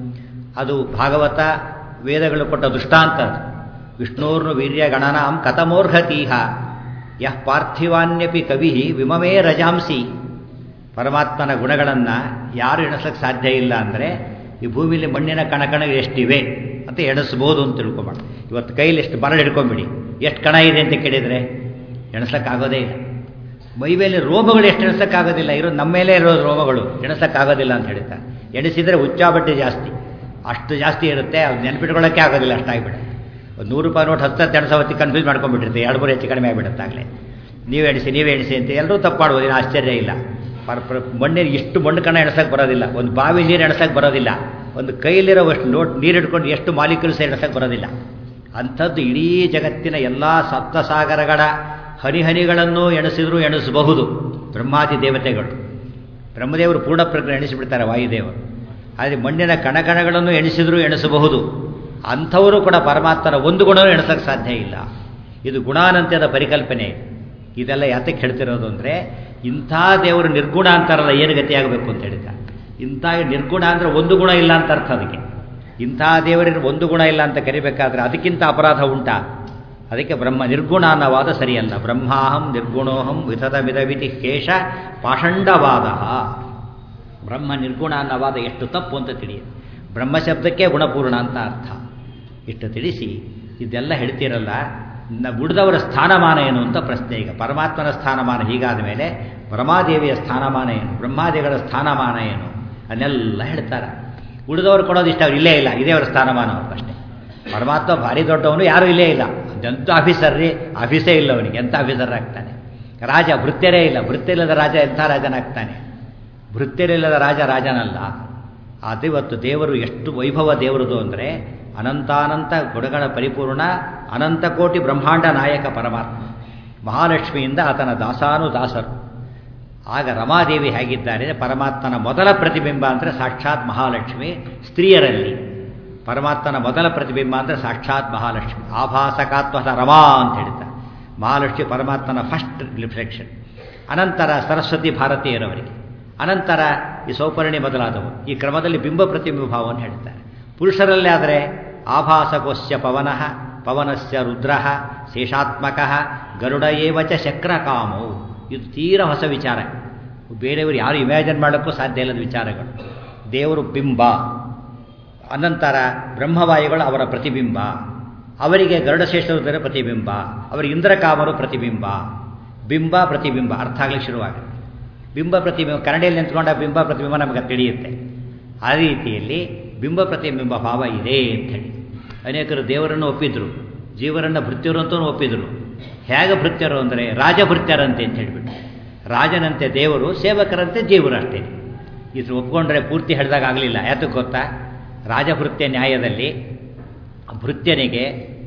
ಅದು ಭಾಗವತ ವೇದಗಳು ಕೊಟ್ಟ ದೃಷ್ಟಾಂತ ಅದು ವಿಷ್ಣೂರ್ನು ವೀರ್ಯ ಗಣನಾಂ ಕಥಮೋರ್ಹತೀಹ ಯಃ ಪಾರ್ಥಿವಾನ್ಯಪಿ ಕವಿ ವಿಮಮೇ ರಜಾಂಸಿ ಪರಮಾತ್ಮನ ಗುಣಗಳನ್ನು ಯಾರು ಎಣಿಸಕ್ಕೆ ಸಾಧ್ಯ ಇಲ್ಲ ಅಂದರೆ ಈ ಭೂಮಿಲಿ ಮಣ್ಣಿನ ಕಣಕಣ ಎಷ್ಟಿವೆ ಅಂತ ಎಣಿಸ್ಬೋದು ಅಂತ ತಿಳ್ಕೊಬೇಡ ಇವತ್ತು ಕೈಲಿ ಎಷ್ಟು ಮರಳು ಹಿಡ್ಕೊಂಬಿಡಿ ಎಷ್ಟು ಕಣ ಇದೆ ಅಂತ ಕೇಳಿದರೆ ಎಣಿಸೋಕ್ಕಾಗೋದೇ ಇಲ್ಲ ಮೈ ಮೇಲೆ ರೋಮಗಳು ಎಷ್ಟು ಎಣಿಸೋಕ್ಕಾಗೋದಿಲ್ಲ ಇರೋ ನಮ್ಮ ಮೇಲೆ ಇರೋ ರೋಮಗಳು ಎಣಿಸೋಕ್ಕಾಗೋದಿಲ್ಲ ಅಂತ ಹೇಳ್ತಾರೆ ಎಣಿಸಿದರೆ ಹುಚ್ಚಾಬಟ್ಟೆ ಜಾಸ್ತಿ ಅಷ್ಟು ಜಾಸ್ತಿ ಇರುತ್ತೆ ಅದು ನೆನಪಿಟ್ಕೊಳ್ಳೋಕ್ಕೆ ಆಗೋದಿಲ್ಲ ಅಷ್ಟಾಗಿಬಿಡುತ್ತೆ ಒಂದು ನೂರು ರೂಪಾಯಿ ನೋಟ್ ಹತ್ತು ಹತ್ತು ಎಣಿಸೋ ಹೊತ್ತಿಗೆ ಕನ್ಫ್ಯೂಸ್ ಮಾಡ್ಕೊಂಡ್ಬಿಟ್ಟಿರುತ್ತೆ ಎರಡು ಮೂರು ಹೆಚ್ಚು ಕಡಿಮೆ ಆಗಿಬಿಡುತ್ತೆ ಆಗಲೇ ನೀವು ಎಣಿಸಿ ನೀವೇ ಎಣಿಸಿ ಅಂತ ಎಲ್ಲರೂ ತಪ್ಪು ಮಾಡ್ಬೋದು ಏನು ಆಶ್ಚರ್ಯ ಇಲ್ಲ ಪರ್ ಪ್ರ ಮಣ್ಣಿನ ಇಷ್ಟು ಮಣ್ಣು ಕಣ ಎಣಸಕ್ಕೆ ಬರೋದಿಲ್ಲ ಒಂದು ಬಾವಿ ನೀರು ಎಣಸಕ್ಕೆ ಬರೋದಿಲ್ಲ ಒಂದು ಕೈಲಿರೋ ಅಷ್ಟು ನೋಟ್ ನೀರು ಹಿಡ್ಕೊಂಡು ಎಷ್ಟು ಮಾಲಿಕ್ಯೂಲ್ಸ್ ಎಣಸಕ್ಕೆ ಬರೋದಿಲ್ಲ ಅಂಥದ್ದು ಇಡೀ ಜಗತ್ತಿನ ಎಲ್ಲ ಸಪ್ತಸಾಗರಗಳ ಹನಿಹನಿಗಳನ್ನು ಎಣಿಸಿದರೂ ಎಣಿಸಬಹುದು ಬ್ರಹ್ಮಾದಿ ದೇವತೆಗಳು ಬ್ರಹ್ಮದೇವರು ಪೂರ್ಣ ಪ್ರಜ್ಞೆ ಎಣಿಸಿಬಿಡ್ತಾರೆ ವಾಯುದೇವರು ಆದರೆ ಮಣ್ಣಿನ ಕಣಕಣಗಳನ್ನು ಎಣಿಸಿದರೂ ಎಣಿಸಬಹುದು ಅಂಥವರು ಕೂಡ ಪರಮಾತ್ಮನ ಒಂದು ಗುಣವೂ ಎಣಿಸೋಕ್ಕೆ ಸಾಧ್ಯ ಇಲ್ಲ ಇದು ಗುಣಾನಂತ್ಯದ ಪರಿಕಲ್ಪನೆ ಇದೆಲ್ಲ ಯಾತಕ್ಕೆ ಹೇಳ್ತಿರೋದು ಅಂದರೆ ಇಂಥ ದೇವರು ನಿರ್ಗುಣ ಅಂತಾರಲ್ಲ ಏನು ಗತಿಯಾಗಬೇಕು ಅಂತ ಹೇಳಿದ್ದಾರೆ ಇಂಥ ನಿರ್ಗುಣ ಅಂದರೆ ಒಂದು ಗುಣ ಇಲ್ಲ ಅಂತ ಅರ್ಥ ಅದಕ್ಕೆ ಇಂಥ ದೇವರಿಗೆ ಒಂದು ಗುಣ ಇಲ್ಲ ಅಂತ ಕರಿಬೇಕಾದ್ರೆ ಅದಕ್ಕಿಂತ ಅಪರಾಧ ಉಂಟಾ ಅದಕ್ಕೆ ಬ್ರಹ್ಮ ನಿರ್ಗುಣ ಅನ್ನೋವಾದ ಸರಿಯಲ್ಲ ಬ್ರಹ್ಮಾಹಂ ನಿರ್ಗುಣೋಹಂ ವಿಧದ ಮಿದವಿತಿ ಕೇಶ ಪಾಷಂಡವಾದ ಬ್ರಹ್ಮ ನಿರ್ಗುಣ ಅನ್ನೋವಾದ ಎಷ್ಟು ತಪ್ಪು ಅಂತ ತಿಳಿಯಿರಿ ಬ್ರಹ್ಮ ಶಬ್ದಕ್ಕೆ ಗುಣಪೂರ್ಣ ಅಂತ ಅರ್ಥ ಇಷ್ಟು ತಿಳಿಸಿ ಇದೆಲ್ಲ ಹೇಳ್ತಿರಲ್ಲ ನ ಉಳಿದವರ ಸ್ಥಾನಮಾನ ಏನು ಅಂತ ಪ್ರಶ್ನೆ ಈಗ ಪರಮಾತ್ಮನ ಸ್ಥಾನಮಾನ ಹೀಗಾದ ಮೇಲೆ ಬ್ರಹ್ಮಾದೇವಿಯ ಸ್ಥಾನಮಾನ ಏನು ಬ್ರಹ್ಮಾದಿಗಳ ಸ್ಥಾನಮಾನ ಏನು ಅದನ್ನೆಲ್ಲ ಹೇಳ್ತಾರೆ ಉಳಿದವರು ಕೊಡೋದು ಇಷ್ಟ ಅವ್ರು ಇಲ್ಲೇ ಇಲ್ಲ ಇದೇ ಅವರ ಸ್ಥಾನಮಾನ ಅವ್ರು ಅಷ್ಟೇ ಪರಮಾತ್ಮ ಭಾರಿ ದೊಡ್ಡವನು ಯಾರೂ ಇಲ್ಲೇ ಇಲ್ಲ ಅದೆಂಥ ಆಫೀಸರ್ ರೀ ಆಫೀಸೇ ಇಲ್ಲ ಅವನಿಗೆ ಎಂಥ ಆಫೀಸರ್ ಆಗ್ತಾನೆ ರಾಜ ಭೃತ್ಯರೇ ಇಲ್ಲ ಭೃತ್ಯರಿಲ್ಲದ ರಾಜ ಎಂಥ ರಾಜನಾಗ್ತಾನೆ ಭೃತ್ಯರಿಲ್ಲದ ರಾಜ ರಾಜನಲ್ಲ ಅದಿವತ್ತು ದೇವರು ಎಷ್ಟು ವೈಭವ ದೇವರದು ಅಂದರೆ ಅನಂತಾನಂತ ಗುಣಗಳ ಪರಿಪೂರ್ಣ ಅನಂತ ಕೋಟಿ ಬ್ರಹ್ಮಾಂಡ ನಾಯಕ ಪರಮಾತ್ಮ ಮಹಾಲಕ್ಷ್ಮಿಯಿಂದ ಆತನ ದಾಸಾನು ದಾಸರು ಆಗ ರಮಾದೇವಿ ಹೇಗಿದ್ದಾರೆ ಪರಮಾತ್ಮನ ಮೊದಲ ಪ್ರತಿಬಿಂಬ ಅಂದರೆ ಸಾಕ್ಷಾತ್ ಮಹಾಲಕ್ಷ್ಮಿ ಸ್ತ್ರೀಯರಲ್ಲಿ ಪರಮಾತ್ಮನ ಮೊದಲ ಪ್ರತಿಬಿಂಬ ಅಂದರೆ ಸಾಕ್ಷಾತ್ ಮಹಾಲಕ್ಷ್ಮಿ ಆಭಾಸಕಾತ್ಮದ ರಮಾ ಅಂತ ಹೇಳ್ತಾರೆ ಮಹಾಲಕ್ಷ್ಮಿ ಪರಮಾತ್ಮನ ಫಸ್ಟ್ ರಿಫ್ಲೆಕ್ಷನ್ ಅನಂತರ ಸರಸ್ವತಿ ಭಾರತೀಯರವರಿಗೆ ಅನಂತರ ಈ ಸೌಪರ್ಣಿ ಮೊದಲಾದವು ಈ ಕ್ರಮದಲ್ಲಿ ಬಿಂಬ ಪ್ರತಿಬಿಂಬ ಭಾವವನ್ನು ಹೇಳ್ತಾರೆ ಪುರುಷರಲ್ಲೇ ಆದರೆ ಆಭಾಸಕೋಸ್ಯ ಪವನಃ ಪವನಸ್ಯ ರುದ್ರ ಶೇಷಾತ್ಮಕ ಗರುಡ ಏವಚ ಶಕ್ರಕಾಮವು ಇದು ತೀರ ಹೊಸ ವಿಚಾರ ಬೇರೆಯವರು ಯಾರು ಇಮ್ಯಾಜಿನ್ ಮಾಡೋಕ್ಕೂ ಸಾಧ್ಯ ಇಲ್ಲದ ವಿಚಾರಗಳು ದೇವರು ಬಿಂಬ ಅನಂತರ ಬ್ರಹ್ಮವಾಯುಗಳು ಅವರ ಪ್ರತಿಬಿಂಬ ಅವರಿಗೆ ಗರುಡಶೇಷರುದ್ರ ಪ್ರತಿಬಿಂಬ ಅವರಿಗೆ ಇಂದ್ರಕಾಮರು ಪ್ರತಿಬಿಂಬ ಬಿಂಬ ಪ್ರತಿಬಿಂಬ ಅರ್ಥ ಆಗ್ಲಿಕ್ಕೆ ಶುರುವಾಗುತ್ತೆ ಬಿಂಬ ಪ್ರತಿಬಿಂಬ ಕನ್ನಡಿಯಲ್ಲಿ ನಿಂತ್ಕೊಂಡ ಬಿಂಬ ಪ್ರತಿಬಿಂಬ ನಮಗೆ ತಿಳಿಯುತ್ತೆ ಆ ರೀತಿಯಲ್ಲಿ ಬಿಂಬ ಪ್ರತಿಬಿಂಬ ಭಾವ ಇದೆ ಅಂತ ಹೇಳಿ ಅನೇಕರು ದೇವರನ್ನು ಒಪ್ಪಿದ್ರು ಜೀವರನ್ನು ಭೃತ್ಯರು ಅಂತೂ ಒಪ್ಪಿದ್ರು ಹೇಗೆ ಭೃತ್ಯರು ಅಂದರೆ ರಾಜಭೃತ್ಯರಂತೆ ಅಂತ ಹೇಳಿಬಿಟ್ಟು ರಾಜನಂತೆ ದೇವರು ಸೇವಕರಂತೆ ಜೀವರು ಅಷ್ಟೇ ಇದು ಒಪ್ಕೊಂಡ್ರೆ ಪೂರ್ತಿ ಹೇಳಿದಾಗ ಆಗಲಿಲ್ಲ ಯಾತಕ್ಕೆ ಗೊತ್ತಾ ರಾಜಭೃತ್ಯ ನ್ಯಾಯದಲ್ಲಿ ಭೃತ್ಯನಿಗೆ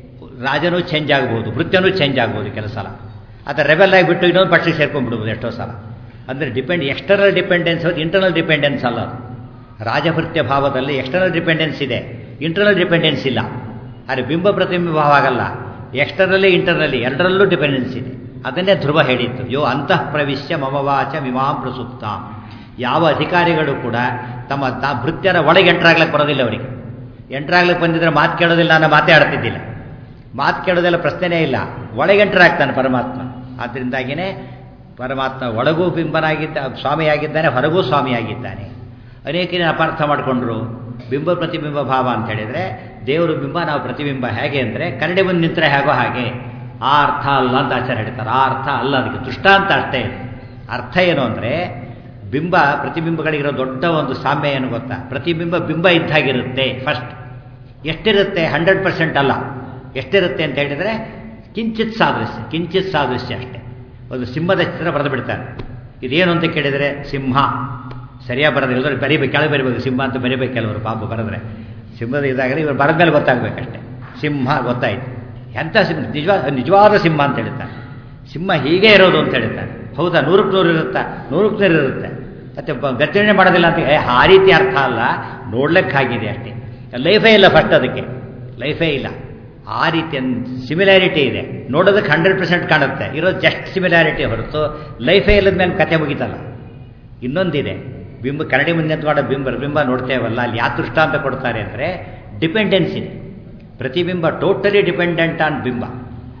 ರಾಜನೂ ಚೇಂಜ್ ಆಗ್ಬೋದು ಭೃತ್ಯನೂ ಚೇಂಜ್ ಆಗ್ಬೋದು ಕೆಲವು ಸಲ ಅಥವಾ ರೆಬೆಲ್ ಆಗಿಬಿಟ್ಟು ಇನ್ನೊಂದು ಪಕ್ಷಕ್ಕೆ ಸೇರ್ಕೊಂಡ್ಬಿಡ್ಬೋದು ಎಷ್ಟೋ ಸಲ ಅಂದರೆ ಡಿಪೆಂಡ್ ಎಕ್ಸ್ಟರ್ನಲ್ ಡಿಪೆಂಡೆನ್ಸ್ ಹೊತ್ತು ಇಂಟರ್ನಲ್ ಡಿಪೆಂಡೆನ್ಸ್ ಅಲ್ಲ ಅದು ರಾಜಭೃತ್ಯ ಭಾವದಲ್ಲಿ ಎಕ್ಸ್ಟರ್ನಲ್ ಡಿಪೆಂಡೆನ್ಸ್ ಇದೆ ಇಂಟರ್ನಲ್ ಡಿಪೆಂಡೆನ್ಸ್ ಇಲ್ಲ ಆದರೆ ಬಿಂಬ ಪ್ರತಿಬಿಂಬ ಭಾವ ಆಗಲ್ಲ ಎಕ್ಸ್ಟರ್ನಲ್ಲಿ ಇಂಟರ್ನಲ್ಲಿ ಎರಡರಲ್ಲೂ ಡಿಪೆಂಡೆನ್ಸ್ ಇದೆ ಅದನ್ನೇ ಧ್ರುವ ಹೇಳಿತ್ತು ಯೋ ಅಂತಃ ಪ್ರವಿಶ್ಯ ಮಮವಾಚ ವಿಮಾಂ ಪ್ರಸುಪ್ತ ಯಾವ ಅಧಿಕಾರಿಗಳು ಕೂಡ ತಮ್ಮ ತಾ ಭೃತ್ಯರ ಒಳಗೆ ಎಂಟ್ರಾಗ್ಲಿಕ್ಕೆ ಬರೋದಿಲ್ಲ ಅವರಿಗೆ ಎಂಟ್ರಾಗ್ಲಿಕ್ಕೆ ಬಂದಿದ್ರೆ ಮಾತು ಕೇಳೋದಿಲ್ಲ ಅನ್ನೋ ಮಾತೇ ಆಡ್ತಿದ್ದಿಲ್ಲ ಮಾತು ಕೇಳೋದೆಲ್ಲ ಪ್ರಶ್ನೆನೇ ಇಲ್ಲ ಒಳಗೆ ಎಂಟ್ರಾಗ್ತಾನೆ ಪರಮಾತ್ಮ ಆದ್ದರಿಂದಾಗಿಯೇ ಪರಮಾತ್ಮ ಒಳಗೂ ಬಿಂಬನಾಗಿದ್ದ ಸ್ವಾಮಿಯಾಗಿದ್ದಾನೆ ಹೊರಗೂ ಸ್ವಾಮಿಯಾಗಿದ್ದಾನೆ ಅನೇಕರೇ ಅಪಾರ್ಥ ಮಾಡಿಕೊಂಡ್ರು ಬಿಂಬ ಪ್ರತಿಬಿಂಬ ಭಾವ ಅಂತ ಹೇಳಿದರೆ ದೇವರು ಬಿಂಬ ನಾವು ಪ್ರತಿಬಿಂಬ ಹೇಗೆ ಅಂದರೆ ಕನ್ನಡಿ ಬಂದು ನಿಂತರೆ ಹೇಗೋ ಹಾಗೆ ಆ ಅರ್ಥ ಅಲ್ಲ ಅಂತ ಆಚಾರ ಹೇಳ್ತಾರೆ ಆ ಅರ್ಥ ಅಲ್ಲ ಅದಕ್ಕೆ ದೃಷ್ಟಾಂತ ಅಷ್ಟೇ ಅರ್ಥ ಏನು ಅಂದರೆ ಬಿಂಬ ಪ್ರತಿಬಿಂಬಗಳಿಗಿರೋ ದೊಡ್ಡ ಒಂದು ಸಾಮ್ಯ ಏನು ಗೊತ್ತಾ ಪ್ರತಿಬಿಂಬ ಬಿಂಬ ಇದ್ದಾಗಿರುತ್ತೆ ಫಸ್ಟ್ ಎಷ್ಟಿರುತ್ತೆ ಹಂಡ್ರೆಡ್ ಪರ್ಸೆಂಟ್ ಅಲ್ಲ ಎಷ್ಟಿರುತ್ತೆ ಅಂತ ಹೇಳಿದರೆ ಕಿಂಚಿತ್ ಸಾದೃಶ್ಯ ಕಿಂಚಿತ್ ಸಾದೃಶ್ಯ ಅಷ್ಟೇ ಒಂದು ಸಿಂಹದ ಚಿತ್ರ ಬರೆದು ಬಿಡ್ತಾರೆ ಇದೇನು ಅಂತ ಕೇಳಿದರೆ ಸಿಂಹ ಸರಿಯಾಗಿ ಬರೋದು ಎಲ್ಲರೂ ಬರೀಬೇಕು ಕೆಳಗೆ ಬರೀಬೇಕು ಸಿಂಹ ಅಂತ ಬರೀಬೇಕು ಕೆಲವರು ಪಾಪ ಬರೆದ್ರೆ ಸಿಂಹದ ಇದಾಗಲಿ ಇವರು ಬರದ ಮೇಲೆ ಗೊತ್ತಾಗಬೇಕಷ್ಟೆ ಸಿಂಹ ಗೊತ್ತಾಯ್ತು ಎಂಥ ಸಿಂಹ ನಿಜವಾದ ನಿಜವಾದ ಸಿಂಹ ಅಂತ ಹೇಳ್ತಾರೆ ಸಿಂಹ ಹೀಗೆ ಇರೋದು ಅಂತ ಹೇಳ್ತಾರೆ ಹೌದಾ ನೂರಕ್ಕೆ ನೂರು ಇರುತ್ತಾ ನೂರಕ್ಕೆ ನೂರು ಇರುತ್ತೆ ಮತ್ತೆ ಗರ್ಜನೆ ಮಾಡೋದಿಲ್ಲ ಅಂತ ಏ ಆ ರೀತಿ ಅರ್ಥ ಅಲ್ಲ ನೋಡ್ಲಿಕ್ಕೆ ಆಗಿದೆ ಅಷ್ಟೇ ಲೈಫೇ ಇಲ್ಲ ಫಸ್ಟ್ ಅದಕ್ಕೆ ಲೈಫೇ ಇಲ್ಲ ಆ ರೀತಿ ಸಿಮಿಲಾರಿಟಿ ಇದೆ ನೋಡೋದಕ್ಕೆ ಹಂಡ್ರೆಡ್ ಪರ್ಸೆಂಟ್ ಕಾಣುತ್ತೆ ಇರೋದು ಜಸ್ಟ್ ಸಿಮಿಲಾರಿಟಿ ಹೊರತು ಲೈಫೇ ಇಲ್ಲದ ಮೇಲೆ ಕತೆ ಮುಗಿತಲ್ಲ ಇನ್ನೊಂದಿದೆ ಬಿಂಬ ಕರಡಿ ಮುಂದೆ ನಿಂತ್ಕೊಂಡ ಬಿಂಬ ಬಿಂಬ ನೋಡ್ತೇವಲ್ಲ ಅಲ್ಲಿ ಯಾವ ದೃಷ್ಟಾಂತ ಕೊಡ್ತಾರೆ ಅಂದರೆ ಡಿಪೆಂಡೆನ್ಸ್ ಇದೆ ಪ್ರತಿಬಿಂಬ ಟೋಟಲಿ ಡಿಪೆಂಡೆಂಟ್ ಆನ್ ಬಿಂಬ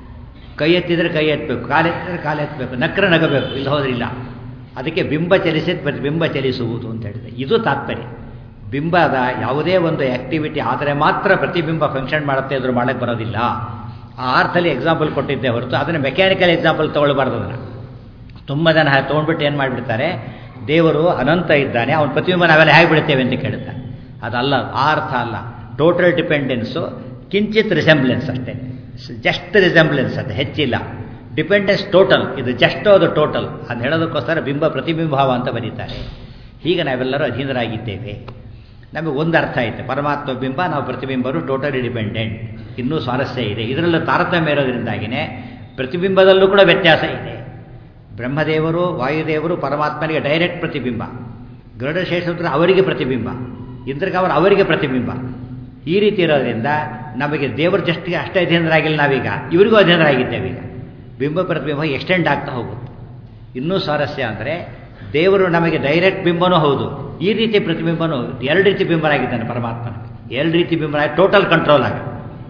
ಕೈ ಎತ್ತಿದ್ರೆ ಕೈ ಎತ್ತಬೇಕು ಕಾಲೆತ್ತಿದ್ರೆ ಕಾಲು ಎತ್ತಬೇಕು ನಕ್ರ ನಗಬೇಕು ಇಲ್ಲಿ ಹೋದ್ರಿಲ್ಲ ಅದಕ್ಕೆ ಬಿಂಬ ಚಲಿಸಿದ ಪ್ರತಿಬಿಂಬ ಚಲಿಸುವುದು ಅಂತ ಹೇಳಿದೆ ಇದು ತಾತ್ಪರ್ಯ ಬಿಂಬದ ಯಾವುದೇ ಒಂದು ಆ್ಯಕ್ಟಿವಿಟಿ ಆದರೆ ಮಾತ್ರ ಪ್ರತಿಬಿಂಬ ಫಂಕ್ಷನ್ ಮಾಡುತ್ತೆ ಅದ್ರ ಮಾಡಕ್ಕೆ ಬರೋದಿಲ್ಲ ಆ ಅರ್ಥದಲ್ಲಿ ಎಕ್ಸಾಂಪಲ್ ಕೊಟ್ಟಿದ್ದೆ ಹೊರತು ಅದನ್ನು ಮೆಕ್ಯಾನಿಕಲ್ ಎಕ್ಸಾಂಪಲ್ ತೊಗೊಳ್ಬಾರ್ದು ಅದನ್ನು ತುಂಬ ಜನ ತೊಗೊಂಡ್ಬಿಟ್ಟು ಏನು ಮಾಡಿಬಿಡ್ತಾರೆ ದೇವರು ಅನಂತ ಇದ್ದಾನೆ ಅವನ ಪ್ರತಿಬಿಂಬ ನಾವೆಲ್ಲ ಹೇಗೆ ಬಿಡ್ತೇವೆ ಅಂತ ಕೇಳ್ತಾರೆ ಅದಲ್ಲ ಆ ಅರ್ಥ ಅಲ್ಲ ಟೋಟಲ್ ಡಿಪೆಂಡೆನ್ಸು ಕಿಂಚಿತ್ ರಿಸೆಂಬ್ಲೆನ್ಸ್ ಅಷ್ಟೇ ಜಸ್ಟ್ ರಿಸೆಂಬ್ಲೆನ್ಸ್ ಅದು ಹೆಚ್ಚಿಲ್ಲ ಡಿಪೆಂಡೆನ್ಸ್ ಟೋಟಲ್ ಇದು ಜಸ್ಟ್ ಅದು ಟೋಟಲ್ ಅದು ಹೇಳೋದಕ್ಕೋಸ್ಕರ ಬಿಂಬ ಪ್ರತಿಬಿಂಬಾವ ಅಂತ ಬರೀತಾರೆ ಹೀಗೆ ನಾವೆಲ್ಲರೂ ಅಧೀನರಾಗಿದ್ದೇವೆ ನಮಗೆ ಒಂದು ಅರ್ಥ ಐತೆ ಪರಮಾತ್ಮ ಬಿಂಬ ನಾವು ಪ್ರತಿಬಿಂಬರು ಟೋಟಲಿ ಡಿಪೆಂಡೆಂಟ್ ಇನ್ನೂ ಸ್ವಾರಸ್ಯ ಇದೆ ಇದರಲ್ಲೂ ತಾರತಮ್ಯ ಇರೋದ್ರಿಂದಾಗಿಯೇ ಪ್ರತಿಬಿಂಬದಲ್ಲೂ ಕೂಡ ವ್ಯತ್ಯಾಸ ಇದೆ ಬ್ರಹ್ಮದೇವರು ವಾಯುದೇವರು ಪರಮಾತ್ಮನಿಗೆ ಡೈರೆಕ್ಟ್ ಪ್ರತಿಬಿಂಬ ಗರುಡಶೇಷರುದ್ರ ಅವರಿಗೆ ಪ್ರತಿಬಿಂಬ ಇಂದ್ರಕವರ ಅವರಿಗೆ ಪ್ರತಿಬಿಂಬ ಈ ರೀತಿ ಇರೋದ್ರಿಂದ ನಮಗೆ ದೇವರ ಜಸ್ಟಿಗೆ ಅಷ್ಟೇ ಅಧೀನರಾಗಿಲ್ಲ ನಾವೀಗ ಇವರಿಗೂ ಅಧೀನರಾಗಿದ್ದೇವೆ ಈಗ ಬಿಂಬ ಪ್ರತಿಬಿಂಬ ಎಕ್ಸ್ಟೆಂಡ್ ಆಗ್ತಾ ಹೋಗುತ್ತೆ ಇನ್ನೂ ಸ್ವಾರಸ್ಯ ಅಂದರೆ ದೇವರು ನಮಗೆ ಡೈರೆಕ್ಟ್ ಬಿಂಬನೂ ಹೌದು ಈ ರೀತಿ ಪ್ರತಿಬಿಂಬನೂ ಎರಡು ರೀತಿ ಬಿಂಬರಾಗಿದ್ದಾನೆ ಪರಮಾತ್ಮನ ಎರಡು ರೀತಿ ಬಿಂಬ ಟೋಟಲ್ ಕಂಟ್ರೋಲ್ ಆಗ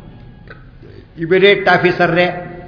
ಇಮಿಡಿಯೇಟ್ ಆಫೀಸರ್ರೇ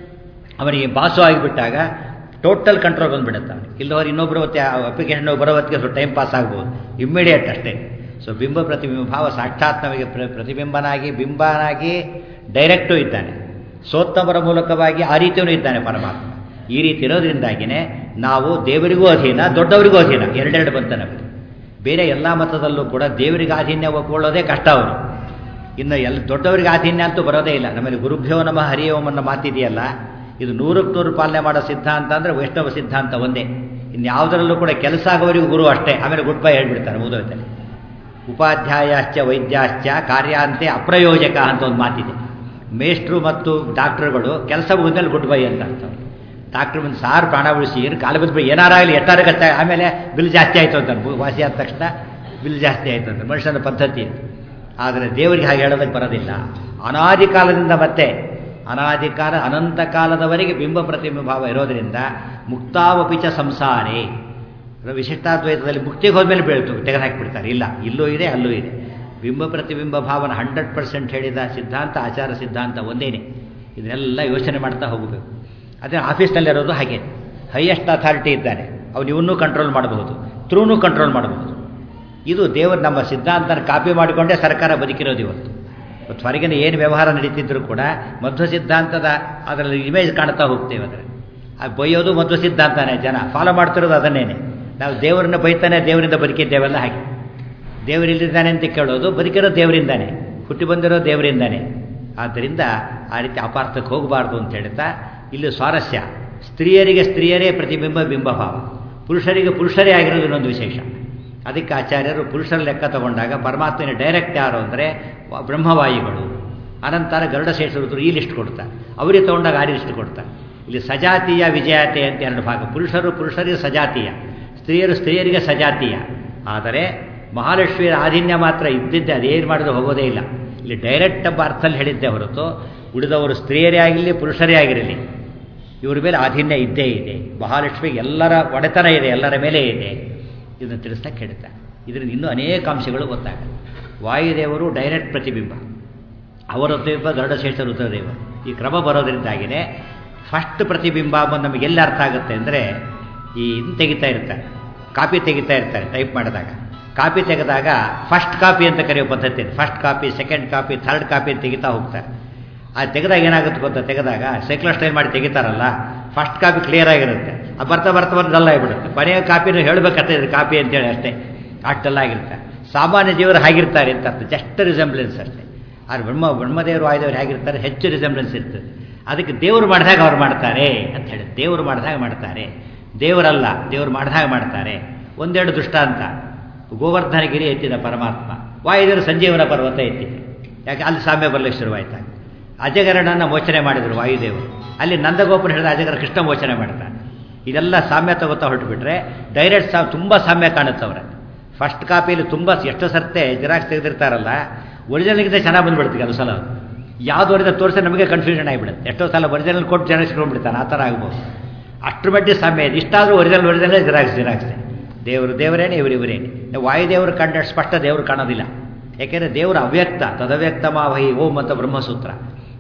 ಅವನಿಗೆ ಬಾಸು ಆಗಿಬಿಟ್ಟಾಗ ಟೋಟಲ್ ಕಂಟ್ರೋಲ್ ಬಂದುಬಿಡುತ್ತೆ ಅವನಿಗೆ ಇಲ್ಲವರು ಇನ್ನೊಬ್ಬರು ಹೊತ್ತೆ ಅಪ್ಲಿಕೇಶನ್ ಬರೋ ಹೊತ್ತಿಗೆ ಸ್ವಲ್ಪ ಟೈಮ್ ಪಾಸ್ ಆಗ್ಬೋದು ಇಮ್ಮಿಡಿಯೇಟ್ ಅಷ್ಟೇ ಸೊ ಬಿಂಬ ಪ್ರತಿಬಿಂಬ ಭಾವ ಸಾಕ್ಷಾತ್ ನಮಗೆ ಪ್ರ ಪ್ರತಿಬಿಂಬನಾಗಿ ಬಿಂಬನಾಗಿ ಡೈರೆಕ್ಟೂ ಇದ್ದಾನೆ ಸೋತ್ತಮರ ಮೂಲಕವಾಗಿ ಆ ರೀತಿಯೂ ಇದ್ದಾನೆ ಪರಮಾತ್ಮ ಈ ರೀತಿ ಇರೋದ್ರಿಂದಾಗಿಯೇ ನಾವು ದೇವರಿಗೂ ಅಧೀನ ದೊಡ್ಡವರಿಗೂ ಅಧೀನ ಎರಡೆರಡು ಬಂತ ನಮಗೆ ಬೇರೆ ಎಲ್ಲ ಮತದಲ್ಲೂ ಕೂಡ ದೇವರಿಗೆ ಆಧೀನ್ಯ ಒಪ್ಕೊಳ್ಳೋದೇ ಕಷ್ಟ ಅವರು ಇನ್ನು ಎಲ್ಲ ದೊಡ್ಡವರಿಗೆ ಆಧೀನ್ಯ ಅಂತೂ ಬರೋದೇ ಇಲ್ಲ ನಮ್ಮಲ್ಲಿ ಗುರುಭ್ಯೋ ನಮ ಹರಿಯೋಮ್ ಅನ್ನೋ ಮಾತಿದೆಯಲ್ಲ ಇದು ನೂರಕ್ಕೆ ನೂರು ಪಾಲನೆ ಮಾಡೋ ಸಿದ್ಧಾಂತ ಅಂದರೆ ವೈಷ್ಣವ ಸಿದ್ಧಾಂತ ಒಂದೇ ಇನ್ಯಾವುದರಲ್ಲೂ ಕೂಡ ಕೆಲಸ ಆಗೋವರಿಗೂ ಗುರು ಅಷ್ಟೇ ಆಮೇಲೆ ಗುಡ್ ಬೈ ಹೇಳ್ಬಿಡ್ತಾರೆ ಮುಗಿದೋಯ್ತಾರೆ ಉಪಾಧ್ಯಾಯಾಶ್ಚ ವೈದ್ಯಾಶ್ಚ ಕಾರ್ಯಾಂತೆ ಅಪ್ರಯೋಜಕ ಅಂತ ಒಂದು ಮಾತಿದೆ ಮೇಷ್ಟ್ರು ಮತ್ತು ಡಾಕ್ಟರ್ಗಳು ಕೆಲಸ ಮುಗಿದ್ಮೇಲೆ ಗುಡ್ ಬೈ ಅಂತ ಅರ್ಥ ಡಾಕ್ಟ್ರ್ ಬಂದು ಸಾರು ಪ್ರಾಣ ಉಳಿಸಿ ಏನು ಕಾಲು ಬಿದ್ದು ಏನಾರಾಗಲಿ ಎಷ್ಟಾರ ಖರ್ಚ ಆಮೇಲೆ ಬಿಲ್ ಜಾಸ್ತಿ ಆಯಿತು ಅಂತ ವಾಸಿ ಆದ ತಕ್ಷಣ ಬಿಲ್ ಜಾಸ್ತಿ ಆಯಿತು ಅಂತ ಮನುಷ್ಯನ ಪದ್ಧತಿ ಆದರೆ ದೇವರಿಗೆ ಹಾಗೆ ಹೇಳೋದಕ್ಕೆ ಬರೋದಿಲ್ಲ ಅನಾದಿ ಕಾಲದಿಂದ ಮತ್ತೆ ಅನಾದಿ ಕಾಲ ಅನಂತ ಕಾಲದವರೆಗೆ ಬಿಂಬ ಪ್ರತಿಬಿಂಬಾವ ಇರೋದರಿಂದ ಮುಕ್ತಾವಪಿಚ ಸಂಸಾರೇ ವಿಶಿಷ್ಟಾದ್ವೈತದಲ್ಲಿ ಮುಕ್ತಿಗೆ ಹೋದ್ಮೇಲೆ ಬೆಳೆತು ತೆಗೆದುಹಾಕಿಬಿಡ್ತಾರೆ ಇಲ್ಲ ಇಲ್ಲೂ ಇದೆ ಅಲ್ಲೂ ಇದೆ ಬಿಂಬ ಪ್ರತಿಬಿಂಬ ಭಾವನ ಹಂಡ್ರೆಡ್ ಪರ್ಸೆಂಟ್ ಹೇಳಿದ ಸಿದ್ಧಾಂತ ಆಚಾರ ಸಿದ್ಧಾಂತ ಒಂದೇನೆ ಇದನ್ನೆಲ್ಲ ಯೋಚನೆ ಮಾಡ್ತಾ ಹೋಗಬೇಕು ಅದೇ ಆಫೀಸ್ನಲ್ಲಿರೋದು ಹಾಗೆ ಹೈಯೆಸ್ಟ್ ಅಥಾರಿಟಿ ಇದ್ದಾನೆ ಅವನು ಇವನ್ನೂ ಕಂಟ್ರೋಲ್ ಮಾಡಬಹುದು ತ್ರೂನೂ ಕಂಟ್ರೋಲ್ ಮಾಡಬಹುದು ಇದು ದೇವರು ನಮ್ಮ ಸಿದ್ಧಾಂತನ ಕಾಪಿ ಮಾಡಿಕೊಂಡೇ ಸರ್ಕಾರ ಬದುಕಿರೋದು ಇವತ್ತು ಇವತ್ತು ಹೊರಗಿನ ಏನು ವ್ಯವಹಾರ ನಡೀತಿದ್ರು ಕೂಡ ಮಧ್ವ ಸಿದ್ಧಾಂತದ ಅದರಲ್ಲಿ ಇಮೇಜ್ ಕಾಣ್ತಾ ಹೋಗ್ತೇವೆ ಅದರಲ್ಲಿ ಆ ಬೈಯೋದು ಮಧ್ವ ಸಿದ್ಧಾಂತನೇ ಜನ ಫಾಲೋ ಮಾಡ್ತಿರೋದು ಅದನ್ನೇನೆ ನಾವು ದೇವರನ್ನ ಬೈತಾನೆ ದೇವರಿಂದ ಬದುಕಿದ್ದೇವಲ್ಲ ಹಾಗೆ ದೇವರಿಲ್ಲಿದ್ದಾನೆ ಅಂತ ಕೇಳೋದು ಬದುಕಿರೋ ದೇವರಿಂದಾನೆ ಹುಟ್ಟಿ ಬಂದಿರೋ ದೇವರಿಂದಾನೆ ಆದ್ದರಿಂದ ಆ ರೀತಿ ಅಪಾರ್ಥಕ್ಕೆ ಹೋಗಬಾರ್ದು ಅಂತ ಹೇಳ್ತಾ ಇಲ್ಲಿ ಸ್ವಾರಸ್ಯ ಸ್ತ್ರೀಯರಿಗೆ ಸ್ತ್ರೀಯರೇ ಪ್ರತಿಬಿಂಬ ಬಿಂಬಭಾವ ಪುರುಷರಿಗೆ ಪುರುಷರೇ ಆಗಿರೋದು ಇನ್ನೊಂದು ವಿಶೇಷ ಅದಕ್ಕೆ ಆಚಾರ್ಯರು ಪುರುಷರ ಲೆಕ್ಕ ತಗೊಂಡಾಗ ಪರಮಾತ್ಮನ ಡೈರೆಕ್ಟ್ ಯಾರು ಅಂದರೆ ಬ್ರಹ್ಮವಾಯುಗಳು ಅನಂತರ ಗರುಡಶೇಷರುದ್ರು ಈ ಲಿಸ್ಟ್ ಕೊಡ್ತಾರೆ ಅವರಿಗೆ ತಗೊಂಡಾಗ ಆ ಲಿಸ್ಟ್ ಕೊಡ್ತಾರೆ ಇಲ್ಲಿ ಸಜಾತೀಯ ವಿಜಯಾತೆ ಅಂತ ಎರಡು ಭಾಗ ಪುರುಷರು ಪುರುಷರಿಗೆ ಸಜಾತೀಯ ಸ್ತ್ರೀಯರು ಸ್ತ್ರೀಯರಿಗೆ ಸಜಾತೀಯ ಆದರೆ ಮಹಾಲಕ್ಷ್ಮಿಯರ ಆಧೀನ್ಯ ಮಾತ್ರ ಇದ್ದಿದ್ದೆ ಅದೇನು ಮಾಡಿದ್ರು ಹೋಗೋದೇ ಇಲ್ಲ ಇಲ್ಲಿ ಡೈರೆಕ್ಟ್ ಎಂಬ ಅರ್ಥದಲ್ಲಿ ಹೇಳಿದ್ದೆ ಹೊರತು ಉಳಿದವರು ಸ್ತ್ರೀಯರೇ ಆಗಿರಲಿ ಪುರುಷರೇ ಆಗಿರಲಿ ಇವ್ರ ಮೇಲೆ ಆಧೀನ್ಯ ಇದ್ದೇ ಇದೆ ಮಹಾಲಕ್ಷ್ಮಿಗೆ ಎಲ್ಲರ ಒಡೆತನ ಇದೆ ಎಲ್ಲರ ಮೇಲೆ ಇದೆ ಇದನ್ನು ತಿಳಿಸ್ತಾ ಕೇಳುತ್ತಾರೆ ಇದರಿಂದ ಇನ್ನೂ ಅನೇಕ ಅಂಶಗಳು ಗೊತ್ತಾಗುತ್ತೆ ವಾಯುದೇವರು ಡೈರೆಕ್ಟ್ ಪ್ರತಿಬಿಂಬ ಅವರ ಪ್ರತಿಬಿಂಬ ಗರುಡಶ್ರೇಷ್ಠ ರುದ್ರದೇವರು ಈ ಕ್ರಮ ಬರೋದ್ರಿಂದಾಗಿಯೇ ಫಸ್ಟ್ ಪ್ರತಿಬಿಂಬ ಬಂದು ನಮಗೆ ಎಲ್ಲಿ ಅರ್ಥ ಆಗುತ್ತೆ ಅಂದರೆ ಈ ಇನ್ನು ತೆಗಿತಾ ಇರ್ತಾರೆ ಕಾಪಿ ತೆಗಿತಾ ಇರ್ತಾರೆ ಟೈಪ್ ಮಾಡಿದಾಗ ಕಾಪಿ ತೆಗೆದಾಗ ಫಸ್ಟ್ ಕಾಪಿ ಅಂತ ಕರೆಯೋ ಪದ್ಧತಿ ಇದೆ first copy second copy third copy ಅಂತ ತೆಗಿತಾ ಹೋಗ್ತಾರೆ ಅದು ತೆಗೆದಾಗ ಏನಾಗುತ್ತೆ ಗೊತ್ತಾ ತೆಗೆದಾಗ ಸೈಕ್ಲೋ ಸ್ಟೈಲ್ ಮಾಡಿ ತೆಗಿತಾರಲ್ಲ ಫಸ್ಟ್ ಕಾಪಿ ಕ್ಲಿಯರ್ ಆಗಿರುತ್ತೆ ಅದು ಬರ್ತಾ ಬರ್ತಾ ಬರ್ತಾ ಡಲ್ ಆಗಿಬಿಡುತ್ತೆ ಕೊನೆಯ ಕಾಪಿನೂ ಹೇಳಬೇಕಂತ ಇದೆ ಕಾಪಿ ಅಂತೇಳಿ ಅಷ್ಟೇ ಅಷ್ಟೆಲ್ಲ ಆಗಿರುತ್ತೆ ಸಾಮಾನ್ಯ ಜೀವರು ಹಾಗಿರ್ತಾರೆ ಅಂತ ಅರ್ಥ ಜಸ್ಟ್ ರಿಸೆಂಬ್ಲೆನ್ಸ್ ಅಷ್ಟೇ ಆದ್ರೆ ಬ್ರಹ್ಮ ಬ್ರಹ್ಮದೇವರು ಆಯ್ದವ್ರು ಹೇಗಿರ್ತಾರೆ ಹೆಚ್ಚು ರಿಸೆಂಬ್ಲೆನ್ಸ್ ಇರ್ತದೆ ಅದಕ್ಕೆ ದೇವರು ಮಾಡಿದಾಗ ಅವ್ರು ಮಾಡ್ತಾರೆ ಅಂತ ಹೇಳಿ ದೇವರು ಮಾಡಿದಾಗ ಮಾಡ್ತಾರೆ ದೇವರಲ್ಲ ದೇವರು ಮಾಡಿದಾಗ ಮಾಡ್ತಾರೆ ಒಂದೆರಡು ದೃಷ್ಟಾಂತ ಗೋವರ್ಧನಗಿರಿ ಎತ್ತಿದ ಪರಮಾತ್ಮ ವಾಯುದೇವರು ಸಂಜೀವನ ಪರ್ವತ ಎತ್ತಿದ್ರು ಯಾಕೆ ಅಲ್ಲಿ ಸಾಮ್ಯ ಬರಲಿಕ್ಕೆ ಶುರುವಾಯ್ತಾಗ ಅಜಗರನನ್ನು ಮೋಚನೆ ಮಾಡಿದರು ವಾಯುದೇವರು ಅಲ್ಲಿ ನಂದಗೋಪನ ಹೇಳಿದ ಅಜಗರ ಕೃಷ್ಣ ಮೋಚನೆ ಮಾಡ್ತಾನೆ ಇದೆಲ್ಲ ಸಾಮ್ಯ ತಗೋತಾ ಹೊರಟುಬಿಟ್ರೆ ಡೈರೆಕ್ಟ್ ಸಾ ತುಂಬ ಸಾಮ್ಯ ಕಾಣುತ್ತೆ ಅವರ ಫಸ್ಟ್ ಕಾಪಿಯಲ್ಲಿ ತುಂಬ ಎಷ್ಟು ಸರ್ತೆ ಜಿರಾಕ್ಸ್ ತೆಗೆದಿರ್ತಾರಲ್ಲ ಒರಿಜಿನಲ್ಗಿಂತ ಚೆನ್ನಾಗಿ ಬಂದುಬಿಡ್ತೀವಿ ಕೆಲವು ಸಲ ಯಾವುದು ಒರಿಜಿನಲ್ ತೋರಿಸಿ ನಮಗೆ ಕನ್ಫ್ಯೂಷನ್ ಆಗಿಬಿಡುತ್ತೆ ಎಷ್ಟೋ ಸಲ ಒರಿಜಿನಲ್ ಕೊಟ್ಟು ಜೆರಾಕ್ಸ್ ಇಟ್ಕೊಂಡ್ಬಿಡ್ತಾನೆ ಆ ಥರ ಆಗ್ಬೋದು ಅಷ್ಟರ ಮಟ್ಟಿಗೆ ಸಾಮ್ಯ ಇದೆ ಇಷ್ಟಾದರೂ ಒರಿಜಿನಲ್ ಒರಿಜಿನಲ್ ಜಿರಾಕ್ಸ್ ಜಿರಾಕ್ಸೆ ದೇವರು ದೇವರೇನೆ ಇವರು ಇವರೇನೆ ವಾಯುದೇವರು ಕಂಡ ಸ್ಪಷ್ಟ ದೇವರು ಕಾಣೋದಿಲ್ಲ ಯಾಕೆಂದರೆ ದೇವರು ಅವ್ಯಕ್ತ ತದವ್ಯಕ್ತ ಮಾವಹಿ ಓಂ ಅಂತ ಬ್ರಹ್ಮಸೂತ್ರ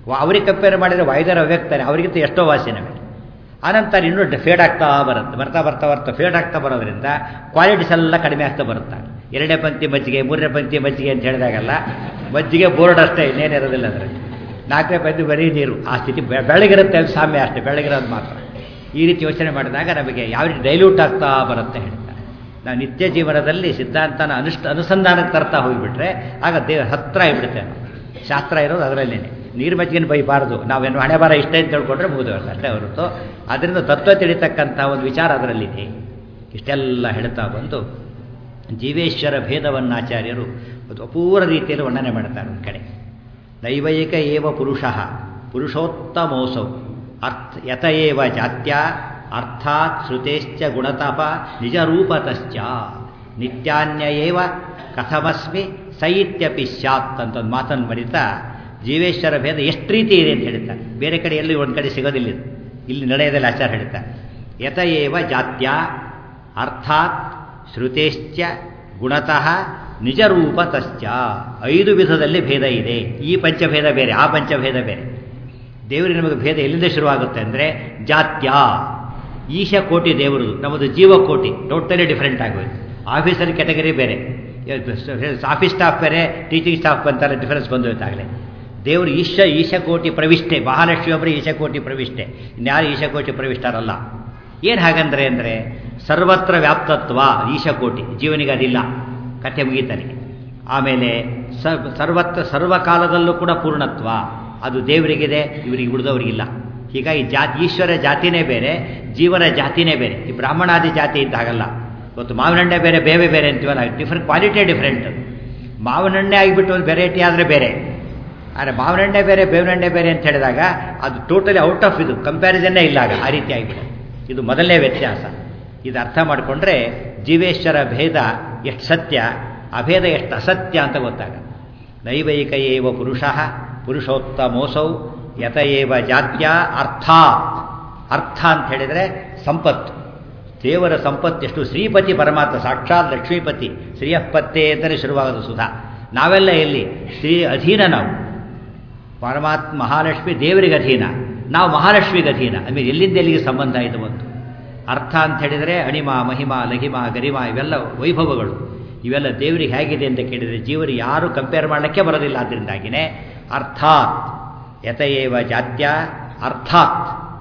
ಅವ್ರಿಗೆ ಕಂಪೇರ್ ಮಾಡಿದರೆ ವಾಯುದೇವರು ಅವ್ಯಕ್ತಾನೆ ಅವರಿಗಿಂತ ಎಷ್ಟೋ ವಾಸಿನ ಮೇಲೆ ಆನಂತರ ಇನ್ನೂ ಫೇಡ್ ಆಗ್ತಾ ಬರುತ್ತೆ ಬರ್ತಾ ಬರ್ತಾ ಬರ್ತಾ ಫೇಡ್ ಆಗ್ತಾ ಬರೋದ್ರಿಂದ ಕ್ವಾಲಿಟೀಸ್ ಎಲ್ಲ ಕಡಿಮೆ ಆಗ್ತಾ ಬರುತ್ತೆ ಎರಡನೇ ಪಂಕ್ತಿ ಮಜ್ಜಿಗೆ ಮೂರನೇ ಪಂಕ್ತಿ ಮಜ್ಜಿಗೆ ಅಂತ ಹೇಳಿದಾಗಲ್ಲ ಮಜ್ಜಿಗೆ ಬೋರ್ಡ್ ಅಷ್ಟೇ ಇನ್ನೇನಿರೋದಿಲ್ಲ ಅದರಲ್ಲಿ ನಾಲ್ಕನೇ ಪಂಕ್ತಿ ಬರೀ ನೀರು ಆ ಸ್ಥಿತಿ ಬೆ- ಬೆಳಗಿರುತ್ತೆ ಅಲ್ಲಿ ಸಾಮ್ಯ ಅಷ್ಟೇ ಬೆಳಗಿರೋದು ಮಾತ್ರ ಈ ರೀತಿ ಯೋಚನೆ ಮಾಡಿದಾಗ ನಮಗೆ ಯಾವ ರೀತಿ ಡೈಲ್ಯೂಟ್ ಆಗ್ತಾ ಬರುತ್ತೆ ಹೇಳ್ತಾರೆ ನಾವು ನಿತ್ಯ ಜೀವನದಲ್ಲಿ ಸಿದ್ಧಾಂತನ ಅನುಷ್ಠ ಅನುಸಂಧಾನಕ್ಕೆ ತರ್ತಾ ಹೋಗಿಬಿಟ್ರೆ ಆಗ ದೇವ ಹತ್ರ ಆಗಿಬಿಡುತ್ತೆ ನಾವು. ಶಾಸ್ತ್ರ ಇರೋದು ಅದರಲ್ಲೇನೆ ನೀರು ಮಜ್ಜಿಗೆನ ಬೈಬಾರ್ದು ನಾವೇನು ಹಣೆ ಬರ ಇಷ್ಟ ಅಂತ ತಿಳ್ಕೊಂಡ್ರೆ ಮುಗಿದು ಅಷ್ಟೇ ಹೊರತು ಅದರಿಂದ ತತ್ವ ತಿಳಿತಕ್ಕಂಥ ಒಂದು ವಿಚಾರ ಅದರಲ್ಲಿದೆ ಇಷ್ಟೆಲ್ಲ ಹೇಳ್ತಾ ಬಂದು ಜೀವೇಶ್ವರ ಭೇದವನ್ನು ಆಚಾರ್ಯರು ಒಂದು ಅಪೂರ್ವ ರೀತಿಯಲ್ಲಿ ವರ್ಣನೆ ಮಾಡ್ತಾರೆ ಒಂದು ಕಡೆ ನೈವೈಕ ಏವ ಪುರುಷ ಪುರುಷೋತ್ತಮೋಸೌ ಅರ್ಥ ಯತ ಏವ ಜಾತ್ಯ ಅರ್ಥಾತ್ ಶ್ರುತೇಶ್ಚ ಗುಣತಪ ನಿಜರೂಪತಶ್ಚ ನಿತ್ಯಾನ್ಯ ಏವ ಕಥಮಸ್ಮಿ ಸೈತ್ಯಪಿ ಸ್ಯಾತ್ ಅಂತ ಒಂದು ಮಾತನ್ನು ಮರಿತಾ ಜೀವೇಶ್ವರ ಭೇದ ಎಷ್ಟು ರೀತಿ ಇದೆ ಅಂತ ಹೇಳ್ತಾರೆ ಬೇರೆ ಕಡೆ ಎಲ್ಲಿ ಒಂದು ಕಡೆ ಸಿಗೋದಿಲ್ಲ ಇದು. ಇಲ್ಲಿ ನಡೆಯೋದಲ್ಲಿ ಆಚಾರ ಹೇಳ್ತಾರೆ ಯತ ಏವ ಜಾತ್ಯ ಅರ್ಥಾತ್ ಶ್ರುತೇಶ್ಚ ಗುಣತಃ ನಿಜರೂಪತಶ್ಚ ಐದು ವಿಧದಲ್ಲಿ ಭೇದ ಇದೆ ಈ ಪಂಚಭೇದ ಬೇರೆ ಆ ಪಂಚಭೇದ ಬೇರೆ ದೇವರಿಗೆ ನಮಗೆ ಭೇದ ಎಲ್ಲಿಂದ ಶುರುವಾಗುತ್ತೆ ಅಂದರೆ ಜಾತ್ಯ ಈಶ ಕೋಟಿ ದೇವರದು ನಮ್ಮದು ಜೀವಕೋಟಿ ಟೋಟಲಿ ಡಿಫ್ರೆಂಟ್ ಆಗೋಯ್ತು ಆಫೀಸಲ್ಲಿ ಕ್ಯಾಟಗರಿ ಬೇರೆ ಆಫೀಸ್ ಸ್ಟಾಫ್ ಬೇರೆ ಟೀಚಿಂಗ್ ಸ್ಟಾಫ್ ಬಂತಾರೆ ಡಿಫರೆನ್ಸ್ ಬಂದೋಯ್ತಾಗಲೇ ದೇವರು ಈಶ ಈಶಕೋಟಿ ಪ್ರವಿಷ್ಠೆ ಮಹಾಲಕ್ಷ್ಮಿ ಒಬ್ಬರು ಈಶಕೋಟಿ ಪ್ರವಿಷ್ಠೆ ಇನ್ಯಾರು ಈಶಕೋಟಿ ಪ್ರವಿಷ್ಟರಲ್ಲ ಏನು ಹಾಗಂದ್ರೆ ಅಂದರೆ ಸರ್ವತ್ರ ವ್ಯಾಪ್ತತ್ವ ಈಶಕೋಟಿ ಜೀವನಿಗೆ ಅದಿಲ್ಲ ಕಥೆ ಮುಗೀತನಿಗೆ ಆಮೇಲೆ ಸ ಸರ್ವತ್ರ ಸರ್ವಕಾಲದಲ್ಲೂ ಕೂಡ ಪೂರ್ಣತ್ವ ಅದು ದೇವರಿಗಿದೆ ಇವರಿಗೆ ಉಳಿದವರಿಗಿಲ್ಲ ಹೀಗಾಗಿ ಜಾತಿ ಈಶ್ವರ ಜಾತಿನೇ ಬೇರೆ ಜೀವನ ಜಾತಿನೇ ಬೇರೆ ಈ ಬ್ರಾಹ್ಮಣಾದಿ ಜಾತಿ ಇದ್ದಾಗಲ್ಲ ಇವತ್ತು ಮಾವಿನಣ್ಣೆ ಬೇರೆ ಬೇವೆ ಬೇರೆ ಅಂತೀವಲ್ಲ ಡಿಫ್ರೆಂಟ್ ಕ್ವಾಲಿಟಿ ಡಿಫ್ರೆಂಟ್ ಮಾವಿನಣ್ಣೆ ಆಗಿಬಿಟ್ಟು ಒಂದು ವೆರೈಟಿ ಆದರೆ ಬೇರೆ ಆದರೆ ಮಾವಿನಣ್ಣೆ ಬೇರೆ ಬೇವಿನಣ್ಣೆ ಬೇರೆ ಅಂತ ಹೇಳಿದಾಗ ಅದು ಟೋಟಲಿ ಔಟ್ ಆಫ್ ಇದು ಕಂಪ್ಯಾರಿಸನ್ನೇ ಇಲ್ಲ ಆಗ ಆ ರೀತಿ ಆಗಿಬಿಡುತ್ತೆ ಇದು ಮೊದಲನೇ ವ್ಯತ್ಯಾಸ ಇದು ಅರ್ಥ ಮಾಡಿಕೊಂಡ್ರೆ ಜೀವೇಶ್ವರ ಭೇದ ಎಷ್ಟು ಸತ್ಯ ಅಭೇದ ಎಷ್ಟು ಅಸತ್ಯ ಅಂತ ಗೊತ್ತಾಗ ನೈವೈಕ ಏವ ಪುರುಷ ಪುರುಷೋತ್ತಮೋಸೌ ಯತ ಏವ ಜಾತ್ಯ ಅರ್ಥ ಅರ್ಥ ಅಂತ ಹೇಳಿದರೆ ಸಂಪತ್ತು ದೇವರ ಸಂಪತ್ತು ಎಷ್ಟು ಶ್ರೀಪತಿ ಪರಮಾತ್ಮ ಸಾಕ್ಷಾತ್ ಲಕ್ಷ್ಮೀಪತಿ ಶ್ರೀಯಪ್ಪತ್ತೆ ಅಂತಲೇ ಶುರುವಾಗೋದು ಸುಧಾ ನಾವೆಲ್ಲ ಎಲ್ಲಿ ಶ್ರೀ ಅಧೀನ ನಾವು ಪರಮಾತ್ಮ ಮಹಾಲಕ್ಷ್ಮಿ ದೇವರಿಗೆ ಅಧೀನ ನಾವು ಮಹಾಲಕ್ಷ್ಮಿಗೆ ಅಧೀನ ಅಂದರೆ ಎಲ್ಲಿಂದ ಎಲ್ಲಿಗೆ ಸಂಬಂಧ ಇದು ಒಂದು ಅರ್ಥ ಅಂತ ಹೇಳಿದರೆ ಅಣಿಮ ಮಹಿಮಾ ಲಘಿಮ ಗರಿಮ ಇವೆಲ್ಲ ವೈಭವಗಳು ಇವೆಲ್ಲ ದೇವರಿಗೆ ಹೇಗಿದೆ ಅಂತ ಕೇಳಿದರೆ ಜೀವರಿಗೆ ಯಾರು ಕಂಪೇರ್ ಮಾಡಲಿಕ್ಕೆ ಬರೋದಿಲ್ಲ ಅದರಿಂದಾಗಿನೇ ಅರ್ಥಾತ್ ಯತಯೇವ ಜಾತ್ಯ ಅರ್ಥಾತ್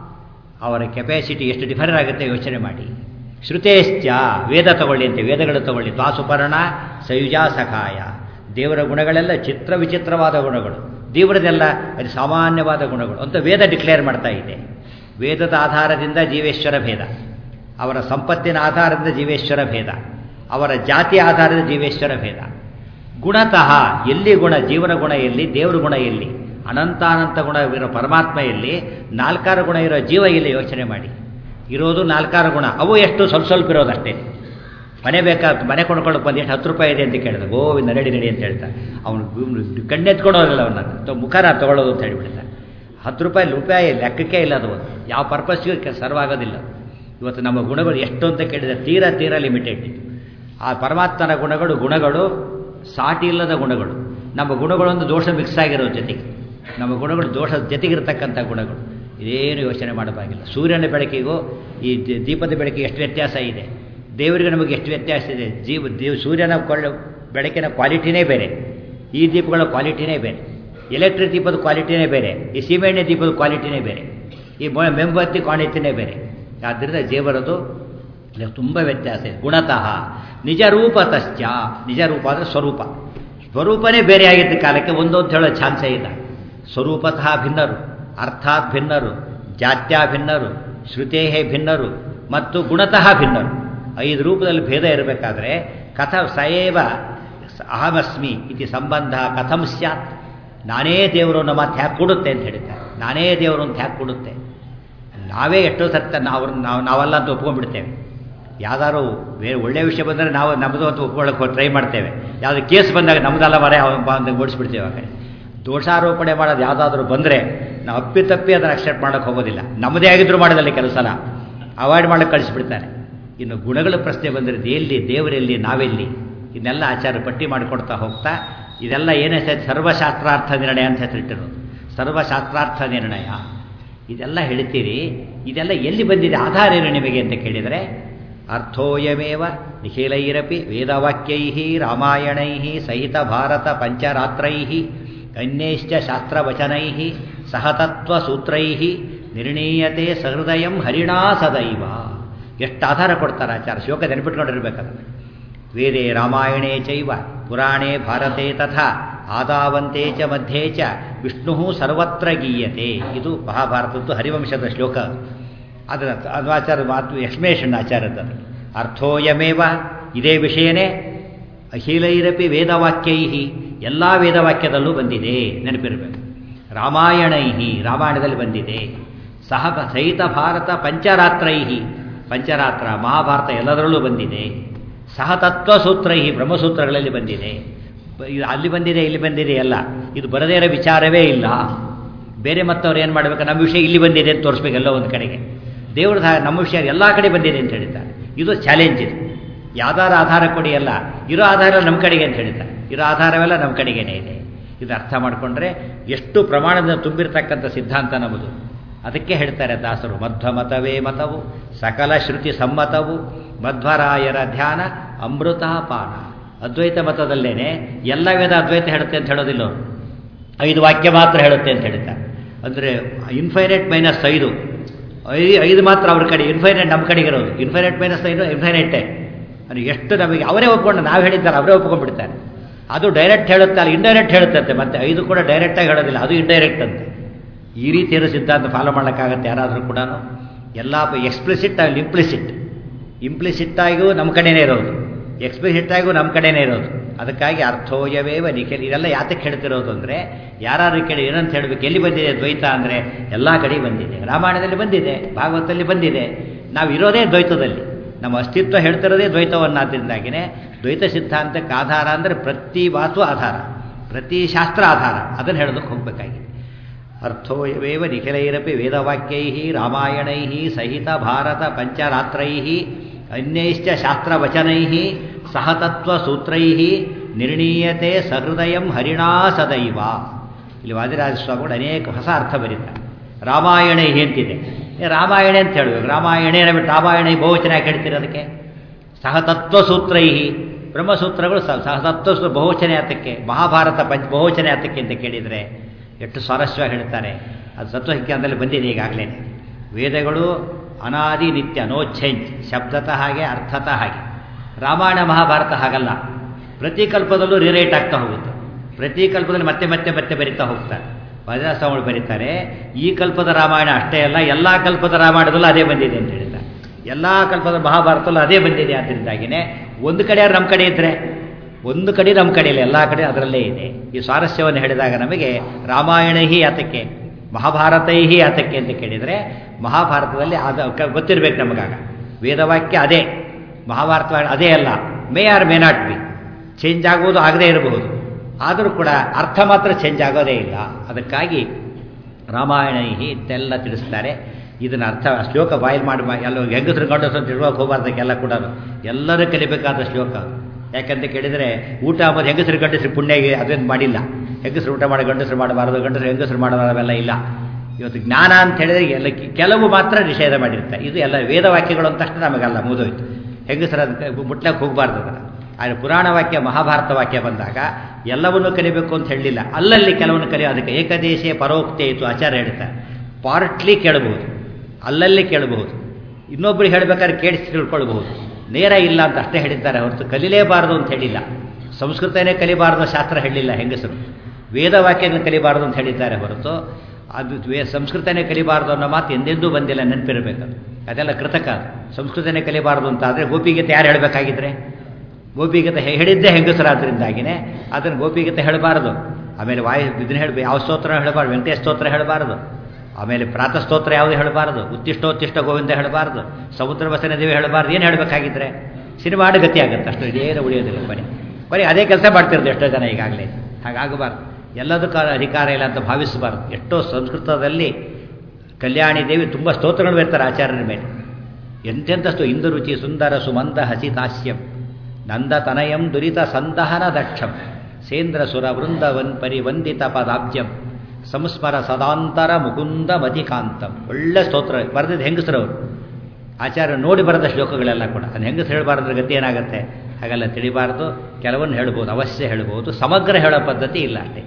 ಅವರ ಕೆಪಾಸಿಟಿ ಎಷ್ಟು ಡಿಫರ್ ಆಗುತ್ತೆ ಯೋಚನೆ ಮಾಡಿ ಶ್ರುತೇಶ್ಚ ವೇದ ತಗೊಳ್ಳಿ ಅಂತೆ ವೇದಗಳು ತಗೊಳ್ಳಿ ತ್ವಾಸುಪರ್ಣ ಸಯುಜಾ ಸಖಾಯ ದೇವರ ಗುಣಗಳೆಲ್ಲ ಚಿತ್ರ ವಿಚಿತ್ರವಾದ ಗುಣಗಳು ದೇವರದೆಲ್ಲ ಅದು ಸಾಮಾನ್ಯವಾದ ಗುಣಗಳು ಅಂತ ವೇದ ಡಿಕ್ಲೇರ್ ಮಾಡ್ತಾ ಇದೆ ವೇದದ ಆಧಾರದಿಂದ ಜೀವೇಶ್ವರ ಭೇದ ಅವರ ಸಂಪತ್ತಿನ ಆಧಾರದಿಂದ ಜೀವೇಶ್ವರ ಭೇದ ಅವರ ಜಾತಿ ಆಧಾರದ ಜೀವೇಶ್ವರ ಭೇದ ಗುಣತಃ ಎಲ್ಲಿ ಗುಣ ಜೀವನ ಗುಣ ಎಲ್ಲಿ ದೇವರ ಗುಣ ಎಲ್ಲಿ ಅನಂತಾನಂತ ಗುಣ ಇರೋ ಪರಮಾತ್ಮ ಎಲ್ಲಿ ನಾಲ್ಕಾರು ಗುಣ ಇರೋ ಜೀವ ಎಲ್ಲಿ ಯೋಚನೆ ಮಾಡಿ ಇರೋದು ನಾಲ್ಕಾರು ಗುಣ ಅವು ಎಷ್ಟು ಸ್ವಲ್ಪ ಸ್ವಲ್ಪ ಇರೋದಷ್ಟೇ ಮನೆ ಬೇಕಾದ ಮನೆ ಕೊಂಡ್ಕೊಳ್ಳೋಕೆ ಬಂದು ಎಷ್ಟು ಹತ್ತು ರೂಪಾಯಿ ಇದೆ ಅಂತ ಕೇಳಿದ ಗೋವಿಂದ ನಡಿ ನಡಿ ಅಂತ ಹೇಳ್ತಾರೆ ಅವನು ಕಣ್ಣೆತ್ಕೊಳೋದಿಲ್ಲ ಅವನ್ನ ಮುಖಾರ ತಗೊಳ್ಳೋದು ಅಂತ ಹೇಳಿಬಿಡ್ತಾರೆ ಹತ್ತು ರೂಪಾಯಿ ರೂಪಾಯಿ ಲೆಕ್ಕಕ್ಕೆ ಇಲ್ಲ ಅದು ಯಾವ ಪರ್ಪಸ್ಗೂ ಸರ್ವ್ ಆಗೋದಿಲ್ಲ ಇವತ್ತು ನಮ್ಮ ಗುಣಗಳು ಎಷ್ಟು ಅಂತ ಕೇಳಿದರೆ ತೀರಾ ತೀರಾ ಲಿಮಿಟೆಡ್ ಆ ಪರಮಾತ್ಮನ ಗುಣಗಳು ಗುಣಗಳು ಸಾಟಿ ಇಲ್ಲದ ಗುಣಗಳು ನಮ್ಮ ಗುಣಗಳೊಂದು ದೋಷ ಮಿಕ್ಸ್ ಆಗಿರೋ ಜೊತೆಗೆ ನಮ್ಮ ಗುಣಗಳು ದೋಷ ಜೊತೆಗಿರ್ತಕ್ಕಂಥ ಗುಣಗಳು ಇದೇನು ಯೋಚನೆ ಮಾಡಬಾಗಿಲ್ಲ ಸೂರ್ಯನ ಬೆಳಕಿಗೂ ಈ ದಿ- ದೀಪದ ಬೆಳಕಿಗೆ ಎಷ್ಟು ವ್ಯತ್ಯಾಸ ಇದೆ ದೇವರಿಗೆ ನಮಗೆ ಎಷ್ಟು ವ್ಯತ್ಯಾಸ ಇದೆ ಜೀವ ದೇವ್ ಸೂರ್ಯನ ಕೊಳ್ಳ ಬೆಳಕಿನ ಕ್ವಾಲಿಟಿನೇ ಬೇರೆ ಈ ದೀಪಗಳ ಕ್ವಾಲಿಟಿನೇ ಬೇರೆ ಎಲೆಕ್ಟ್ರಿಕ್ ದೀಪದ ಕ್ವಾಲಿಟಿನೇ ಬೇರೆ ಈ ಸೀಮೆಎಣ್ಣೆ ದೀಪದ ಕ್ವಾಲಿಟಿನೇ ಬೇರೆ ಈ ಮೊ- ಮೆಂಬತ್ತಿ ಕ್ವಾಲಿಟಿನೇ ಬೇರೆ ಆದ್ದರಿಂದ ದೇವರದು ತುಂಬ ವ್ಯತ್ಯಾಸ ಇದೆ ಗುಣತಃ ನಿಜ ರೂಪತಶ್ಚ ನಿಜ ರೂಪ ಅಂದರೆ ಸ್ವರೂಪ ಸ್ವರೂಪನೇ ಬೇರೆ ಆಗಿದ್ದ ಕಾಲಕ್ಕೆ ಒಂದು ಅಂತ ಹೇಳೋ ಚಾನ್ಸೇ ಇಲ್ಲ ಸ್ವರೂಪತಃ ಭಿನ್ನರು ಅರ್ಥಾತ್ ಭಿನ್ನರು ಜಾತ್ಯ ಭಿನ್ನರು ಶ್ರುತೇಹೇ ಭಿನ್ನರು ಮತ್ತು ಗುಣತಃ ಭಿನ್ನರು ಐದು ರೂಪದಲ್ಲಿ ಭೇದ ಇರಬೇಕಾದ್ರೆ ಕಥ ಸಯೇವ ಅಹಮಸ್ಮಿ ಇತಿ ಸಂಬಂಧ ಕಥಂ ಸ್ಯಾತ್ ನಾನೇ ದೇವರು ಅನ್ನೋ ಮಾತು ಹ್ಯಾಕ್ ಕೊಡುತ್ತೆ ಅಂತ ಹೇಳಿದ್ದಾರೆ ನಾನೇ ದೇವರು ಅಂತ ಹ್ಯಾಕ್ ಕೊಡುತ್ತೆ ನಾವೇ ಎಷ್ಟೋ ಸರ್ತ ನಾವು ನಾವು ನಾವಲ್ಲ ಅಂತ ಒಪ್ಕೊಂಡ್ಬಿಡ್ತೇವೆ ಯಾವ್ದಾದ್ರು ಬೇರೆ ಒಳ್ಳೆಯ ವಿಷಯ ಬಂದರೆ ನಾವು ನಮ್ಮದು ಅಂತ ಒಪ್ಕೊಳ್ಳೋಕೆ ಟ್ರೈ ಮಾಡ್ತೇವೆ ಯಾವುದೇ ಕೇಸ್ ಬಂದಾಗ ನಮ್ಮದಲ್ಲ ಮರೆ ಅಂತ ಓಡಿಸ್ಬಿಡ್ತೇವೆ ಆ ಕಡೆ ದೋಷಾರೋಪಣೆ ಮಾಡೋದು ಯಾವುದಾದ್ರೂ ಬಂದರೆ ನಾವು ಅಪ್ಪಿ ತಪ್ಪಿ ಅದನ್ನು ಅಕ್ಸೆಪ್ಟ್ ಮಾಡೋಕ್ಕೆ ಹೋಗೋದಿಲ್ಲ ನಮ್ಮದೇ ಆಗಿದ್ರು ಮಾಡೋದಲ್ಲಿ ಕೆಲಸನ ಅವಾಯ್ಡ್ ಮಾಡೋಕ್ಕೆ ಕಳಿಸ್ಬಿಡ್ತಾರೆ ಇನ್ನು ಗುಣಗಳ ಪ್ರಶ್ನೆ ಬಂದರೆ ಎಲ್ಲಿ ದೇವರೆಲ್ಲಿ ನಾವೆಲ್ಲಿ ಇದನ್ನೆಲ್ಲ ಆಚಾರ ಪಟ್ಟಿ ಮಾಡಿಕೊಡ್ತಾ ಹೋಗ್ತಾ ಇದೆಲ್ಲ ಏನೇ ಸರ್ವಶಾಸ್ತ್ರಾರ್ಥ ನಿರ್ಣಯ ಅಂತ ಹೆಸರಿಟ್ಟಿರೋದು ಸರ್ವಶಾಸ್ತ್ರಾರ್ಥ ನಿರ್ಣಯ ಇದೆಲ್ಲ ಹೇಳ್ತೀರಿ ಇದೆಲ್ಲ ಎಲ್ಲಿ ಬಂದಿದೆ ಆಧಾರ ಏನು ನಿಮಗೆ ಅಂತ ಕೇಳಿದರೆ ಅರ್ಥೋಯಮೇವ ನಿಖಿಲೈರಪಿ ವೇದವಾಕ್ಯೈ ರಾಮಾಯಣೈ ಸಹಿತ ಭಾರತ ಪಂಚರಾತ್ರೈ ಅನ್ಯೈಶ್ಚ ಶಾಸ್ತ್ರವಚನೈ ಸಹತತ್ವಸೂತ್ರೈ ನಿರ್ಣೀಯತೆ ಸಹೃದಯಂ ಹರಿಣಾ ಸದೈವ ಎಷ್ಟು ಆಧಾರ ಕೊಡ್ತಾರೆ ಆಚಾರ ಶ್ಲೋಕ ನೆನಪಿಟ್ಕೊಂಡಿರ್ಬೇಕದನ್ನು ವೇದೆ ರಾಮಾಯಣೇ ಚೈವ ಪುರಾಣೇ ಭಾರತೆ ತಥಾ ಆದಾವಂತೆ ಚ ಮಧ್ಯೆ ಚ ವಿಷ್ಣು ಸರ್ವತ್ರ ಗೀಯತೆ ಇದು ಮಹಾಭಾರತದ್ದು ಹರಿವಂಶದ ಶ್ಲೋಕ ಅದರ ಅದು ಆಚಾರ ಮಾತು ಎಕ್ಸ್ಪ್ಲೇಷನ್ ಆಚಾರದ್ದು ಅರ್ಥೋಯಮೇವ ಇದೇ ವಿಷಯನೇ ಅಖಿಲೈರಪಿ ವೇದವಾಕ್ಯೈ ಎಲ್ಲ ವೇದವಾಕ್ಯದಲ್ಲೂ ಬಂದಿದೆ ನೆನಪಿರಬೇಕು ರಾಮಾಯಣೈ ರಾಮಾಯಣದಲ್ಲಿ ಬಂದಿದೆ ಸಹ ಸಹಿತ ಭಾರತ ಪಂಚರಾತ್ರೈ ಪಂಚರಾತ್ರ ಮಹಾಭಾರತ ಎಲ್ಲದರಲ್ಲೂ ಬಂದಿದೆ ಸಹತತ್ವಸೂತ್ರೈ ಬ್ರಹ್ಮಸೂತ್ರಗಳಲ್ಲಿ ಬಂದಿದೆ ಇದು ಅಲ್ಲಿ ಬಂದಿದೆ ಇಲ್ಲಿ ಬಂದಿದೆ ಅಲ್ಲ ಇದು ಬರದೇ ಇರೋ ವಿಚಾರವೇ ಇಲ್ಲ ಬೇರೆ ಮತ್ತವ್ರು ಏನು ಮಾಡಬೇಕು ನಮ್ಮ ವಿಷಯ ಇಲ್ಲಿ ಬಂದಿದೆ ಅಂತ ತೋರಿಸ್ಬೇಕು ಎಲ್ಲೋ ಒಂದು ಕಡೆಗೆ ದೇವ್ರದ್ದು ನಮ್ಮ ವಿಷಯ ಎಲ್ಲ ಕಡೆ ಬಂದಿದೆ ಅಂತ ಹೇಳ್ತಾರೆ ಇದು ಚಾಲೆಂಜ್ ಇದು ಯಾವ್ದಾರ ಆಧಾರ ಕೊಡಿ ಅಲ್ಲ ಇರೋ ಆಧಾರ ನಮ್ಮ ಕಡೆಗೆ ಅಂತ ಹೇಳ್ತಾರೆ ಇರೋ ಆಧಾರವೆಲ್ಲ ನಮ್ಮ ಕಡೆಗೇನೆ ಇದೆ ಇದು ಅರ್ಥ ಮಾಡಿಕೊಂಡ್ರೆ ಎಷ್ಟು ಪ್ರಮಾಣದಿಂದ ತುಂಬಿರ್ತಕ್ಕಂಥ ಸಿದ್ಧಾಂತ ನಮ್ಮದು ಅದಕ್ಕೆ ಹೇಳ್ತಾರೆ ದಾಸರು ಮಧ್ವ ಮತವೇ ಮತವು ಸಕಲ ಶ್ರುತಿ ಸಮ್ಮತವು ಮಧ್ವರಾಯರ ಧ್ಯಾನ ಅಮೃತಾಪಾನ ಅದ್ವೈತ ಮತದಲ್ಲೇನೆ ಎಲ್ಲ ವೇದ ಅದ್ವೈತ ಹೇಳುತ್ತೆ ಅಂತ ಹೇಳೋದಿಲ್ಲ ಅವರು ಐದು ವಾಕ್ಯ ಮಾತ್ರ ಹೇಳುತ್ತೆ ಅಂತ ಹೇಳ್ತಾರೆ ಅಂದರೆ ಇನ್ಫೈನೈಟ್ ಮೈನಸ್ ಐದು ಐ ಐದು ಮಾತ್ರ ಅವ್ರ ಕಡೆ ಇನ್ಫೈನೈಟ್ ನಮ್ಮ ಕಡೆಗೆ ಇರೋದು ಇನ್ಫೈನೈಟ್ ಮೈನಸ್ ಐದು ಇನ್ಫೈನೈಟೇ ಅದು ಎಷ್ಟು ನಮಗೆ ಅವರೇ ಒಪ್ಕೊಂಡು ನಾವು ಹೇಳಿದ್ದಾರೆ ಅವರೇ ಒಪ್ಕೊಂಡ್ಬಿಡ್ತಾರೆ ಅದು ಡೈರೆಕ್ಟ್ ಹೇಳುತ್ತೆ ಅಲ್ಲ ಇಂಡೈರೆಕ್ಟ್ ಹೇಳುತ್ತಂತೆ ಮತ್ತೆ ಐದು ಕೂಡ ಡೈರೆಕ್ಟಾಗಿ ಹೇಳೋದಿಲ್ಲ ಅದು ಇಂಡೈರೆಕ್ಟ್ ಅಂತೆ ಈ ರೀತಿ ಇರೋ ಸಿದ್ಧಾಂತ ಫಾಲೋ ಮಾಡೋಕ್ಕಾಗತ್ತೆ ಯಾರಾದರೂ ಕೂಡ ಎಲ್ಲ ಎಕ್ಸ್ಪ್ಲಿಸಿಟ್ ಆಗಲಿ ಇಂಪ್ಲಿಸಿಟ್ ಇಂಪ್ಲಿಸಿಟ್ ಆಗಿಯೂ ನಮ್ಮ ಕಡೆನೇ ಇರೋದು ಎಕ್ಸ್ಪ್ಲಿಸಿಟ್ ಆಗಿಯೂ ನಮ್ಮ ಕಡೆನೇ ಇರೋದು ಅದಕ್ಕಾಗಿ ಅರ್ಥೋಯವೇವ ನಿಖಿಲ್ ಇದೆಲ್ಲ ಯಾತಕ್ಕೆ ಹೇಳ್ತಿರೋದು ಅಂದರೆ ಯಾರು ಕೇಳಿ ಏನಂತ ಹೇಳಬೇಕು ಎಲ್ಲಿ ಬಂದಿದೆ ದ್ವೈತ ಅಂದರೆ ಎಲ್ಲ ಕಡೆ ಬಂದಿದೆ ರಾಮಾಯಣದಲ್ಲಿ ಬಂದಿದೆ ಭಾಗವತದಲ್ಲಿ ಬಂದಿದೆ ನಾವು ಇರೋದೇ ದ್ವೈತದಲ್ಲಿ ನಮ್ಮ ಅಸ್ತಿತ್ವ ಹೇಳ್ತಿರೋದೇ ದ್ವೈತವನ್ನಾದ್ದರಿಂದಾಗಿನೇ ದ್ವೈತ ಸಿದ್ಧಾಂತಕ್ಕೆ ಆಧಾರ ಅಂದರೆ ಪ್ರತಿ ಮಾತು ಆಧಾರ ಪ್ರತಿ ಶಾಸ್ತ್ರ ಆಧಾರ ಅದನ್ನು ಹೇಳೋದಕ್ಕೆ ಹೋಗಬೇಕಾಗಿದೆ ಅರ್ಥೋಯವೇವ ನಿಖಿಲೈರಪಿ ವೇದವಾಕ್ಯೈ ರಾಮಾಯಣೈ ಸಹಿತ ಭಾರತ ಪಂಚರಾತ್ರೈ ಅನ್ಯೈಶ್ಚ ಶಾಸ್ತ್ರವಚನೈ ಸಹತತ್ವಸೂತ್ರೈ ನಿರ್ಣೀಯತೆ ಸಹೃದಯಂ ಹರಿಣಾ ಸದೈವ ಇಲ್ಲಿ ವಾದಿರಾಜ ಸ್ವಾಮಿಗಳು ಅನೇಕ ಹೊಸ ಅರ್ಥ ಬರೀತಾರೆ ರಾಮಾಯಣ ಅಂತಿದೆ ರಾಮಾಯಣ ಅಂತ ಹೇಳಬೇಕು ರಾಮಾಯಣ ಬಿಟ್ಟು ರಾಮಾಯಣ ಬಹುವಚನ ಯಾಕೆ ಹೇಳ್ತೀರಿ ಅದಕ್ಕೆ ಸಹತತ್ವಸೂತ್ರೈ ಬ್ರಹ್ಮಸೂತ್ರಗಳು ಸಹತತ್ವ ಬಹುವಚನ ಯಾತಕ್ಕೆ ಮಹಾಭಾರತ ಪಂಚ ಬಹುವಚನ ಯಾತಕ್ಕೆ ಅಂತ ಕೇಳಿದರೆ ಎಷ್ಟು ಸ್ವಾರಸ್ಯವಾಗಿ ಹೇಳ್ತಾರೆ ಅದು ಸತ್ವಹಿಕ್ಯಾಂದಲ್ಲಿ ಬಂದಿದೆ ಈಗಾಗಲೇ ವೇದಗಳು ಅನಾದಿ ನಿತ್ಯ ನೋ ಚೇಂಜ್ ಶಬ್ದತಃ ಹಾಗೆ ಅರ್ಥತಃ ಹಾಗೆ ರಾಮಾಯಣ ಮಹಾಭಾರತ ಹಾಗಲ್ಲ ಪ್ರತಿ ಕಲ್ಪದಲ್ಲೂ ರಿರೇಟ್ ಆಗ್ತಾ ಹೋಗುತ್ತೆ ಪ್ರತಿ ಕಲ್ಪದಲ್ಲಿ ಮತ್ತೆ ಮತ್ತೆ ಮತ್ತೆ ಬರಿತಾ ಹೋಗ್ತಾರೆ ವಜ್ರಸ್ವಾಮಿಗಳು ಬರೀತಾರೆ ಈ ಕಲ್ಪದ ರಾಮಾಯಣ ಅಷ್ಟೇ ಅಲ್ಲ ಎಲ್ಲ ಕಲ್ಪದ ರಾಮಾಯಣದಲ್ಲೂ ಅದೇ ಬಂದಿದೆ ಅಂತ ಹೇಳ್ತಾರೆ ಎಲ್ಲ ಕಲ್ಪದ ಮಹಾಭಾರತದಲ್ಲೂ ಅದೇ ಬಂದಿದೆ ಆದ್ದರಿಂದಾಗಿನೇ ಒಂದು ಕಡೆ ನಮ್ಮ ಕಡೆ ಇದ್ದರೆ ಒಂದು ಕಡೆ ನಮ್ಮ ಕಡೆ ಇಲ್ಲ ಎಲ್ಲ ಕಡೆ ಅದರಲ್ಲೇ ಇದೆ ಈ ಸ್ವಾರಸ್ಯವನ್ನು ಹೇಳಿದಾಗ ನಮಗೆ ರಾಮಾಯಣಹಿ ಆತಕ್ಕೆ ಮಹಾಭಾರತೈಹಿ ಆತಕ್ಕೆ ಅಂತ ಕೇಳಿದರೆ ಮಹಾಭಾರತದಲ್ಲಿ ಅದು ಗೊತ್ತಿರಬೇಕು ನಮಗಾಗ ವೇದವಾಕ್ಯ ಅದೇ ಮಹಾಭಾರತ ಅದೇ ಅಲ್ಲ may or may not be change ಆಗುವುದು ಆಗದೇ ಇರಬಹುದು ಆದರೂ ಕೂಡ ಅರ್ಥ ಮಾತ್ರ ಚೇಂಜ್ ಆಗೋದೇ ಇಲ್ಲ ಅದಕ್ಕಾಗಿ ರಾಮಾಯಣಹಿ ಇತ್ತೆಲ್ಲ ತಿಳಿಸ್ತಾರೆ ಇದನ್ನ ಅರ್ಥ ಶ್ಲೋಕ ಬಾಯ್ಲ್ ಮಾಡಿ ಎಲ್ಲ ಹೆಂಗಸರು ಗಂಡಸರು ತಿಳುವಕ್ಕೆ ಹೋಗಬಾರ್ದಕ್ಕೆಲ್ಲ ಕೂಡ ಎಲ್ಲರೂ ಕಲಿಬೇಕಾದ ಶ್ಲೋಕ ಯಾಕಂತ ಕೇಳಿದರೆ ಊಟ ಮತ್ತು ಹೆಂಗಸರು ಗಂಡಸರು ಪುಣ್ಯಗೆ ಅದೇನು ಮಾಡಿಲ್ಲ ಹೆಂಗಸರು ಊಟ ಮಾಡಿ ಗಂಡಸರು ಮಾಡಬಾರ್ದು ಗಂಡಸರು ಹೆಂಗಸರು ಮಾಡಬಾರದೆಲ್ಲ ಇಲ್ಲ ಇವತ್ತು ಜ್ಞಾನ ಅಂತ ಹೇಳಿದ್ರೆ ಎಲ್ಲ ಕೆಲವು ಮಾತ್ರ ನಿಷೇಧ ಮಾಡಿರ್ತಾರೆ ಇದು ಎಲ್ಲ ವೇದವಾಕ್ಯಗಳು ಅಂತ ತಕ್ಷಣ ನಮಗಲ್ಲ ಮುಗಿದೋಯ್ತು ಹೆಂಗಸರ ಮುಟ್ಲಕ್ಕೆ ಹೋಗಬಾರ್ದು ಅದನ್ನು ಆದರೆ ಪುರಾಣ ವಾಕ್ಯ ಮಹಾಭಾರತ ವಾಕ್ಯ ಬಂದಾಗ ಎಲ್ಲವನ್ನೂ ಕಲಿಬೇಕು ಅಂತ ಹೇಳಲಿಲ್ಲ ಅಲ್ಲಲ್ಲಿ ಕೆಲವನ್ನು ಕಲಿಯೋ ಅದಕ್ಕೆ ಏಕದೇಶೀಯ ಪರೋಕ್ತಿ ಇತ್ತು ಆಚಾರ್ಯ ಹೇಳ್ತಾರೆ ಪಾರ್ಟ್ಲಿ ಕೇಳಬಹುದು ಅಲ್ಲಲ್ಲಿ ಕೇಳಬಹುದು ಇನ್ನೊಬ್ಬರಿಗೆ ಹೇಳಬೇಕಾದ್ರೆ ಕೇಳಿಸಿ ತಿಳ್ಕೊಳ್ಬಹುದು ನೇರ ಇಲ್ಲ ಅಂತ ಅಷ್ಟೇ ಹೇಳಿದ್ದಾರೆ ಹೊರತು ಕಲಿಲೇಬಾರದು ಅಂತ ಹೇಳಿಲ್ಲ ಸಂಸ್ಕೃತನೇ ಕಲಿಬಾರದು ಶಾಸ್ತ್ರ ಹೇಳಿಲ್ಲ ಹೆಂಗಸರು ವೇದವಾಕ್ಯಗಳನ್ನು ಕಲಿಬಾರದು ಅಂತ ಹೇಳಿದ್ದಾರೆ ಹೊರತು ಅದು ವೇ ಸಂಸ್ಕೃತನೇ ಕಲಿಬಾರದು ಅನ್ನೋ ಮಾತು ಎಂದೆಂದೂ ಬಂದಿಲ್ಲ ನೆನಪಿರಬೇಕು ಅದೆಲ್ಲ ಕೃತಕ ಸಂಸ್ಕೃತನೇ ಕಲಿಬಾರದು ಅಂತ ಆದರೆ ಗೋಪಿಗೀತೆ ಯಾರು ಹೇಳಬೇಕಾಗಿದ್ರೆ ಗೋಪಿಗೀತೆ ಹೇಳಿದ್ದೇ ಹೆಂಗಸರಾದ್ರಿಂದಾಗಿನೇ ಅದನ್ನು ಗೋಪಿಗೀತೆ ಹೇಳಬಾರದು ಆಮೇಲೆ ವಾಯು ಇದನ್ನ ಹೇಳಬೇಕು ಯಾವ ಸ್ತೋತ್ರ ಹೇಳಬಾರ್ದು ವೆಂಕಟೇಶ ಸ್ತೋತ್ರ ಹೇಳಬಾರದು ಆಮೇಲೆ ಪ್ರಾತಃ ಸ್ತೋತ್ರ ಯಾವುದು ಹೇಳಬಾರದು ಉತ್ತಿಷ್ಟೋತ್ತಿಷ್ಟ ಗೋವಿಂದ ಹೇಳಬಾರದು ಸಮುದ್ರ ವಸನ ದೇವಿ ಹೇಳಬಾರ್ದು ಏನು ಹೇಳಬೇಕಾಗಿದ್ರೆ ಸಿನಿಮಾ ಗತಿ ಆಗುತ್ತೆ ಅಷ್ಟು ಇದೇನು ಉಳಿಯೋದಿಲ್ಲ ಬರೀ ಬರೀ ಅದೇ ಕೆಲಸ ಮಾಡ್ತಿರೋದು ಎಷ್ಟೋ ಜನ ಈಗಾಗಲೇ ಹಾಗಾಗಬಾರ್ದು ಎಲ್ಲದಕ್ಕೂ ಅಧಿಕಾರ ಇಲ್ಲ ಅಂತ ಭಾವಿಸಬಾರ್ದು ಎಷ್ಟೋ ಸಂಸ್ಕೃತದಲ್ಲಿ ಕಲ್ಯಾಣಿ ದೇವಿ ತುಂಬ ಸ್ತೋತ್ರಗಳು ಬರ್ತಾರೆ ಆಚಾರ್ಯರ ಮೇಲೆ ಎಂತೆಂಥ ಸ್ತೋ ಇಂದು ರುಚಿ ಸುಂದರ ಸುಮಂದ ಹಸಿತಾಸ್ಯಂ ನಂದ ತನಯಂ ದುರಿತ ಸಂದಹನ ದಕ್ಷಂ ಸೇಂದ್ರ ಸುರ ವೃಂದವನ್ ಪರಿವಂದಿತ ಪದಾಬ್ಜಂ ಸಂಸ್ಮರ ಸದಾಂತರ ಮುಕುಂದ ಮತಿಕಾಂತಂ ಒಳ್ಳೆ ಸ್ತೋತ್ರ ಬರೆದಿದ್ದು ಹೆಂಗಸರವರು ಆಚಾರ್ಯ ನೋಡಿ ಬರೆದ ಶ್ಲೋಕಗಳೆಲ್ಲ ಕೂಡ ಅದು ಹೆಂಗಸರು ಹೇಳಬಾರ್ದ್ರೆ ಗತಿ ಏನಾಗುತ್ತೆ ಹಾಗೆಲ್ಲ ತಿಳಿಬಾರ್ದು ಕೆಲವನ್ನು ಹೇಳ್ಬೋದು ಅವಶ್ಯ ಹೇಳ್ಬೋದು ಸಮಗ್ರ ಹೇಳೋ ಪದ್ಧತಿ ಇಲ್ಲ ಅಷ್ಟೇ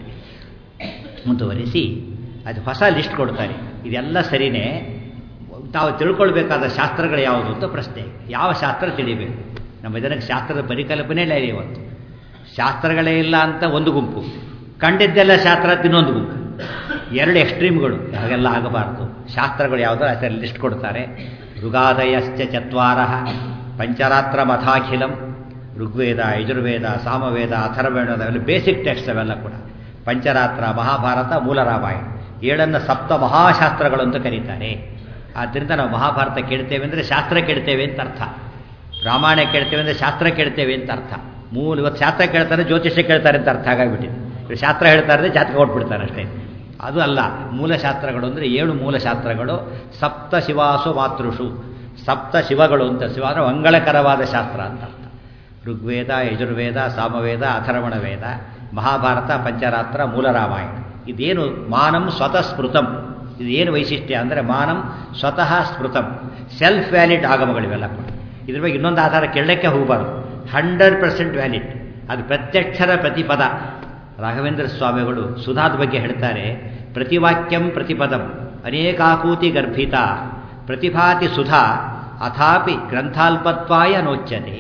ಮುಂದುವರಿಸಿ ಅದು ಹೊಸ ಲಿಸ್ಟ್ ಕೊಡ್ತಾರೆ ಇದೆಲ್ಲ ಸರಿನೇ ತಾವು ತಿಳ್ಕೊಳ್ಬೇಕಾದ ಶಾಸ್ತ್ರಗಳು ಯಾವುದು ಅಂತ ಪ್ರಶ್ನೆ ಯಾವ ಶಾಸ್ತ್ರ ತಿಳಿಬೇಕು ನಮ್ಮ ಜನಕ್ಕೆ ಶಾಸ್ತ್ರದ ಪರಿಕಲ್ಪನೆ ಇಲ್ಲ ಇವತ್ತು ಶಾಸ್ತ್ರಗಳೇ ಇಲ್ಲ ಅಂತ ಒಂದು ಗುಂಪು ಕಂಡಿದ್ದೆಲ್ಲ ಶಾಸ್ತ್ರ ಅಂತ ಇನ್ನೊಂದು ಗುಂಪು ಎರಡು ಎಕ್ಸ್ಟ್ರೀಮ್ಗಳು ಹಾಗೆಲ್ಲ ಆಗಬಾರ್ದು ಶಾಸ್ತ್ರಗಳು ಯಾವುದೋ ಆಚಾರ್ಯ ಲಿಸ್ಟ್ ಕೊಡ್ತಾರೆ ಋಗಾದಯಶ್ಚ ಚತ್ವಾರ ಪಂಚರಾತ್ರ ಮಥಾಖಿಲಂ ಋಗ್ವೇದ ಯಜುರ್ವೇದ ಸಾಮವೇದ ಅಥರ್ವೇದ ಅವೆಲ್ಲ ಬೇಸಿಕ್ ಟೆಕ್ಸ್ಟ್ ಅವೆಲ್ಲ ಕೂಡ ಪಂಚರಾತ್ರ ಮಹಾಭಾರತ ಮೂಲ ರಾಮಾಯಣ ಏಳನ್ನು ಸಪ್ತ ಮಹಾಶಾಸ್ತ್ರಗಳು ಅಂತ ಕರೀತಾರೆ ಆದ್ದರಿಂದ ನಾವು ಮಹಾಭಾರತ ಕೇಳ್ತೇವೆ ಅಂದರೆ ಶಾಸ್ತ್ರ ಕೇಳ್ತೇವೆ ಅಂತ ಅರ್ಥ ರಾಮಾಯಣ ಕೇಳ್ತೇವೆ ಅಂದರೆ ಶಾಸ್ತ್ರ ಕೇಳ್ತೇವೆ ಅಂತ ಅರ್ಥ ಮೂಲ ಇವತ್ತು ಶಾಸ್ತ್ರ ಕೇಳ್ತಾರೆ ಜ್ಯೋತಿಷ್ಯ ಕೇಳ್ತಾರೆ ಅಂತ ಅರ್ಥ ಆಗಾಗ್ಬಿಟ್ಟಿದೆ ಇವ್ರು ಶಾಸ್ತ್ರ ಹೇಳ್ತಾರೆ ಜಾತಕ ಕೊಟ್ಬಿಡ್ತಾರೆ ಅಷ್ಟೇ ಅದು ಅಲ್ಲ ಮೂಲಶಾಸ್ತ್ರಗಳು ಅಂದರೆ ಏಳು ಮೂಲಶಾಸ್ತ್ರಗಳು ಸಪ್ತ ಶಿವಾಸು ಮಾತೃಷು ಸಪ್ತ ಶಿವಗಳು ಅಂತ ಶಿವ ಅಂದರೆ ಮಂಗಳಕರವಾದ ಶಾಸ್ತ್ರ ಅಂತ ಅರ್ಥ ಋಗ್ವೇದ ಯಜುರ್ವೇದ ಸಾಮವೇದ ಅಥರ್ವಣ ವೇದ ಮಹಾಭಾರತ ಪಂಚರಾತ್ರ ಮೂಲ ರಾಮಾಯಣ ಇದೇನು ಮಾನಂ ಸ್ವತಃ ಸ್ಮೃತಂ ಇದೇನು ವೈಶಿಷ್ಟ್ಯ ಅಂದರೆ ಮಾನಂ ಸ್ವತಃ ಸ್ಮೃತಂ ಸೆಲ್ಫ್ ವ್ಯಾಲಿಡ್ ಆಗಮಗಳಿವೆಲ್ಲ ಕೂಡ ಇದ್ರ ಬಗ್ಗೆ ಇನ್ನೊಂದು ಆಧಾರ ಕೇಳಕ್ಕೆ ಹೋಗಬಾರ್ದು ಹಂಡ್ರೆಡ್ ಪರ್ಸೆಂಟ್ ವ್ಯಾಲಿಡ್ ಅದು ಪ್ರತ್ಯಕ್ಷರ ಪ್ರತಿಪದ ರಾಘವೇಂದ್ರ ಸ್ವಾಮಿಗಳು ಸುಧಾದ ಬಗ್ಗೆ ಹೇಳ್ತಾರೆ ಪ್ರತಿವಾಕ್ಯಂ ಪ್ರತಿಪದಂ ಅನೇಕಾಕೂತಿ ಗರ್ಭಿತ ಪ್ರತಿಭಾತಿ ಸುಧಾ ಅಥಾಪಿ ಗ್ರಂಥಾಲ್ಪತ್ವಾಯ ನೋಚ್ಯತೆ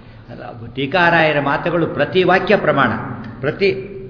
ಟೀಕಾರಾಯರ ಮಾತುಗಳು ಪ್ರತಿ ವಾಕ್ಯ ಪ್ರಮಾಣ ಪ್ರತಿ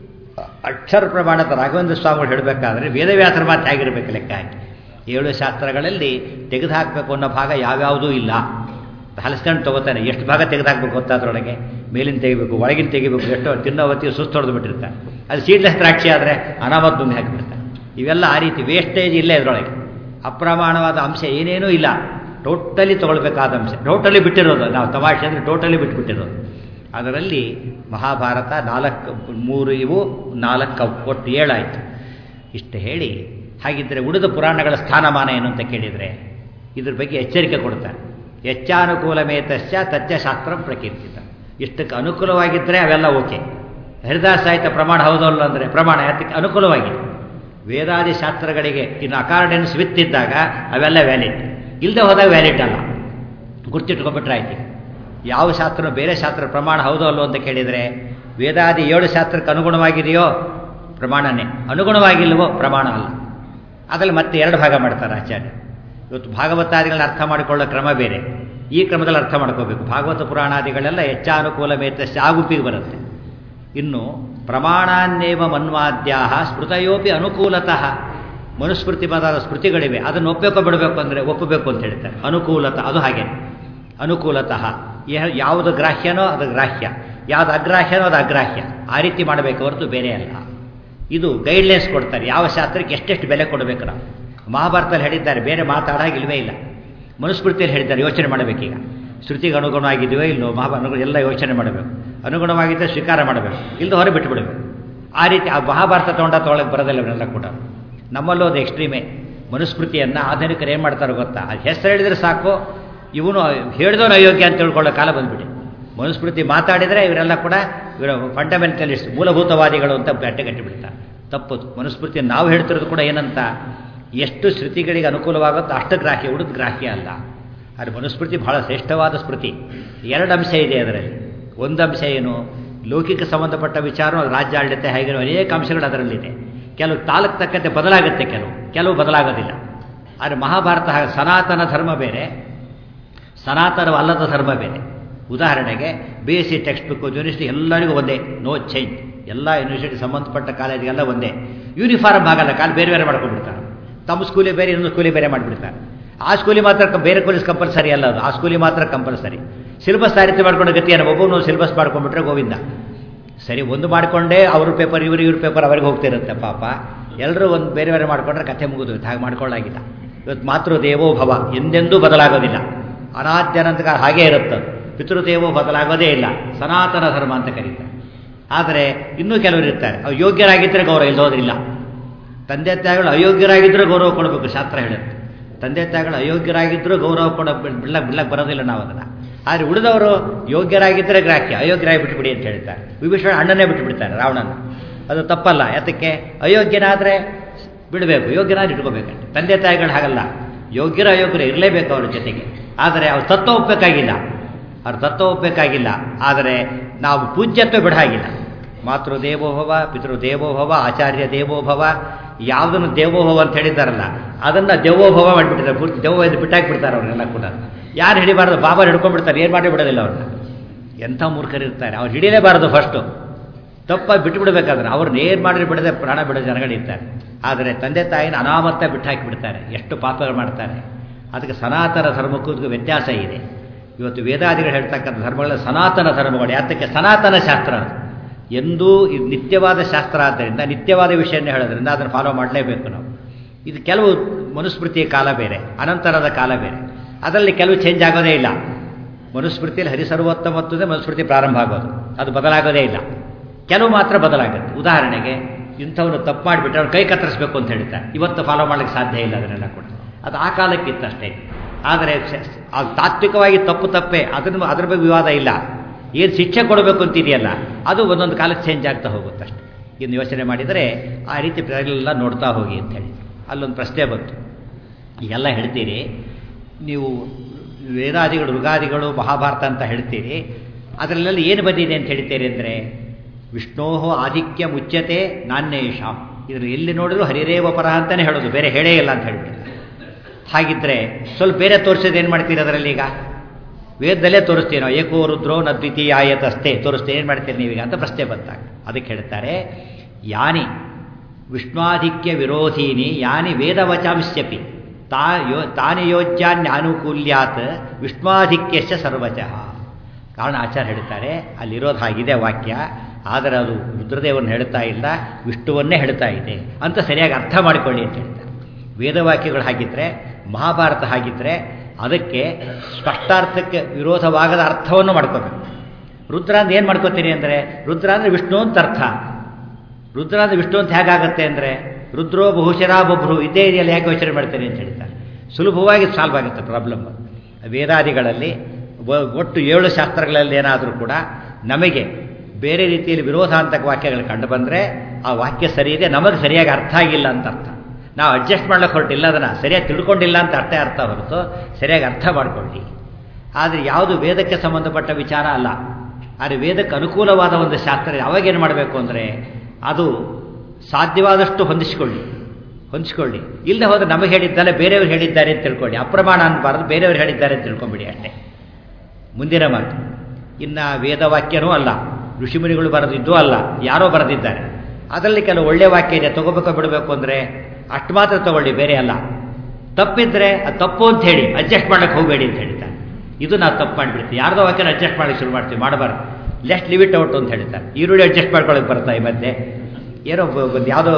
ಅಕ್ಷರ ಪ್ರಮಾಣದ ರಾಘವೇಂದ್ರ ಸ್ವಾಮಿಗಳು ಹೇಳಬೇಕಾದ್ರೆ ವೇದವ್ಯಾಸರ ಮಾತು ಆಗಿರಬೇಕು ಲೆಕ್ಕ ಹಾಕಿ ಏಳು ಶಾಸ್ತ್ರಗಳಲ್ಲಿ ತೆಗೆದುಹಾಕಬೇಕು ಅನ್ನೋ ಭಾಗ ಯಾವ್ಯಾವುದೂ ಇಲ್ಲ ಹಲಸ್ಕೊಂಡು ತಗೋತಾನೆ ಎಷ್ಟು ಭಾಗ ತೆಗೆದುಹಾಕಬೇಕು ಗೊತ್ತಾ ಅದರೊಳಗೆ ಮೇಲಿನ ತೆಗಿಬೇಕು ಒಳಗಿನ ತೆಗಿಬೇಕು ಎಷ್ಟೋ ತಿನ್ನೋ ಹೊತ್ತಿಗೆ ಸುಸ್ತು ಹೊಡೆದು ಬಿಟ್ಟಿರ್ತಾರೆ ಅದು ಸೀಡ್ಲೆಸ್ ದ್ರಾಕ್ಷಿ ಆದರೆ ಅನಾಮತ್ ಮುಂದೆ ಹಾಕಿಬಿಡ್ತಾರೆ ಇವೆಲ್ಲ ಆ ರೀತಿ ವೇಸ್ಟೇಜ್ ಇಲ್ಲ ಇದರೊಳಗೆ ಅಪ್ರಮಾಣವಾದ ಅಂಶ ಏನೇನೂ ಇಲ್ಲ ಟೋಟಲಿ ತೊಗೊಳ್ಬೇಕಾದ ಅಂಶ ಟೋಟಲಿ ಬಿಟ್ಟಿರೋದು ನಾವು ತಮಾಷೆ ಅಂದರೆ ಟೋಟಲಿ ಬಿಟ್ಬಿಟ್ಟಿರೋದು ಅದರಲ್ಲಿ ಮಹಾಭಾರತ ನಾಲ್ಕು ಮೂರು ಇವು ನಾಲ್ಕು ಒಟ್ಟು ಏಳಾಯಿತು ಇಷ್ಟು ಹೇಳಿ ಹಾಗಿದ್ದರೆ ಉಳಿದ ಪುರಾಣಗಳ ಸ್ಥಾನಮಾನ ಏನು ಅಂತ ಕೇಳಿದರೆ ಇದ್ರ ಬಗ್ಗೆ ಎಚ್ಚರಿಕೆ ಕೊಡ್ತಾರೆ ಎಚ್ಚಾನುಕೂಲಮೇತಶ್ಚ ತತ್ಯಶಾಸ್ತ್ರ ಪ್ರಕೀರ್ತಿತ ಇಷ್ಟಕ್ಕೆ ಅನುಕೂಲವಾಗಿದ್ದರೆ ಅವೆಲ್ಲ ಓಕೆ ಹರಿದಾಸ ಸಾಹಿತ್ಯ ಪ್ರಮಾಣ ಹೌದಲ್ಲ ಅಂದರೆ ಪ್ರಮಾಣ ಯಾತಕ್ಕೆ ಅನುಕೂಲವಾಗಿದೆ ವೇದಾದಿ ಶಾಸ್ತ್ರಗಳಿಗೆ ಇನ್ನು ಅಕಾರ್ಡೆನ್ಸ್ ವಿತ್ತಿದ್ದಾಗ ಅವೆಲ್ಲ ವ್ಯಾಲಿಡ್ ಇಲ್ಲದೆ ಹೋದಾಗ ವ್ಯಾಲಿಡ್ ಅಲ್ಲ ಗುರ್ತಿಟ್ಕೊಂಡ್ಬಿಟ್ರೆ ಆಯ್ತು ಯಾವ ಶಾಸ್ತ್ರ ಬೇರೆ ಶಾಸ್ತ್ರ ಪ್ರಮಾಣ ಹೌದೋ ಅಲ್ಲೋ ಅಂತ ಕೇಳಿದರೆ ವೇದಾದಿ ಏಳು ಶಾಸ್ತ್ರಕ್ಕೆ ಅನುಗುಣವಾಗಿದೆಯೋ ಪ್ರಮಾಣನೇ ಅನುಗುಣವಾಗಿಲ್ವೋ ಪ್ರಮಾಣ ಅಲ್ಲ ಅದರಲ್ಲಿ ಮತ್ತೆ ಎರಡು ಭಾಗ ಮಾಡ್ತಾರೆ ಆಚಾರ್ಯ ಇವತ್ತು ಭಾಗವತಾದಿಗಳನ್ನ ಅರ್ಥ ಮಾಡಿಕೊಳ್ಳೋ ಕ್ರಮ ಬೇರೆ ಈ ಕ್ರಮದಲ್ಲಿ ಅರ್ಥ ಮಾಡ್ಕೋಬೇಕು ಭಾಗವತ ಪುರಾಣಾದಿಗಳೆಲ್ಲ ಹೆಚ್ಚಾನುಕೂಲ ಮೇತಸ್ಯ ಆ ಗುಂಪಿಗೆ ಬರುತ್ತೆ ಇನ್ನು ಪ್ರಮಾಣಾನ್ನೇವ ಮನ್ವಾದ್ಯಾ ಸ್ಮೃತಯೋಪಿ ಅನುಕೂಲತಃ ಮನುಸ್ಮೃತಿ ಪದಾದ ಸ್ಮೃತಿಗಳಿವೆ ಅದನ್ನು ಒಪ್ಪಬೇಕು ಬಿಡಬೇಕು ಅಂದರೆ ಒಪ್ಪಬೇಕು ಅಂತ ಹೇಳ್ತಾರೆ ಅನುಕೂಲತ ಅದು ಹಾಗೆ ಅನುಕೂಲತಃ ಯಾವುದು ಗ್ರಾಹ್ಯನೋ ಅದು ಗ್ರಾಹ್ಯ ಯಾವುದು ಅಗ್ರಾಹ್ಯನೋ ಅದು ಅಗ್ರಾಹ್ಯ ಆ ರೀತಿ ಮಾಡಬೇಕು ಹೊರತು ಬೇರೆ ಅಲ್ಲ ಇದು ಗೈಡ್ಲೈನ್ಸ್ ಕೊಡ್ತಾರೆ ಯಾವ ಶಾಸ್ತ್ರಕ್ಕೆ ಎಷ್ಟೆಷ್ಟು ಬೆಲೆ ಕೊಡಬೇಕು ನಾವು ಮಹಾಭಾರತದಲ್ಲಿ ಹೇಳಿದ್ದಾರೆ ಬೇರೆ ಮಾತಾಡಾಗಿಲ್ವೇ ಇಲ್ಲ ಮನುಸ್ಮೃತಿಯಲ್ಲಿ ಹೇಳಿದ್ದಾರೆ ಯೋಚನೆ ಮಾಡಬೇಕೀಗ ಶ್ರುತಿಗೆ ಅನುಗುಣವಾಗಿದೆಯೋ ಇಲ್ಲೋ ಮಹಾಭಾರತ ಎಲ್ಲ ಯೋಚನೆ ಮಾಡಬೇಕು ಅನುಗುಣವಾಗಿದ್ದರೆ ಸ್ವೀಕಾರ ಮಾಡಬೇಕು ಇಲ್ಲದ ಹೊರ ಬಿಟ್ಟು ಬಿಡಬೇಕು ಆ ರೀತಿ ಆ ಮಹಾಭಾರತ ತೊಗೊಂಡ ತೊಗೊಳಕ್ಕೆ ಬರೋದಿಲ್ಲ ಇವರೆಲ್ಲ ಕೂಡ ನಮ್ಮಲ್ಲೂ ಅದು ಎಕ್ಸ್ಟ್ರೀಮೇ ಮನುಸ್ಮೃತಿಯನ್ನು ಆಧುನಿಕರು ಏನು ಮಾಡ್ತಾರೋ ಗೊತ್ತಾ ಅದು ಹೆಸರು ಹೇಳಿದರೆ ಸಾಕು ಇವನು ಹೇಳಿದವನು ಅಯೋಗ್ಯ ಅಂತ ತಿಳ್ಕೊಳ್ಳೋ ಕಾಲ ಬಂದ್ಬಿಟ್ಟು ಮನುಸ್ಮೃತಿ ಮಾತಾಡಿದರೆ ಇವರೆಲ್ಲ ಕೂಡ ಇವರ ಫಂಡಮೆಂಟಲಿಸ್ಟ್ ಮೂಲಭೂತವಾದಿಗಳು ಅಂತ ಗಟ್ಟಿ ಬಿಡ್ತಾರೆ ತಪ್ಪದು ಮನುಸ್ಮೃತಿ ನಾವು ಹೇಳ್ತಿರೋದು ಕೂಡ ಏನಂತ ಎಷ್ಟು ಶ್ರುತಿಗಳಿಗೆ ಅನುಕೂಲವಾಗುತ್ತೋ ಅಷ್ಟು ಗ್ರಾಹ್ಯ ಉಳಿದ ಗ್ರಾಹ್ಯ ಅಲ್ಲ ಆದರೆ ಮನುಸ್ಮೃತಿ ಬಹಳ ಶ್ರೇಷ್ಠವಾದ ಸ್ಮೃತಿ ಎರಡು ಅಂಶ ಇದೆ ಅದರಲ್ಲಿ ಒಂದು ಅಂಶ ಏನು ಲೌಕಿಕ ಸಂಬಂಧಪಟ್ಟ ವಿಚಾರ ರಾಜ್ಯ ಆಡಳಿತ ಹೇಗಿರೋ ಅನೇಕ ಅಂಶಗಳು ಅದರಲ್ಲಿದೆ ಕೆಲವು ತಾಲೂಕು ತಕ್ಕಂತೆ ಬದಲಾಗುತ್ತೆ ಕೆಲವು ಕೆಲವು ಬದಲಾಗೋದಿಲ್ಲ ಆದರೆ ಮಹಾಭಾರತ ಸನಾತನ ಧರ್ಮ ಬೇರೆ ಸನಾತನವಲ್ಲದ ಧರ್ಮ ಬೇರೆ ಉದಾಹರಣೆಗೆ B S C text book university ಎಲ್ಲರಿಗೂ ಒಂದೇ ನೋ ಚೇಂಜ್ ಎಲ್ಲ ಯೂನಿವರ್ಸಿಟಿ ಸಂಬಂಧಪಟ್ಟ ಕಾಲೇಜಿಗೆಲ್ಲ ಒಂದೇ ಯೂನಿಫಾರ್ಮ್ ಆಗಲ್ಲ ಕಾಲ ಬೇರೆ ಬೇರೆ ಮಾಡ್ಕೊಂಡ್ಬಿಡ್ತಾರೆ ತಮ್ಮ ಸ್ಕೂಲಿಗೆ ಬೇರೆ ಇನ್ನೊಂದು ಸ್ಕೂಲಿಗೆ ಬೇರೆ ಮಾಡಿಬಿಡ್ತಾರೆ ಆ ಸ್ಕೂಲಿಗೆ ಮಾತ್ರ ಬೇರೆ ಕಾಲೇಜ್ ಕಂಪಲ್ಸರಿ ಅಲ್ಲ ಅದು ಆ ಸ್ಕೂಲಿಗೆ ಮಾತ್ರ ಕಂಪಲ್ಸರಿ ಸಿಲೆಬಸ್ ಆ ರೀತಿ ಮಾಡ್ಕೊಂಡು ಗತಿಯನ್ನು ಒಬ್ಬನು ಸಿಲೆಬಸ್ ಮಾಡ್ಕೊಂಡ್ಬಿಟ್ರೆ ಗೋವಿಂದ ಸರಿ ಒಂದು ಮಾಡಿಕೊಂಡೇ ಅವ್ರ ಪೇಪರ್ ಇವರು ಇವ್ರ ಪೇಪರ್ ಅವ್ರಿಗೆ ಹೋಗ್ತಿರುತ್ತೆ ಪಾಪ ಎಲ್ಲರೂ ಒಂದು ಬೇರೆ ಬೇರೆ ಮಾಡ್ಕೊಂಡ್ರೆ ಕಥೆ ಮುಗಿದು ಹಾಗೆ ಮಾಡ್ಕೊಳ್ಳಾಗಿಲ್ಲ ಇವತ್ತು ಮಾತೃದೇವೋ ಭವ ಎಂದೆಂದೂ ಬದಲಾಗೋದಿಲ್ಲ ಅನಾದ್ಯನಂತ ಹಾಗೇ ಇರುತ್ತೆ ಪಿತೃದೇವೋ ಬದಲಾಗೋದೇ ಇಲ್ಲ ಸನಾತನ ಧರ್ಮ ಅಂತ ಕರೀತಾರೆ ಆದರೆ ಇನ್ನೂ ಕೆಲವರು ಇರ್ತಾರೆ ಅವ್ರು ಯೋಗ್ಯರಾಗಿದ್ದರೆ ಗೌರವ ಇಲ್ಲದೋದ್ರಿಲ್ಲ ತಂದೆ ತಾಯಿಗಳು ಅಯೋಗ್ಯರಾಗಿದ್ದರೂ ಗೌರವ ಕೊಡಬೇಕು ಶಾಸ್ತ್ರ ಹೇಳುತ್ತೆ ತಂದೆ ತಾಯಿಗಳು ಅಯೋಗ್ಯರಾಗಿದ್ದರೂ ಗೌರವ ಕೊಡ ಬಿಡ್ಲಕ್ಕೆ ಬಿಡ್ಲಕ್ಕೆ ಬರೋದಿಲ್ಲ ನಾವು ಅದನ್ನು ಆದರೆ ಉಳಿದವರು ಯೋಗ್ಯರಾಗಿದ್ದರೆ ಗ್ರಾಹ್ಯ ಅಯೋಗ್ಯರಾಗಿ ಬಿಟ್ಟುಬಿಡಿ ಅಂತ ಹೇಳ್ತಾರೆ ವಿಭೀಷಣ ಅಣ್ಣನೇ ಬಿಟ್ಟುಬಿಡ್ತಾರೆ ರಾವಣನ ಅದು ತಪ್ಪಲ್ಲ ಯಾತಕ್ಕೆ ಅಯೋಗ್ಯನಾದರೆ ಬಿಡಬೇಕು ಯೋಗ್ಯರಾಗಿ ಇಟ್ಕೋಬೇಕಂತೆ ತಂದೆ ತಾಯಿಗಳು ಹಾಗಲ್ಲ ಯೋಗ್ಯರ ಅಯೋಗ್ಯರ ಇರಲೇಬೇಕು ಅವ್ರ ಜೊತೆಗೆ ಆದರೆ ಅವ್ರ ತತ್ವ ಒಪ್ಪಬೇಕಾಗಿಲ್ಲ ಅವ್ರ ತತ್ವ ಒಪ್ಪಬೇಕಾಗಿಲ್ಲ ಆದರೆ ನಾವು ಪೂಜ್ಯತ್ವ ಬಿಡ ಹಾಗಿಲ್ಲ ಮಾತೃ ದೇವೋಭವ ಪಿತೃ ದೇವೋಭವ ಆಚಾರ್ಯ ದೇವೋಭವ ಯಾವುದನ್ನು ದೇವೋಭವ ಅಂತ ಹೇಳಿದ್ದಾರಲ್ಲ ಅದನ್ನು ದೇವೋಭವ ಮಾಡಿಬಿಟ್ಟಿದ್ದಾರೆ ಪೂರ್ತಿ ದೇವ ಇದು ಬಿಟ್ಟಾಕ್ಬಿಡ್ತಾರೆ ಅವ್ರನ್ನೆಲ್ಲ ಕೂಡ ಯಾರು ಹಿಡಿಬಾರ್ದು ಬಾಬಾ ಹಿಡ್ಕೊಂಡ್ಬಿಡ್ತಾರೆ ಏನು ಮಾಡಿ ಬಿಡೋದಿಲ್ಲ ಅವ್ರನ್ನ ಎಂಥ ಮೂರ್ಖರಿರ್ತಾರೆ ಅವ್ರು ಹಿಡಿಯಲೇಬಾರದು ಫಸ್ಟು ತಪ್ಪಾಗಿ ಬಿಟ್ಟು ಬಿಡಬೇಕಾದ್ರೆ ಅವ್ರನ್ನ ಏನು ಮಾಡಿದ್ರೆ ಬಿಡದೆ ಪ್ರಾಣ ಬಿಡೋ ಜನಗಳಿರ್ತಾರೆ ಆದರೆ ತಂದೆ ತಾಯಿನ ಅನಾಮತ್ತ ಬಿಟ್ಟು ಹಾಕಿಬಿಡ್ತಾರೆ ಎಷ್ಟು ಪಾಪಗಳು ಮಾಡ್ತಾರೆ ಅದಕ್ಕೆ ಸನಾತನ ಧರ್ಮಕ್ಕೂ ಇದಕ್ಕೂ ವ್ಯತ್ಯಾಸ ಇದೆ ಇವತ್ತು ವೇದಾದಿಗಳು ಹೇಳ್ತಕ್ಕಂಥ ಧರ್ಮಗಳ ಸನಾತನ ಧರ್ಮಗಳು ಯಾತಕ್ಕೆ ಸನಾತನ ಶಾಸ್ತ್ರ ಅದು ಎಂದೂ ಇದು ನಿತ್ಯವಾದ ಶಾಸ್ತ್ರ ಆದ್ದರಿಂದ ನಿತ್ಯವಾದ ವಿಷಯನೇ ಹೇಳೋದ್ರಿಂದ ಅದನ್ನು ಫಾಲೋ ಮಾಡಲೇಬೇಕು ನಾವು ಇದು ಕೆಲವು ಮನುಸ್ಮೃತಿಯ ಕಾಲ ಬೇರೆ ಅನಂತರದ ಕಾಲ ಬೇರೆ ಅದರಲ್ಲಿ ಕೆಲವು ಚೇಂಜ್ ಆಗೋದೇ ಇಲ್ಲ ಮನುಸ್ಮೃತಿಯಲ್ಲಿ ಹರಿಸರ್ವೋತ್ತಮತ್ವದೇ ಮನುಸ್ಮೃತಿ ಪ್ರಾರಂಭ ಆಗೋದು ಅದು ಬದಲಾಗೋದೇ ಇಲ್ಲ ಕೆಲವು ಮಾತ್ರ ಬದಲಾಗುತ್ತೆ ಉದಾಹರಣೆಗೆ ಇಂಥವನು ತಪ್ಪು ಮಾಡಿಬಿಟ್ಟು ಅವ್ನು ಕೈ ಕತ್ತರಿಸಬೇಕು ಅಂತ ಹೇಳ್ತಾರೆ ಇವತ್ತು ಫಾಲೋ ಮಾಡಲಿಕ್ಕೆ ಸಾಧ್ಯ ಇಲ್ಲ ಅದನ್ನೆಲ್ಲ ಕೂಡ ಅದು ಆ ಕಾಲಕ್ಕಿತ್ತಷ್ಟೇ ಆದರೆ ಆ ತಾತ್ವಿಕವಾಗಿ ತಪ್ಪು ತಪ್ಪೇ ಅದನ್ನು ಅದ್ರ ಬಗ್ಗೆ ವಿವಾದ ಇಲ್ಲ ಏನು ಶಿಕ್ಷೆ ಕೊಡಬೇಕು ಅಂತಿದೆಯಲ್ಲ ಅದು ಒಂದೊಂದು ಕಾಲಕ್ಕೆ ಚೇಂಜ್ ಆಗ್ತಾ ಹೋಗುತ್ತಷ್ಟೆ ಇನ್ನು ಯೋಚನೆ ಮಾಡಿದರೆ ಆ ರೀತಿ ಎಲ್ಲ ನೋಡ್ತಾ ಹೋಗಿ ಅಂತ ಹೇಳಿ ಅಲ್ಲೊಂದು ಪ್ರಶ್ನೆ ಬಂತು ಈಗೆಲ್ಲ ಹೇಳ್ತೀರಿ ನೀವು ವೇದಾದಿಗಳು ಋಗಾದಿಗಳು ಮಹಾಭಾರತ ಅಂತ ಹೇಳ್ತೀರಿ ಅದರಲ್ಲೆಲ್ಲ ಏನು ಬಂದಿದೆ ಅಂತ ಹೇಳ್ತೀರಿ ಅಂದರೆ ವಿಷ್ಣೋ ಆಧಿಕ್ಯ ಮುಚ್ಚತೆ ನಾಣ್ಯೇಶಾಂ ಇದ್ರ ಎಲ್ಲಿ ನೋಡಿದ್ರು ಹರಿರೇವ ಪರ ಅಂತಲೇ ಹೇಳೋದು ಬೇರೆ ಹೇಳೇ ಇಲ್ಲ ಅಂತ ಹೇಳ್ಬಿಟ್ಟು ಹಾಗಿದ್ರೆ ಸ್ವಲ್ಪ ಬೇರೆ ತೋರಿಸೋದು ಏನು ಮಾಡ್ತೀರಿ ಅದರಲ್ಲಿ ಈಗ ವೇದದಲ್ಲೇ ತೋರಿಸ್ತೀವಿ ನಾವು ಏಕೋ ರುದ್ರೋ ನ ದ್ವಿತೀಯ ಆಯತಸ್ತೆ ತೋರಿಸ್ತೀವಿ ಏನು ಮಾಡ್ತೀರಿ ನೀವೀಗ ಅಂತ ಪ್ರಶ್ನೆ ಬಂದಾಗ ಅದಕ್ಕೆ ಹೇಳ್ತಾರೆ ಯಾನಿ ವಿಷ್ಣಾಧಿಕ್ಯ ವಿರೋಧೀನಿ ಯಾನಿ ವೇದವಚಾಂಸ್ಯಪಿ ತಾ ಯೋ ತಾನಿ ಯೋಜ್ಯಾನ್ಯಾನುಕೂಲ್ಯಾತ್ ವಿಷ್ಣಾಧಿಕ್ಯಶ್ಚ ಸರ್ವಚಃ ಕಾರಣ ಆಚಾರ್ಯ ಹೇಳ್ತಾರೆ ಅಲ್ಲಿರೋದು ಹಾಗಿದೆ ವಾಕ್ಯ ಆದರೆ ಅದು ರುದ್ರದೇವರನ್ನು ಹೇಳ್ತಾ ಇಲ್ಲ ವಿಷ್ಣುವನ್ನೇ ಹೇಳ್ತಾ ಇದೆ ಅಂತ ಸರಿಯಾಗಿ ಅರ್ಥ ಮಾಡಿಕೊಳ್ಳಿ ಅಂತ ಹೇಳ್ತಾರೆ ವೇದವಾಕ್ಯಗಳು ಹಾಗಿದ್ರೆ ಮಹಾಭಾರತ ಹಾಗಿದ್ರೆ ಅದಕ್ಕೆ ಸ್ಪಷ್ಟಾರ್ಥಕ್ಕೆ ವಿರೋಧವಾಗದ ಅರ್ಥವನ್ನು ಮಾಡ್ಕೋಬೇಕು ರುದ್ರ ಅಂತ ಏನು ಮಾಡ್ಕೋತೀರಿ ಅಂದರೆ ರುದ್ರ ಅಂದರೆ ವಿಷ್ಣು ಅಂತ ಅರ್ಥ ರುದ್ರ ಅಂದರೆ ವಿಷ್ಣು ಅಂತ ಹೇಗಾಗತ್ತೆ ಅಂದರೆ ರುದ್ರೋ ಬಹುಶರ ಬೊಬ್ರು ಇದೇ ಇದೆಯಲ್ಲಿ ಹೇಗೆ ಯೋಚನೆ ಮಾಡ್ತೀರಿ ಅಂತ ಹೇಳ್ತಾರೆ ಸುಲಭವಾಗಿ ಸಾಲ್ವ್ ಆಗುತ್ತೆ ಪ್ರಾಬ್ಲಮ್ ವೇದಾದಿಗಳಲ್ಲಿ ಒಟ್ಟು ಏಳು ಶಾಸ್ತ್ರಗಳಲ್ಲಿ ಏನಾದರೂ ಕೂಡ ನಮಗೆ ಬೇರೆ ರೀತಿಯಲ್ಲಿ ವಿರೋಧಾಂತಕ ವಾಕ್ಯಗಳು ಕಂಡು ಬಂದರೆ ಆ ವಾಕ್ಯ ಸರಿ ಇದೆ ನಮಗೆ ಸರಿಯಾಗಿ ಅರ್ಥ ಆಗಿಲ್ಲ ಅಂತ ಅರ್ಥ ನಾವು ಅಡ್ಜಸ್ಟ್ ಮಾಡ್ಲಿಕ್ಕೆ ಹೊರಟಿಲ್ಲ ಅದನ್ನು ಸರಿಯಾಗಿ ತಿಳ್ಕೊಂಡಿಲ್ಲ ಅಂತ ಅರ್ಥ ಅರ್ಥ ಹೊರತು ಸರಿಯಾಗಿ ಅರ್ಥ ಮಾಡ್ಕೊಳ್ಳಿ ಆದರೆ ಯಾವುದು ವೇದಕ್ಕೆ ಸಂಬಂಧಪಟ್ಟ ವಿಚಾರ ಅಲ್ಲ ಆದರೆ ವೇದಕ್ಕೆ ಅನುಕೂಲವಾದ ಒಂದು ಶಾಸ್ತ್ರ ಅವಾಗೇನು ಮಾಡಬೇಕು ಅಂದರೆ ಅದು ಸಾಧ್ಯವಾದಷ್ಟು ಹೊಂದಿಸಿಕೊಳ್ಳಿ ಹೊಂದಿಸ್ಕೊಳ್ಳಿ ಇಲ್ಲದೆ ಹೋದರೆ ನಮಗೆ ಹೇಳಿದ್ದಲ್ಲ ಬೇರೆಯವ್ರು ಹೇಳಿದ್ದಾರೆ ಅಂತ ತಿಳ್ಕೊಳ್ಳಿ ಅಪ್ರಮಾಣ ಅನ್ಬಾರ್ದು ಬೇರೆಯವ್ರು ಹೇಳಿದ್ದಾರೆ ಅಂತ ತಿಳ್ಕೊಂಬಿಡಿ ಅಷ್ಟೇ ಮುಂದಿನ ಮಾತು ಇನ್ನು ವೇದವಾಕ್ಯನೂ ಅಲ್ಲ ಋಷಿಮುನಿಗಳು ಬರೆದಿದ್ದೂ ಅಲ್ಲ ಯಾರೋ ಬರೆದಿದ್ದಾರೆ ಅದರಲ್ಲಿ ಕೆಲವು ಒಳ್ಳೆಯ ವಾಕ್ಯ ಇದೆ ತಗೋಬೇಕೋ ಬಿಡಬೇಕು ಅಂದರೆ ಅಷ್ಟು ಮಾತ್ರ ತಗೊಳ್ಳಿ ಬೇರೆ ಅಲ್ಲ ತಪ್ಪಿದ್ರೆ ಅದು ತಪ್ಪು ಅಂತ ಹೇಳಿ ಅಡ್ಜಸ್ಟ್ ಮಾಡಕ್ಕೆ ಹೋಗಬೇಡಿ ಅಂತ ಹೇಳ್ತಾರೆ ಇದು ನಾವು ತಪ್ಪು ಮಾಡಿಬಿಡ್ತೀವಿ ಯಾರ್ದೋ ವಾಕ್ಯನ ಅಡ್ಜಸ್ಟ್ ಮಾಡಕ್ಕೆ ಶುರು ಮಾಡ್ತೀವಿ ಮಾಡಬಾರ್ದು ಲೆಸ್ಟ್ ಲಿವಿಟ್ ಔಟ್ ಅಂತ ಹೇಳ್ತಾರೆ ಈರುಳ್ಳಿ ಅಡ್ಜಸ್ಟ್ ಮಾಡ್ಕೊಳಕ್ಕೆ ಬರ್ತಾ ಈ ಮಧ್ಯೆ ಏನೋ ಒಂದು ಯಾವುದೋ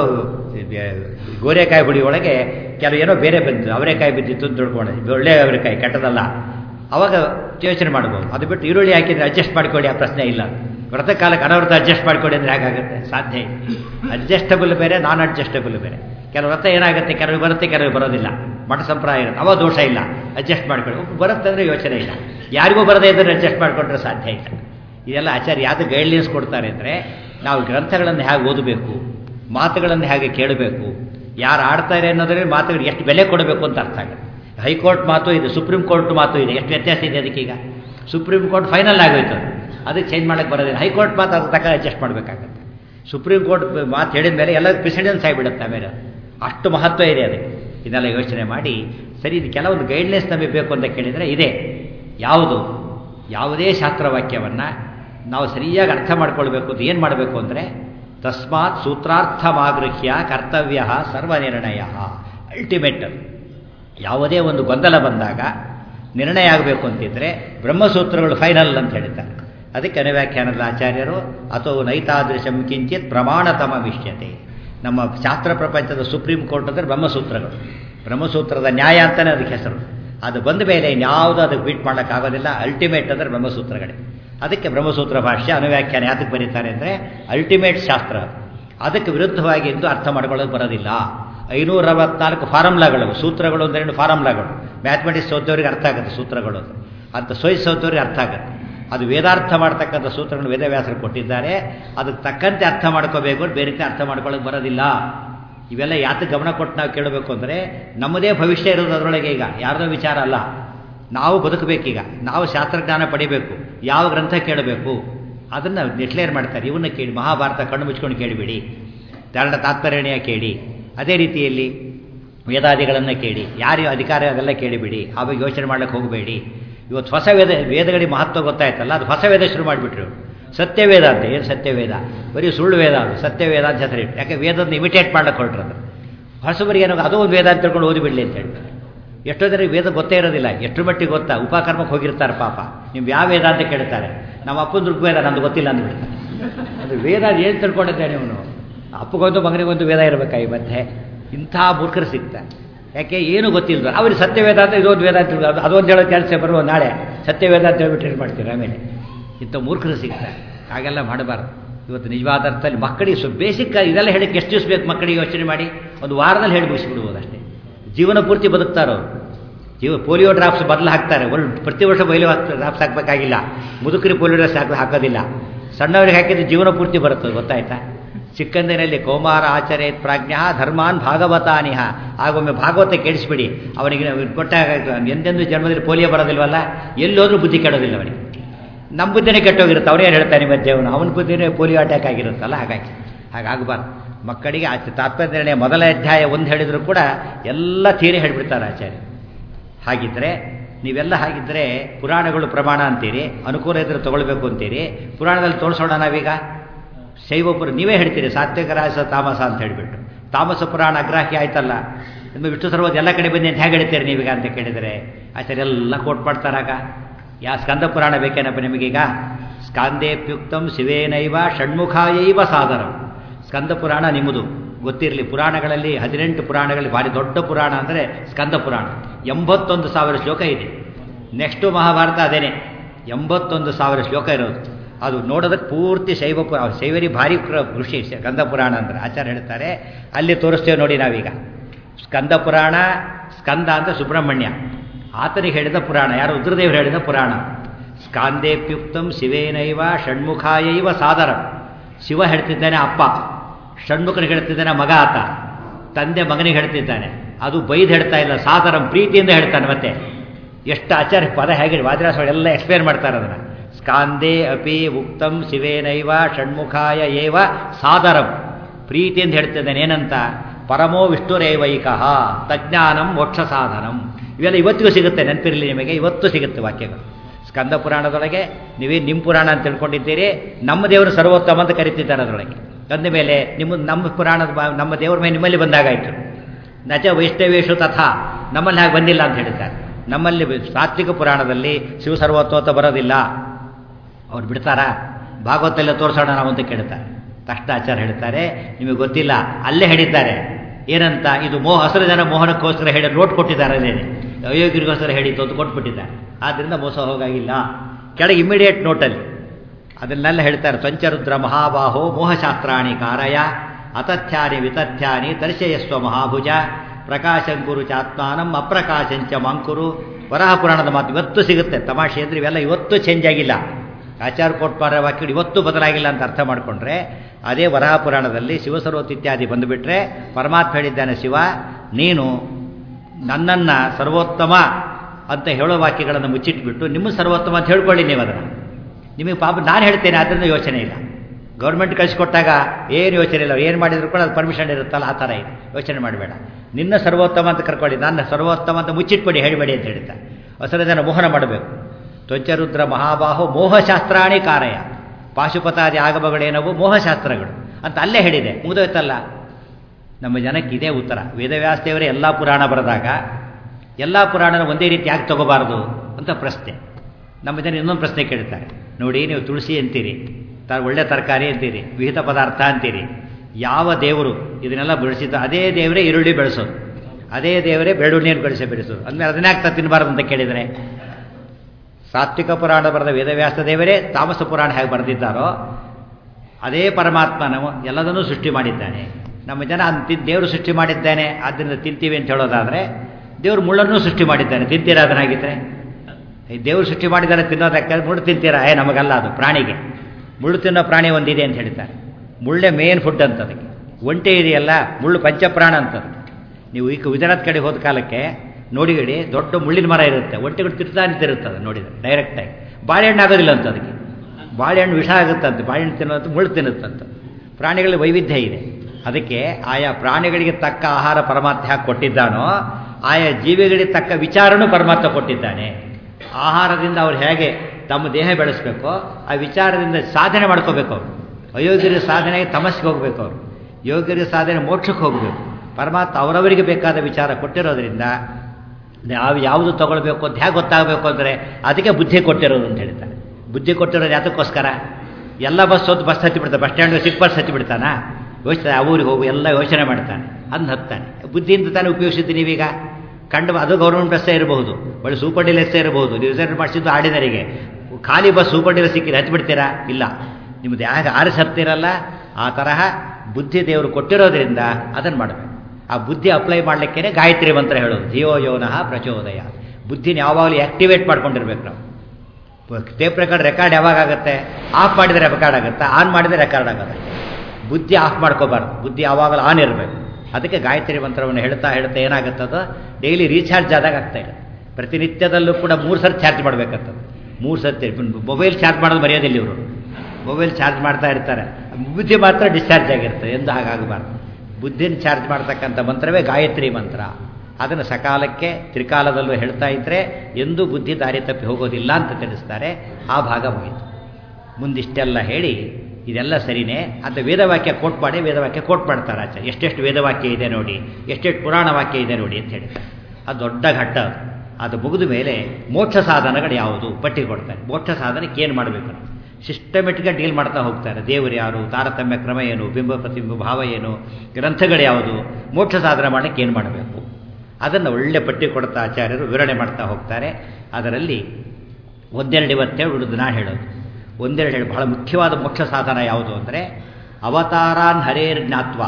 ಗೋರೆಕಾಯಿ ಹುಡಿ ಒಳಗೆ ಕೆಲವು ಏನೋ ಬೇರೆ ಬಂತು ಅವರೆಕಾಯಿ ಬಿದ್ದಿತ್ತು ಅಂತ ತಿಳ್ಕೊಂಡು ಒಳ್ಳೆ ಅವರೆಕಾಯಿ ಕೆಟ್ಟದಲ್ಲ ಅವಾಗ ಯೋಚನೆ ಮಾಡ್ಬೋದು ಅದು ಬಿಟ್ಟು ಈರುಳ್ಳಿ ಹಾಕಿದ್ರೆ ಅಡ್ಜಸ್ಟ್ ಮಾಡ್ಕೊಳ್ಳಿ ಆ ಪ್ರಶ್ನೆ ಇಲ್ಲ ವ್ರತ ಕಾಲಕ್ಕೆ ಅನವೃತ ಅಡ್ಜಸ್ಟ್ ಮಾಡ್ಕೊಳ್ಳಿ ಅಂದರೆ ಹೇಗಾಗುತ್ತೆ ಸಾಧ್ಯ ಇಲ್ಲ ಅಡ್ಜಸ್ಟಬಲ್ ಬೇರೆ ನಾನ್ ಅಡ್ಜಸ್ಟಬಲ್ ಬೇರೆ ಕೆಲವು ವ್ರತ ಏನಾಗುತ್ತೆ ಕೆಲವು ಬರುತ್ತೆ ಕೆಲವು ಬರೋದಿಲ್ಲ ಮಠ ಸಂಪ್ರದಾಯ ಇರುತ್ತೆ ಅವ ದೋಷ ಇಲ್ಲ ಅಡ್ಜಸ್ಟ್ ಮಾಡ್ಕೊಳ್ಳಿ ಬರುತ್ತೆ ಅಂದರೆ ಯೋಚನೆ ಇಲ್ಲ ಯಾರಿಗೂ ಬರದೇ ಇದ್ದರೆ ಅಡ್ಜಸ್ಟ್ ಮಾಡಿಕೊಂಡ್ರೆ ಸಾಧ್ಯ ಇಲ್ಲ ಇದೆಲ್ಲ ಆಚಾರ್ಯ ಯಾವುದು ಗೈಡ್ಲೈನ್ಸ್ ಕೊಡ್ತಾರೆ ಅಂದರೆ ನಾವು ಗ್ರಂಥಗಳನ್ನು ಹೇಗೆ ಓದಬೇಕು ಮಾತುಗಳನ್ನು ಹೇಗೆ ಕೇಳಬೇಕು ಯಾರು ಆಡ್ತಾರೆ ಅನ್ನೋದ್ರಲ್ಲಿ ಮಾತುಗಳಿಗೆ ಎಷ್ಟು ಬೆಲೆ ಕೊಡಬೇಕು ಅಂತ ಅರ್ಥ ಆಗುತ್ತೆ ಹೈಕೋರ್ಟ್ ಮಾತು ಇದೆ ಸುಪ್ರೀಂ ಕೋರ್ಟ್ ಮಾತು ಇದೆ ಎಷ್ಟು ವ್ಯತ್ಯಾಸ ಇದೆ ಅದಕ್ಕೀಗ ಸುಪ್ರೀಂ ಕೋರ್ಟ್ ಫೈನಲ್ ಆಗೋಯ್ತು ಅದಕ್ಕೆ ಚೇಂಜ್ ಮಾಡೋಕ್ಕೆ ಬರೋದಿಲ್ಲ ಹೈಕೋರ್ಟ್ ಮಾತು ಅದ್ರ ತಕ್ಕ ಅಡ್ಜಸ್ಟ್ ಮಾಡಬೇಕಾಗತ್ತೆ ಸುಪ್ರೀಂ ಕೋರ್ಟ್ ಮಾತು ಹೇಳಿದ ಮೇಲೆ ಎಲ್ಲ ಪ್ರೆಸಿಡೆನ್ಸ್ ಆಗಿಬಿಡುತ್ತೆ ಆಮೇಲೆ ಅಷ್ಟು ಮಹತ್ವ ಇದೆ ಅದಕ್ಕೆ ಇದೆಲ್ಲ ಯೋಚನೆ ಮಾಡಿ ಸರಿ ಇದು ಕೆಲವೊಂದು ಗೈಡ್ಲೈನ್ಸ್ ನಮಗೆ ಬೇಕು ಅಂತ ಕೇಳಿದರೆ ಇದೆ ಯಾವುದು ಯಾವುದೇ ಶಾಸ್ತ್ರವಾಕ್ಯವನ್ನು ನಾವು ಸರಿಯಾಗಿ ಅರ್ಥ ಮಾಡ್ಕೊಳ್ಬೇಕು ಅಂತ ಏನು ಮಾಡಬೇಕು ಅಂದರೆ ತಸ್ಮಾತ್ ಸೂತ್ರಾರ್ಥಮಾಗೃಹ್ಯ ಕರ್ತವ್ಯ ಸರ್ವನಿರ್ಣಯ ಅಲ್ಟಿಮೇಟ್ ಯಾವುದೇ ಒಂದು ಗೊಂದಲ ಬಂದಾಗ ನಿರ್ಣಯ ಆಗಬೇಕು ಅಂತಿದ್ರೆ ಬ್ರಹ್ಮಸೂತ್ರಗಳು ಫೈನಲ್ ಅಂತ ಹೇಳ್ತಾರೆ ಅದಕ್ಕೆ ಅನುವ್ಯಾಖ್ಯಾನದ ಆಚಾರ್ಯರು ಅಥವಾ ನೈತಾದೃಶಂ ಕಿಂಚಿತ್ ಪ್ರಮಾಣತಮ ವಿಷ್ಯತೆ ನಮ್ಮ ಶಾಸ್ತ್ರ ಪ್ರಪಂಚದ ಸುಪ್ರೀಂ ಕೋರ್ಟ್ ಅಂದರೆ ಬ್ರಹ್ಮಸೂತ್ರಗಳು ಬ್ರಹ್ಮಸೂತ್ರದ ನ್ಯಾಯ ಅಂತಲೇ ಅದಕ್ಕೆ ಹೆಸರು ಅದು ಬಂದ ಮೇಲೆ ಇನ್ಯಾವುದೂ ಅದಕ್ಕೆ ಬೀಟ್ ಮಾಡೋಕ್ಕಾಗೋದಿಲ್ಲ ಅಲ್ಟಿಮೇಟ್ ಅಂದರೆ ಬ್ರಹ್ಮಸೂತ್ರಗಳೇ ಅದಕ್ಕೆ ಬ್ರಹ್ಮಸೂತ್ರ ಭಾಷ್ಯ ಅನುವ್ಯಾಖ್ಯಾನ ಯಾತಕ್ಕೆ ಬರೀತಾರೆ ಅಂದರೆ ಅಲ್ಟಿಮೇಟ್ ಶಾಸ್ತ್ರ ಅದಕ್ಕೆ ವಿರುದ್ಧವಾಗಿ ಎಂದು ಅರ್ಥ ಮಾಡ್ಕೊಳ್ಳೋದು ಬರೋದಿಲ್ಲ ಐನೂರ ಅರವತ್ನಾಲ್ಕು ಫಾರ್ಮುಲಾಗಳು ಸೂತ್ರಗಳು ಅಂದರೆ ಫಾರ್ಮುಲಾಗಳು ಮ್ಯಾಥಮೆಟಿಕ್ಸ್ ಓದೋರಿಗೆ ಅರ್ಥ ಆಗುತ್ತೆ ಸೂತ್ರಗಳು ಅಂತ ಸೋಯಿಸ್ ಓದೋರಿಗೆ ಅರ್ಥ ಆಗುತ್ತೆ ಅದು ವೇದಾರ್ಥ ಮಾಡ್ತಕ್ಕಂಥ ಸೂತ್ರಗಳು ವೇದವ್ಯಾಸರು ಕೊಟ್ಟಿದ್ದಾರೆ ಅದಕ್ಕೆ ತಕ್ಕಂತೆ ಅರ್ಥ ಮಾಡ್ಕೋಬೇಕು ಬೇರೆ ರೀತಿ ಅರ್ಥ ಮಾಡ್ಕೊಳ್ಳೋಕೆ ಬರೋದಿಲ್ಲ ಇವೆಲ್ಲ ಯಾತಕ್ಕೆ ಗಮನ ಕೊಟ್ಟು ನಾವು ಕೇಳಬೇಕು ಅಂದರೆ ನಮ್ಮದೇ ಭವಿಷ್ಯ ಇರೋದು ಅದರೊಳಗೆ ಈಗ ಯಾರ್ದೋ ವಿಚಾರ ಅಲ್ಲ ನಾವು ಬದುಕಬೇಕೀಗ ನಾವು ಶಾಸ್ತ್ರಜ್ಞಾನ ಪಡಿಬೇಕು ಯಾವ ಗ್ರಂಥ ಕೇಳಬೇಕು ಅದನ್ನು ಡಿಕ್ಲೇರ್ ಮಾಡ್ತಾರೆ ಇವನ್ನ ಕೇಳಿ ಮಹಾಭಾರತ ಕಣ್ಣು ಮುಚ್ಕೊಂಡು ಕೇಳಿಬಿಡಿ ಧಾರಣ ತಾತ್ಪರ್ಯಣೀಯ ಕೇಳಿ ಅದೇ ರೀತಿಯಲ್ಲಿ ವೇದಾದಿಗಳನ್ನು ಕೇಳಿ ಯಾರು ಅಧಿಕಾರ ಅದೆಲ್ಲ ಕೇಳಿಬಿಡಿ ಆವಾಗ ಯೋಚನೆ ಮಾಡ್ಲಿಕ್ಕೆ ಹೋಗಬೇಡಿ ಇವತ್ತು ಹೊಸ ವೇದ ವೇದಗಳಿಗೆ ಮಹತ್ವ ಗೊತ್ತಾಯ್ತಲ್ಲ ಅದು ಹೊಸ ವೇದ ಶುರು ಮಾಡಿಬಿಟ್ರು ಸತ್ಯವೇದ ಅಂತ ಏನು ಸತ್ಯವೇದ ಬರೀ ಸುಳ್ಳು ವೇದ ಅದು ಸತ್ಯವೇದ ಅಂತ ಹೆಸರಿಟ್ಟು ಯಾಕೆ ವೇದವನ್ನು ಇಮಿಟೇಟ್ ಮಾಡ್ಲಿಕ್ಕೆ ಹೊರಟ್ರು ಅದು ಹೊಸಬರಿಗೆ ಏನೋ ಅದೋ ಒಂದು ವೇದ ಅಂತ ತಿಳ್ಕೊಂಡು ಓದಿಬಿಡಲಿ ಅಂತ ಹೇಳ್ತಾರೆ ಎಷ್ಟೋ ಜನರಿಗೆ ವೇದ ಗೊತ್ತೇ ಇರೋದಿಲ್ಲ ಎಷ್ಟು ಮಟ್ಟಿಗೆ ಗೊತ್ತಾ ಉಪಕರ್ಮಕ್ಕೆ ಹೋಗಿರ್ತಾರೆ ಪಾಪ ನೀವು ಯಾವ ವೇದ ಅಂತ ಕೇಳ್ತಾರೆ ನಮ್ಮ ಅಪ್ಪನ ಋಗ್ವೇದ ನಮ್ದು ಗೊತ್ತಿಲ್ಲ ಅಂದ್ಬಿಡ್ತಾರೆ ಅದು ವೇದ ಏನು ತಿಳ್ಕೊಂಡಿದ್ದಾನೆ ಇವನು ಅಪ್ಪಗೊಂದು ಮಗನಿಗೊಂದು ವೇದ ಇರಬೇಕಾ ಈ ಮಧ್ಯೆ ಇಂಥ ಮೂರ್ಖರು ಸಿಗ್ತಾರೆ ಯಾಕೆ ಏನು ಗೊತ್ತಿಲ್ಲ ಅವ್ರಿಗೆ ಸತ್ಯವೇದ ಅಂತ ಇದೊಂದು ವೇದ ಅಂತ ತಿಳ್ಕೊ- ಅದೊಂದು ಹೇಳೋ ಕೆಲಸ ಬರುವ ನಾಳೆ ಸತ್ಯವೇದ ಅಂತ ಹೇಳ್ಬಿಟ್ಟು ಏನು ಮಾಡ್ತೀರಿ ಆಮೇಲೆ ಇಂಥ ಮೂರ್ಖರು ಸಿಗ್ತಾರೆ ಹಾಗೆಲ್ಲ ಮಾಡಬಾರ್ದು ಇವತ್ತು ನಿಜವಾದ ಅರ್ಥದಲ್ಲಿ ಮಕ್ಕಳಿಗೆ ಸೊ ಬೇಸಿಕ್ ಇದೆಲ್ಲ ಹೇಳಕ್ಕೆ ಎಷ್ಟು ದಿವಸ ಬೇಕು ಮಕ್ಕಳಿಗೆ ಯೋಚನೆ ಮಾಡಿ ಒಂದು ವಾರದಲ್ಲಿ ಹೇಳಿ ಮುಗಿಸ್ಬಿಡ್ಬೋದು ಅಷ್ಟೇ ಜೀವನ ಪೂರ್ತಿ ಬದುಕ್ತಾರೋ ಜೀವ ಪೋಲಿಯೋ ಡ್ರಾಪ್ಸ್ ಬದಲು ಹಾಕ್ತಾರೆ ಒಂದು ಪ್ರತಿ ವರ್ಷ ಪೋಲಿಯೋ ಡ್ರಾಪ್ಸ್ ಹಾಕಬೇಕಾಗಿಲ್ಲ ಮುದುಕರಿ ಪೋಲಿಯೋ ಡ್ರಾಪ್ಸ್ ಹಾಕಿ ಹಾಕೋದಿಲ್ಲ ಸಣ್ಣವರಿಗೆ ಹಾಕಿದ್ರೆ ಜೀವನ ಪೂರ್ತಿ ಬರುತ್ತದೆ ಗೊತ್ತಾಯ್ತಾ ಚಿಕ್ಕಂದಿನಲ್ಲಿ ಕೌಮಾರ ಆಚರೆ ಪ್ರಾಜ್ಞ ಧರ್ಮಾನ್ ಭಾಗವತಾನಿಹ ಆಗೊಮ್ಮೆ ಭಾಗವತ ಕೇಳಿಸ್ಬಿಡಿ ಅವನಿಗೆ ಕೊಟ್ಟಾಗ ಎಂದೆಂದು ಜನ್ಮದಲ್ಲಿ ಪೋಲಿಯೋ ಬರೋದಿಲ್ವಲ್ಲ ಎಲ್ಲೋದ್ರೂ ಬುದ್ಧಿ ಕೆಡೋದಿಲ್ಲ ಅವನಿಗೆ ನಮ್ಮ ಬುದ್ಧಿನೇ ಕೆಟ್ಟೋಗಿರುತ್ತೆ ಅವನೇ ಹೇಳ್ತಾನೆ ಮಧ್ಯೆ ಅವನು ಅವನ ಬುದ್ಧಿನೇ ಪೋಲಿಯೋ ಅಟ್ಯಾಕ್ ಆಗಿರುತ್ತಲ್ಲ ಹಾಗಾಗಿ ಹಾಗಾಗಬಾರ್ದು ಮಕ್ಕಳಿಗೆ ಆಚೆ ತಾತ್ಪರ್ಯ ಮೊದಲ ಅಧ್ಯಾಯ ಒಂದು ಹೇಳಿದ್ರು ಕೂಡ ಎಲ್ಲ ತೀರಿ ಹೇಳಿಬಿಡ್ತಾರೆ ಆಚಾರ್ಯ ಹಾಗಿದ್ರೆ ನೀವೆಲ್ಲ ಹಾಗಿದ್ರೆ ಪುರಾಣಗಳು ಪ್ರಮಾಣ ಅಂತೀರಿ ಅನುಕೂಲ ಇದ್ರೆ ತಗೊಳ್ಬೇಕು ಅಂತೀರಿ ಪುರಾಣದಲ್ಲಿ ತೋರಿಸೋಣ ನಾವೀಗ ಶೈವ ಪುರ ನೀವೇ ಹೇಳ್ತೀರಿ ಸಾತ್ವಿಕ ರಾಸ ತಾಮಸ ಅಂತ ಹೇಳಿಬಿಟ್ಟು ತಾಮಸ ಪುರಾಣ ಅಗ್ರಾಹ್ಯ ಆಯ್ತಲ್ಲ ನಿಮ್ಮ ವಿಷ್ಣು ಸರ್ವದ ಎಲ್ಲ ಕಡೆ ಬಂದು ಅಂತ ಹೇಗೆ ಹೇಳ್ತೀರಿ ನೀವೀಗ ಅಂತ ಕೇಳಿದರೆ ಆಚಾರ್ಯ ಎಲ್ಲ ಕೋಟ್ ಮಾಡ್ತಾರಾಗ ಯಾ ಸ್ಕಂದ ಪುರಾಣ ಬೇಕೇನಪ್ಪ ನಿಮಗೀಗ ಸ್ಕಾಂದೇಪ್ಯುಕ್ತಂ ಶಿವೇನೈವ ಷಣ್ಮುಖಾಯೈವ ಸಾದರಂ ಸ್ಕಂದ ಪುರಾಣ ನಿಮ್ಮದು ಗೊತ್ತಿರಲಿ ಪುರಾಣಗಳಲ್ಲಿ ಹದಿನೆಂಟು ಪುರಾಣಗಳಲ್ಲಿ ಭಾರಿ ದೊಡ್ಡ ಪುರಾಣ ಅಂದರೆ ಸ್ಕಂದ ಪುರಾಣ ಎಂಬತ್ತೊಂದು ಸಾವಿರ ಶ್ಲೋಕ ಇದೆ ನೆಕ್ಸ್ಟು ಮಹಾಭಾರತ ಅದೇನೆ ಎಂಬತ್ತೊಂದು ಸಾವಿರ ಶ್ಲೋಕ ಇರೋದು ಅದು ನೋಡೋದಕ್ಕೆ ಪೂರ್ತಿ ಶೈವ ಪುರ ಶೈವರಿ ಭಾರಿ ಕೃ- ಕೃಷಿ ಸ್ಕಂದ ಪುರಾಣ ಅಂದರೆ ಆಚಾರ್ಯ ಹೇಳ್ತಾರೆ ಅಲ್ಲಿ ತೋರಿಸ್ತೇವೆ ನೋಡಿ ನಾವೀಗ ಸ್ಕಂದ ಪುರಾಣ ಸ್ಕಂದ ಅಂತ ಸುಬ್ರಹ್ಮಣ್ಯ ಆತನಿಗೆ ಹೇಳಿದ ಪುರಾಣ ಯಾರು ರುದ್ರದೇವರು ಹೇಳಿದ ಪುರಾಣ ಸ್ಕಾಂದೇಪ್ಯುಕ್ತಂ ಶಿವೇನೈವ ಷಣ್ಮುಖಾಯೈವ ಸಾದರ ಶಿವ ಹೇಳ್ತಿದ್ದಾನೆ ಅಪ್ಪ ಷಣ್ಮುಖನಿಗೆ ಹೇಳ್ತಿದ್ದಾನೆ ಮಗ ಆತ ತಂದೆ ಮಗನಿಗೆ ಹೇಳ್ತಿದ್ದಾನೆ ಅದು ಬೈದು ಹೇಳ್ತಾ ಇಲ್ಲ ಸಾದರಂ ಪ್ರೀತಿಯಿಂದ ಹೇಳ್ತಾನೆ ಮತ್ತೆ ಎಷ್ಟು ಆಚಾರ್ಯ ಪದ ಹೇಗೆ ವಾದಿರಾಸ ಎಲ್ಲ ಎಕ್ಸ್ಪ್ಲೇನ್ ಮಾಡ್ತಾರೆ ಅದನ್ನು ಸ್ಕಾಂದೇ ಅಪಿ ಉಕ್ತಂ ಶಿವೇನೈವ ಷಣ್ಮುಖಾಯ ಏವ ಸಾದರಂ ಪ್ರೀತಿಯಿಂದ ಹೇಳ್ತಿದ್ದಾನೆ ಏನಂತ ಪರಮೋ ವಿಷ್ಣುರೇವೈಕಃ ತಜ್ಞಾನಂ ಮೋಕ್ಷ ಸಾಧನಂ ಇವೆಲ್ಲ ಇವತ್ತಿಗೂ ಸಿಗುತ್ತೆ ನೆನಪಿರಲಿ ನಿಮಗೆ ಇವತ್ತು ಸಿಗುತ್ತೆ ವಾಕ್ಯಗಳು ಸ್ಕಂದ ಪುರಾಣದೊಳಗೆ ನೀವೇ ನಿಮ್ಮ ಪುರಾಣ ಅಂತ ತಿಳ್ಕೊಂಡಿದ್ದೀರಿ ನಮ್ಮ ದೇವರು ಸರ್ವೋತ್ತಮ ಅಂತ ಕರಿತಿದ್ದಾರೆ ಅದರೊಳಗೆ ಅಂದ ಮೇಲೆ ನಿಮ್ಮ ನಮ್ಮ ಪುರಾಣದ ಬಾ- ನಮ್ಮ ದೇವರ ಮೇಲೆ ನಿಮ್ಮಲ್ಲಿ ಬಂದಾಗಾಯಿತು ನಚ ವೈಷ್ಣವೇಶು ತಥಾ ನಮ್ಮಲ್ಲಿ ಹಾಗೆ ಬಂದಿಲ್ಲ ಅಂತ ಹೇಳಿದ್ದಾರೆ ನಮ್ಮಲ್ಲಿ ಸಾತ್ವಿಕ ಪುರಾಣದಲ್ಲಿ ಶಿವ ಸರ್ವೋತ್ತಮ ಬರೋದಿಲ್ಲ ಅವ್ರು ಬಿಡ್ತಾರಾ ಭಾಗವತಲ್ಲೇ ತೋರಿಸೋಣ ನಾವು ಅಂತ ಕೇಳ್ತಾರೆ ತಕ್ಷಣ ಆಚಾರ್ಯ ಹೇಳ್ತಾರೆ ನಿಮಗೆ ಗೊತ್ತಿಲ್ಲ ಅಲ್ಲೇ ಹೇಳಿದ್ದಾರೆ ಏನಂತ ಇದು ಮೋಹ ಹಸಿರು ಜನ ಮೋಹನಕ್ಕೋಸ್ಕರ ಹೇಳಿ ನೋಟ್ ಕೊಟ್ಟಿದ್ದಾರೆ ಅಲ್ಲೇನೆ ಅಯೋಗ್ಯರಿಗೋಸ್ಕರ ಹೇಳಿತ್ತು ಅಂತ ಕೊಟ್ಬಿಟ್ಟಿದ್ದಾರೆ ಆದ್ದರಿಂದ ಮೋಸ ಹೋಗಾಗಿಲ್ಲ ಕೆಳಗೆ ಇಮಿಡಿಯೇಟ್ ನೋಟಲ್ಲಿ ಅದನ್ನೆಲ್ಲ ಹೇಳ್ತಾರೆ ಪಂಚರುದ್ರ ಮಹಾಬಾಹೋ ಮೋಹಶಾಸ್ತ್ರಾಣಿ ಕಾರಯ ಅತಥ್ಯಾನಿ ವಿತಥ್ಯಾನಿ ದರ್ಶಯಸ್ವ ಮಹಾಭುಜ ಪ್ರಕಾಶಂಕುರು ಚಾತ್ಮಾನಂ ಅಪ್ರಕಾಶಂಚ ಮಾಂಕುರು ವರಾಹ ಪುರಾಣದ ಮಾತು ಇವತ್ತು ಸಿಗುತ್ತೆ ತಮಾಷೆ ಅಂದ್ರೆ ಇವೆಲ್ಲ ಇವತ್ತು ಚೇಂಜ್ ಆಗಿಲ್ಲ ಆಚಾರ ಕೋಟ್ಪಾರ ವಾಕ್ಯಗಳು ಇವತ್ತು ಬದಲಾಗಿಲ್ಲ ಅಂತ ಅರ್ಥ ಮಾಡಿಕೊಂಡ್ರೆ ಅದೇ ವರಾಹ ಪುರಾಣದಲ್ಲಿ ಶಿವಸರ್ವತ್ ಇತ್ಯಾದಿ ಬಂದುಬಿಟ್ರೆ ಪರಮಾತ್ಮ ಹೇಳಿದ್ದಾನೆ ಶಿವ ನೀನು ನನ್ನನ್ನು ಸರ್ವೋತ್ತಮ ಅಂತ ಹೇಳೋ ವಾಕ್ಯಗಳನ್ನು ಮುಚ್ಚಿಟ್ಬಿಟ್ಟು ನಿಮ್ಮ ಸರ್ವೋತ್ತಮ ಅಂತ ಹೇಳ್ಕೊಳ್ಳಿ ನೀವು ಅದನ್ನು ನಿಮಗೆ ಪಾಪ ನಾನು ಹೇಳ್ತೇನೆ ಅದರಿಂದ ಯೋಚನೆ ಇಲ್ಲ ಗೌರ್ಮೆಂಟ್ ಕಳಿಸ್ಕೊಟ್ಟಾಗ ಏನು ಯೋಚನೆ ಇಲ್ಲ ಏನು ಮಾಡಿದ್ರು ಕೂಡ ಅದು ಪರ್ಮಿಷನ್ ಇರುತ್ತಲ್ಲ ಆ ಥರ ಇದೆ ಯೋಚನೆ ಮಾಡಬೇಡ ನಿನ್ನ ಸರ್ವೋತ್ತಮ ಅಂತ ಕರ್ಕೊಳ್ಳಿ ನನ್ನ ಸರ್ವೋತ್ತಮ ಅಂತ ಮುಚ್ಚಿಟ್ಬಿಡಿ ಹೇಳಿಬೇಡಿ ಅಂತ ಹೇಳ್ತಾರೆ ಹೊಸರ ಜನ ಮೋಹನ ಮಾಡಬೇಕು ತ್ವಚರುದ್ರ ಮಹಾಬಾಹು ಮೋಹಶಾಸ್ತ್ರಾಣಿ ಕಾರಯ ಪಾಶುಪತಾದಿ ಆಗಮಗಳೇನವು ಮೋಹಶಾಸ್ತ್ರಗಳು ಅಂತ ಅಲ್ಲೇ ಹೇಳಿದೆ ಮುಗಿದೋಯ್ತಲ್ಲ ನಮ್ಮ ಜನಕ್ಕೆ ಇದೇ ಉತ್ತರ ವೇದವ್ಯಾಸದೇವರೇ ಎಲ್ಲ ಪುರಾಣ ಬರೆದಾಗ ಎಲ್ಲ ಪುರಾಣನ ಒಂದೇ ರೀತಿ ಯಾಕೆ ತಗೋಬಾರ್ದು ಅಂತ ಪ್ರಶ್ನೆ ನಮ್ಮ ಜನ ಇನ್ನೊಂದು ಪ್ರಶ್ನೆ ಕೇಳ್ತಾರೆ ನೋಡಿ ನೀವು ತುಳಸಿ ಅಂತೀರಿ ತ ಒಳ್ಳೆ ತರಕಾರಿ ಅಂತೀರಿ ವಿಹಿತ ಪದಾರ್ಥ ಅಂತೀರಿ ಯಾವ ದೇವರು ಇದನ್ನೆಲ್ಲ ಬೆಳೆಸಿದ್ದು ಅದೇ ದೇವರೇ ಈರುಳ್ಳಿ ಬೆಳೆಸೋದು ಅದೇ ದೇವರೇ ಬೆಳ್ಳುಳ್ಳಿಯನ್ನು ಬೆಳೆಸಿ ಬೆಳೆಸೋದು ಅಂದಮೇಲೆ ಅದನ್ನೇ ಆಗ್ತಾ ತಿನ್ನಬಾರ್ದು ಅಂತ ಕೇಳಿದರೆ ಸಾತ್ವಿಕ ಪುರಾಣ ಬರೆದ ವೇದವ್ಯಾಸ ದೇವರೇ ತಾಮಸ ಪುರಾಣ ಹೇಗೆ ಬರೆದಿದ್ದಾರೋ ಅದೇ ಪರಮಾತ್ಮನು ಎಲ್ಲದನ್ನೂ ಸೃಷ್ಟಿ ಮಾಡಿದ್ದಾನೆ ನಮ್ಮ ಜನ ಅಂತಿ ದೇವರು ಸೃಷ್ಟಿ ಮಾಡಿದ್ದಾನೆ ಆದ್ದರಿಂದ ತಿಂತೀವಿ ಅಂತ ಹೇಳೋದಾದರೆ ದೇವರು ಮುಳ್ಳನ್ನು ಸೃಷ್ಟಿ ಮಾಡಿದ್ದಾನೆ ತಿಂತೀರಾ ಅದನ್ನಾಗಿದ್ದರೆ ದೇವರು ಸೃಷ್ಟಿ ಮಾಡಿದ್ದಾನೆ ತಿನ್ನೋದಕ್ಕೆ ಮುಳ್ಳು ತಿಂತೀರಾ ಏ ನಮಗಲ್ಲ ಅದು ಪ್ರಾಣಿಗೆ ಮುಳ್ಳು ತಿನ್ನೋ ಪ್ರಾಣಿ ಒಂದಿದೆ ಅಂತ ಹೇಳ್ತಾರೆ ಮುಳ್ಳೆ ಮೇನ್ ಫುಡ್ ಅಂತ ಅದಕ್ಕೆ ಒಂಟೆ ಇದೆಯಲ್ಲ ಮುಳ್ಳು ಪಂಚಪ್ರಾಣ ಅಂತದ್ದು ನೀವು ಈಗ ಗುಜರಾತ್ ಕಡೆ ಹೋದ ಕಾಲಕ್ಕೆ ನೋಡಿಗಡಿ ದೊಡ್ಡ ಮುಳ್ಳಿನ ಮರ ಇರುತ್ತೆ ಒಂಟೆಗಳು ತಿರ್ತಾ ನಿಂತಿರುತ್ತದೆ ನೋಡಿದರೆ ಡೈರೆಕ್ಟಾಗಿ ಬಾಳೆಹಣ್ಣು ಆಗೋದಿಲ್ಲ ಅಂತ ಅದಕ್ಕೆ ಬಾಳೆಹಣ್ಣು ವಿಷ ಆಗುತ್ತಂತೆ ಬಾಳೆಹಣ್ಣು ತಿನ್ನೋದು ಮುಳ್ಳು ತಿನ್ನುತ್ತಂತೆ ಪ್ರಾಣಿಗಳಲ್ಲಿ ವೈವಿಧ್ಯ ಇದೆ ಅದಕ್ಕೆ ಆಯಾ ಪ್ರಾಣಿಗಳಿಗೆ ತಕ್ಕ ಆಹಾರ ಪರಮಾತ್ಮ ಹಾಕಿ ಕೊಟ್ಟಿದ್ದಾನೋ ಆಯಾ ಜೀವಿಗಳಿಗೆ ತಕ್ಕ ವಿಚಾರನೂ ಪರಮಾತ್ಮ ಕೊಟ್ಟಿದ್ದಾನೆ ಆಹಾರದಿಂದ ಅವ್ರು ಹೇಗೆ ತಮ್ಮ ದೇಹ ಬೆಳೆಸ್ಬೇಕೋ ಆ ವಿಚಾರದಿಂದ ಸಾಧನೆ ಮಾಡ್ಕೋಬೇಕು ಅವರು ಅಯೋಗ್ಯರ ಸಾಧನೆಗೆ ತಮಸ್ಸಿಗೆ ಹೋಗಬೇಕು ಅವರು ಯೋಗ್ಯರ ಸಾಧನೆ ಮೋಕ್ಷಕ್ಕೆ ಹೋಗಬೇಕು ಪರಮಾತ್ಮ ಅವರವರಿಗೆ ಬೇಕಾದ ವಿಚಾರ ಕೊಟ್ಟಿರೋದ್ರಿಂದ ನಾವು ಯಾವುದು ತಗೊಳ್ಬೇಕು ಅಂತ ಹೇಗೆ ಗೊತ್ತಾಗಬೇಕು ಅಂದರೆ ಅದಕ್ಕೆ ಬುದ್ಧಿ ಕೊಟ್ಟಿರೋದು ಅಂತ ಹೇಳ್ತಾರೆ ಬುದ್ಧಿ ಕೊಟ್ಟಿರೋದು ಯಾತಕ್ಕೋಸ್ಕರ ಎಲ್ಲ ಬಸ್ ಹೋದ್ ಬಸ್ ಹತ್ತಿ ಬಿಡ್ತಾನೆ ಬಸ್ ಸ್ಟ್ಯಾಂಡ್ ಸಿಕ್ ಬಸ್ ಹತ್ತಿ ಬಿಡ್ತಾನ ಯೋಚಿಸ್ತಾನೆ ಆ ಊರಿಗೆ ಹೋಗು ಎಲ್ಲ ಯೋಚನೆ ಮಾಡ್ತಾನೆ ಅದನ್ನ ಹತ್ತಾನೆ ಬುದ್ಧಿಯಿಂದ ತಾನೇ ಉಪಯೋಗಿಸಿದ್ದು ನೀವೀಗ ಕಂಡು ಅದು ಗೌರ್ಮೆಂಟ್ ಬಸ್ಸೇ ಇರಬಹುದು ಒಳ್ಳೆ ಸೂಪರ್ ಡೀಲರ್ಸೇ ಇರಬಹುದು ನೀವು ರಿಸರ್ವ್ ಮಾಡಿಸಿದ್ದು ಆಡಿದರಿಗೆ ಖಾಲಿ ಬಸ್ ಸೂಪರ್ ಡೀಲರ್ ಸಿಕ್ಕಿದ್ರೆ ಹತ್ತಿ ಬಿಡ್ತೀರಾ ಇಲ್ಲ ನಿಮ್ಮದು ಯಾಕೆ ಆರಿಸಿ ಹತ್ತಿರಲ್ಲ ಆ ತರಹ ಬುದ್ಧಿ ದೇವರು ಕೊಟ್ಟಿರೋದ್ರಿಂದ ಅದನ್ನು ಮಾಡಬೇಕು ಆ ಬುದ್ಧಿ ಅಪ್ಲೈ ಮಾಡಲಿಕ್ಕೇ ಗಾಯತ್ರಿ ಮಂತ್ರ ಹೇಳೋದು ಧಿಯೋ ಯೋನಃ ಪ್ರಚೋದಯ ಬುದ್ಧಿನ ಯಾವಾಗಲೂ ಆ್ಯಕ್ಟಿವೇಟ್ ಮಾಡ್ಕೊಂಡಿರ್ಬೇಕು ನಾವು ಟೇಪ್ ರೆಕಾರ್ಡ್ ರೆಕಾರ್ಡ್ ಯಾವಾಗ ಆಗುತ್ತೆ ಆಫ್ ಮಾಡಿದರೆ ರೆಕಾರ್ಡ್ ಆಗುತ್ತೆ ಆನ್ ಮಾಡಿದರೆ ರೆಕಾರ್ಡ್ ಆಗುತ್ತೆ ಬುದ್ಧಿ ಆಫ್ ಮಾಡ್ಕೋಬಾರ್ದು ಬುದ್ಧಿ ಯಾವಾಗಲೂ ಆನ್ ಇರಬೇಕು ಅದಕ್ಕೆ ಗಾಯತ್ರಿ ಮಂತ್ರವನ್ನು ಹೇಳ್ತಾ ಹೇಳ್ತಾ ಏನಾಗುತ್ತದೋ ಡೈಲಿ ರೀಚಾರ್ಜ್ ಆದಾಗ ಆಗ್ತಾ ಇದೆ ಪ್ರತಿನಿತ್ಯದಲ್ಲೂ ಕೂಡ ಮೂರು ಸರ್ತಿ ಚಾರ್ಜ್ ಮಾಡಬೇಕಂತದ್ದು ಮೂರು ಸರ್ತಿ ಮೊಬೈಲ್ ಚಾರ್ಜ್ ಮಾಡೋದು ಮರ್ಯಾದಿಲ್ಲ ಇವರು ಮೊಬೈಲ್ ಚಾರ್ಜ್ ಮಾಡ್ತಾ ಇರ್ತಾರೆ ಬುದ್ಧಿ ಮಾತ್ರ ಡಿಸ್ಚಾರ್ಜ್ ಆಗಿರ್ತದೆ ಎಂದು ಹಾಗಾಗಬಾರ್ದು ಬುದ್ಧಿನ ಚಾರ್ಜ್ ಮಾಡ್ತಕ್ಕಂಥ ಮಂತ್ರವೇ ಗಾಯತ್ರಿ ಮಂತ್ರ ಅದನ್ನು ಸಕಾಲಕ್ಕೆ ತ್ರಿಕಾಲದಲ್ಲೂ ಹೇಳ್ತಾ ಇದ್ದರೆ ಎಂದೂ ಬುದ್ಧಿ ದಾರಿ ತಪ್ಪಿ ಹೋಗೋದಿಲ್ಲ ಅಂತ ತಿಳಿಸ್ತಾರೆ ಆ ಭಾಗ ಮುಗಿತು ಮುಂದಿಷ್ಟೆಲ್ಲ ಹೇಳಿ ಇದೆಲ್ಲ ಸರಿನೇ ಅಂತ ವೇದವಾಕ್ಯ ಕೋಟ್ ಮಾಡಿ ವೇದವಾಕ್ಯ ಕೋಟ್ ಮಾಡ್ತಾರೆ ಆಚಾರ್ಯ ಎಷ್ಟೆಷ್ಟು ವೇದವಾಕ್ಯ ಇದೆ ನೋಡಿ ಎಷ್ಟೆಷ್ಟು ಪುರಾಣ ವಾಕ್ಯ ಇದೆ ನೋಡಿ ಅಂತ ಹೇಳ್ತಾರೆ ಅದು ದೊಡ್ಡ ಘಟ್ಟ ಅದು ಅದು ಮುಗಿದ ಮೇಲೆ ಮೋಕ್ಷ ಸಾಧನಗಳು ಯಾವುದು ಪಟ್ಟಿ ಕೊಡ್ತಾರೆ ಮೋಕ್ಷ ಸಾಧನಕ್ಕೆ ಏನು ಮಾಡಬೇಕು ನಾವು ಸಿಸ್ಟಮೆಟಿಕ್ಕಾಗಿ ಡೀಲ್ ಮಾಡ್ತಾ ಹೋಗ್ತಾರೆ ದೇವರು ಯಾರು ತಾರತಮ್ಯ ಕ್ರಮ ಏನು ಬಿಂಬ ಪ್ರತಿಬಿಂಬ ಭಾವ ಏನು ಗ್ರಂಥಗಳು ಯಾವುದು ಮೋಕ್ಷ ಸಾಧನ ಮಾಡಕ್ಕೆ ಏನು ಮಾಡಬೇಕು ಅದನ್ನು ಒಳ್ಳೆ ಪಟ್ಟಿ ಕೊಡ್ತಾ ಆಚಾರ್ಯರು ವಿವರಣೆ ಮಾಡ್ತಾ ಹೋಗ್ತಾರೆ ಅದರಲ್ಲಿ ಒಂದೆರಡು ಇವತ್ತೇಳು ಉಳಿದು ನಾ ಹೇಳೋದು ಒಂದೆರಡು ಹೇಳಿ ಬಹಳ ಮುಖ್ಯವಾದ ಮೋಕ್ಷ ಸಾಧನ ಯಾವುದು ಅಂದರೆ ಅವತಾರಾನ್ ಹರೇರ್ ಜ್ಞಾತ್ವ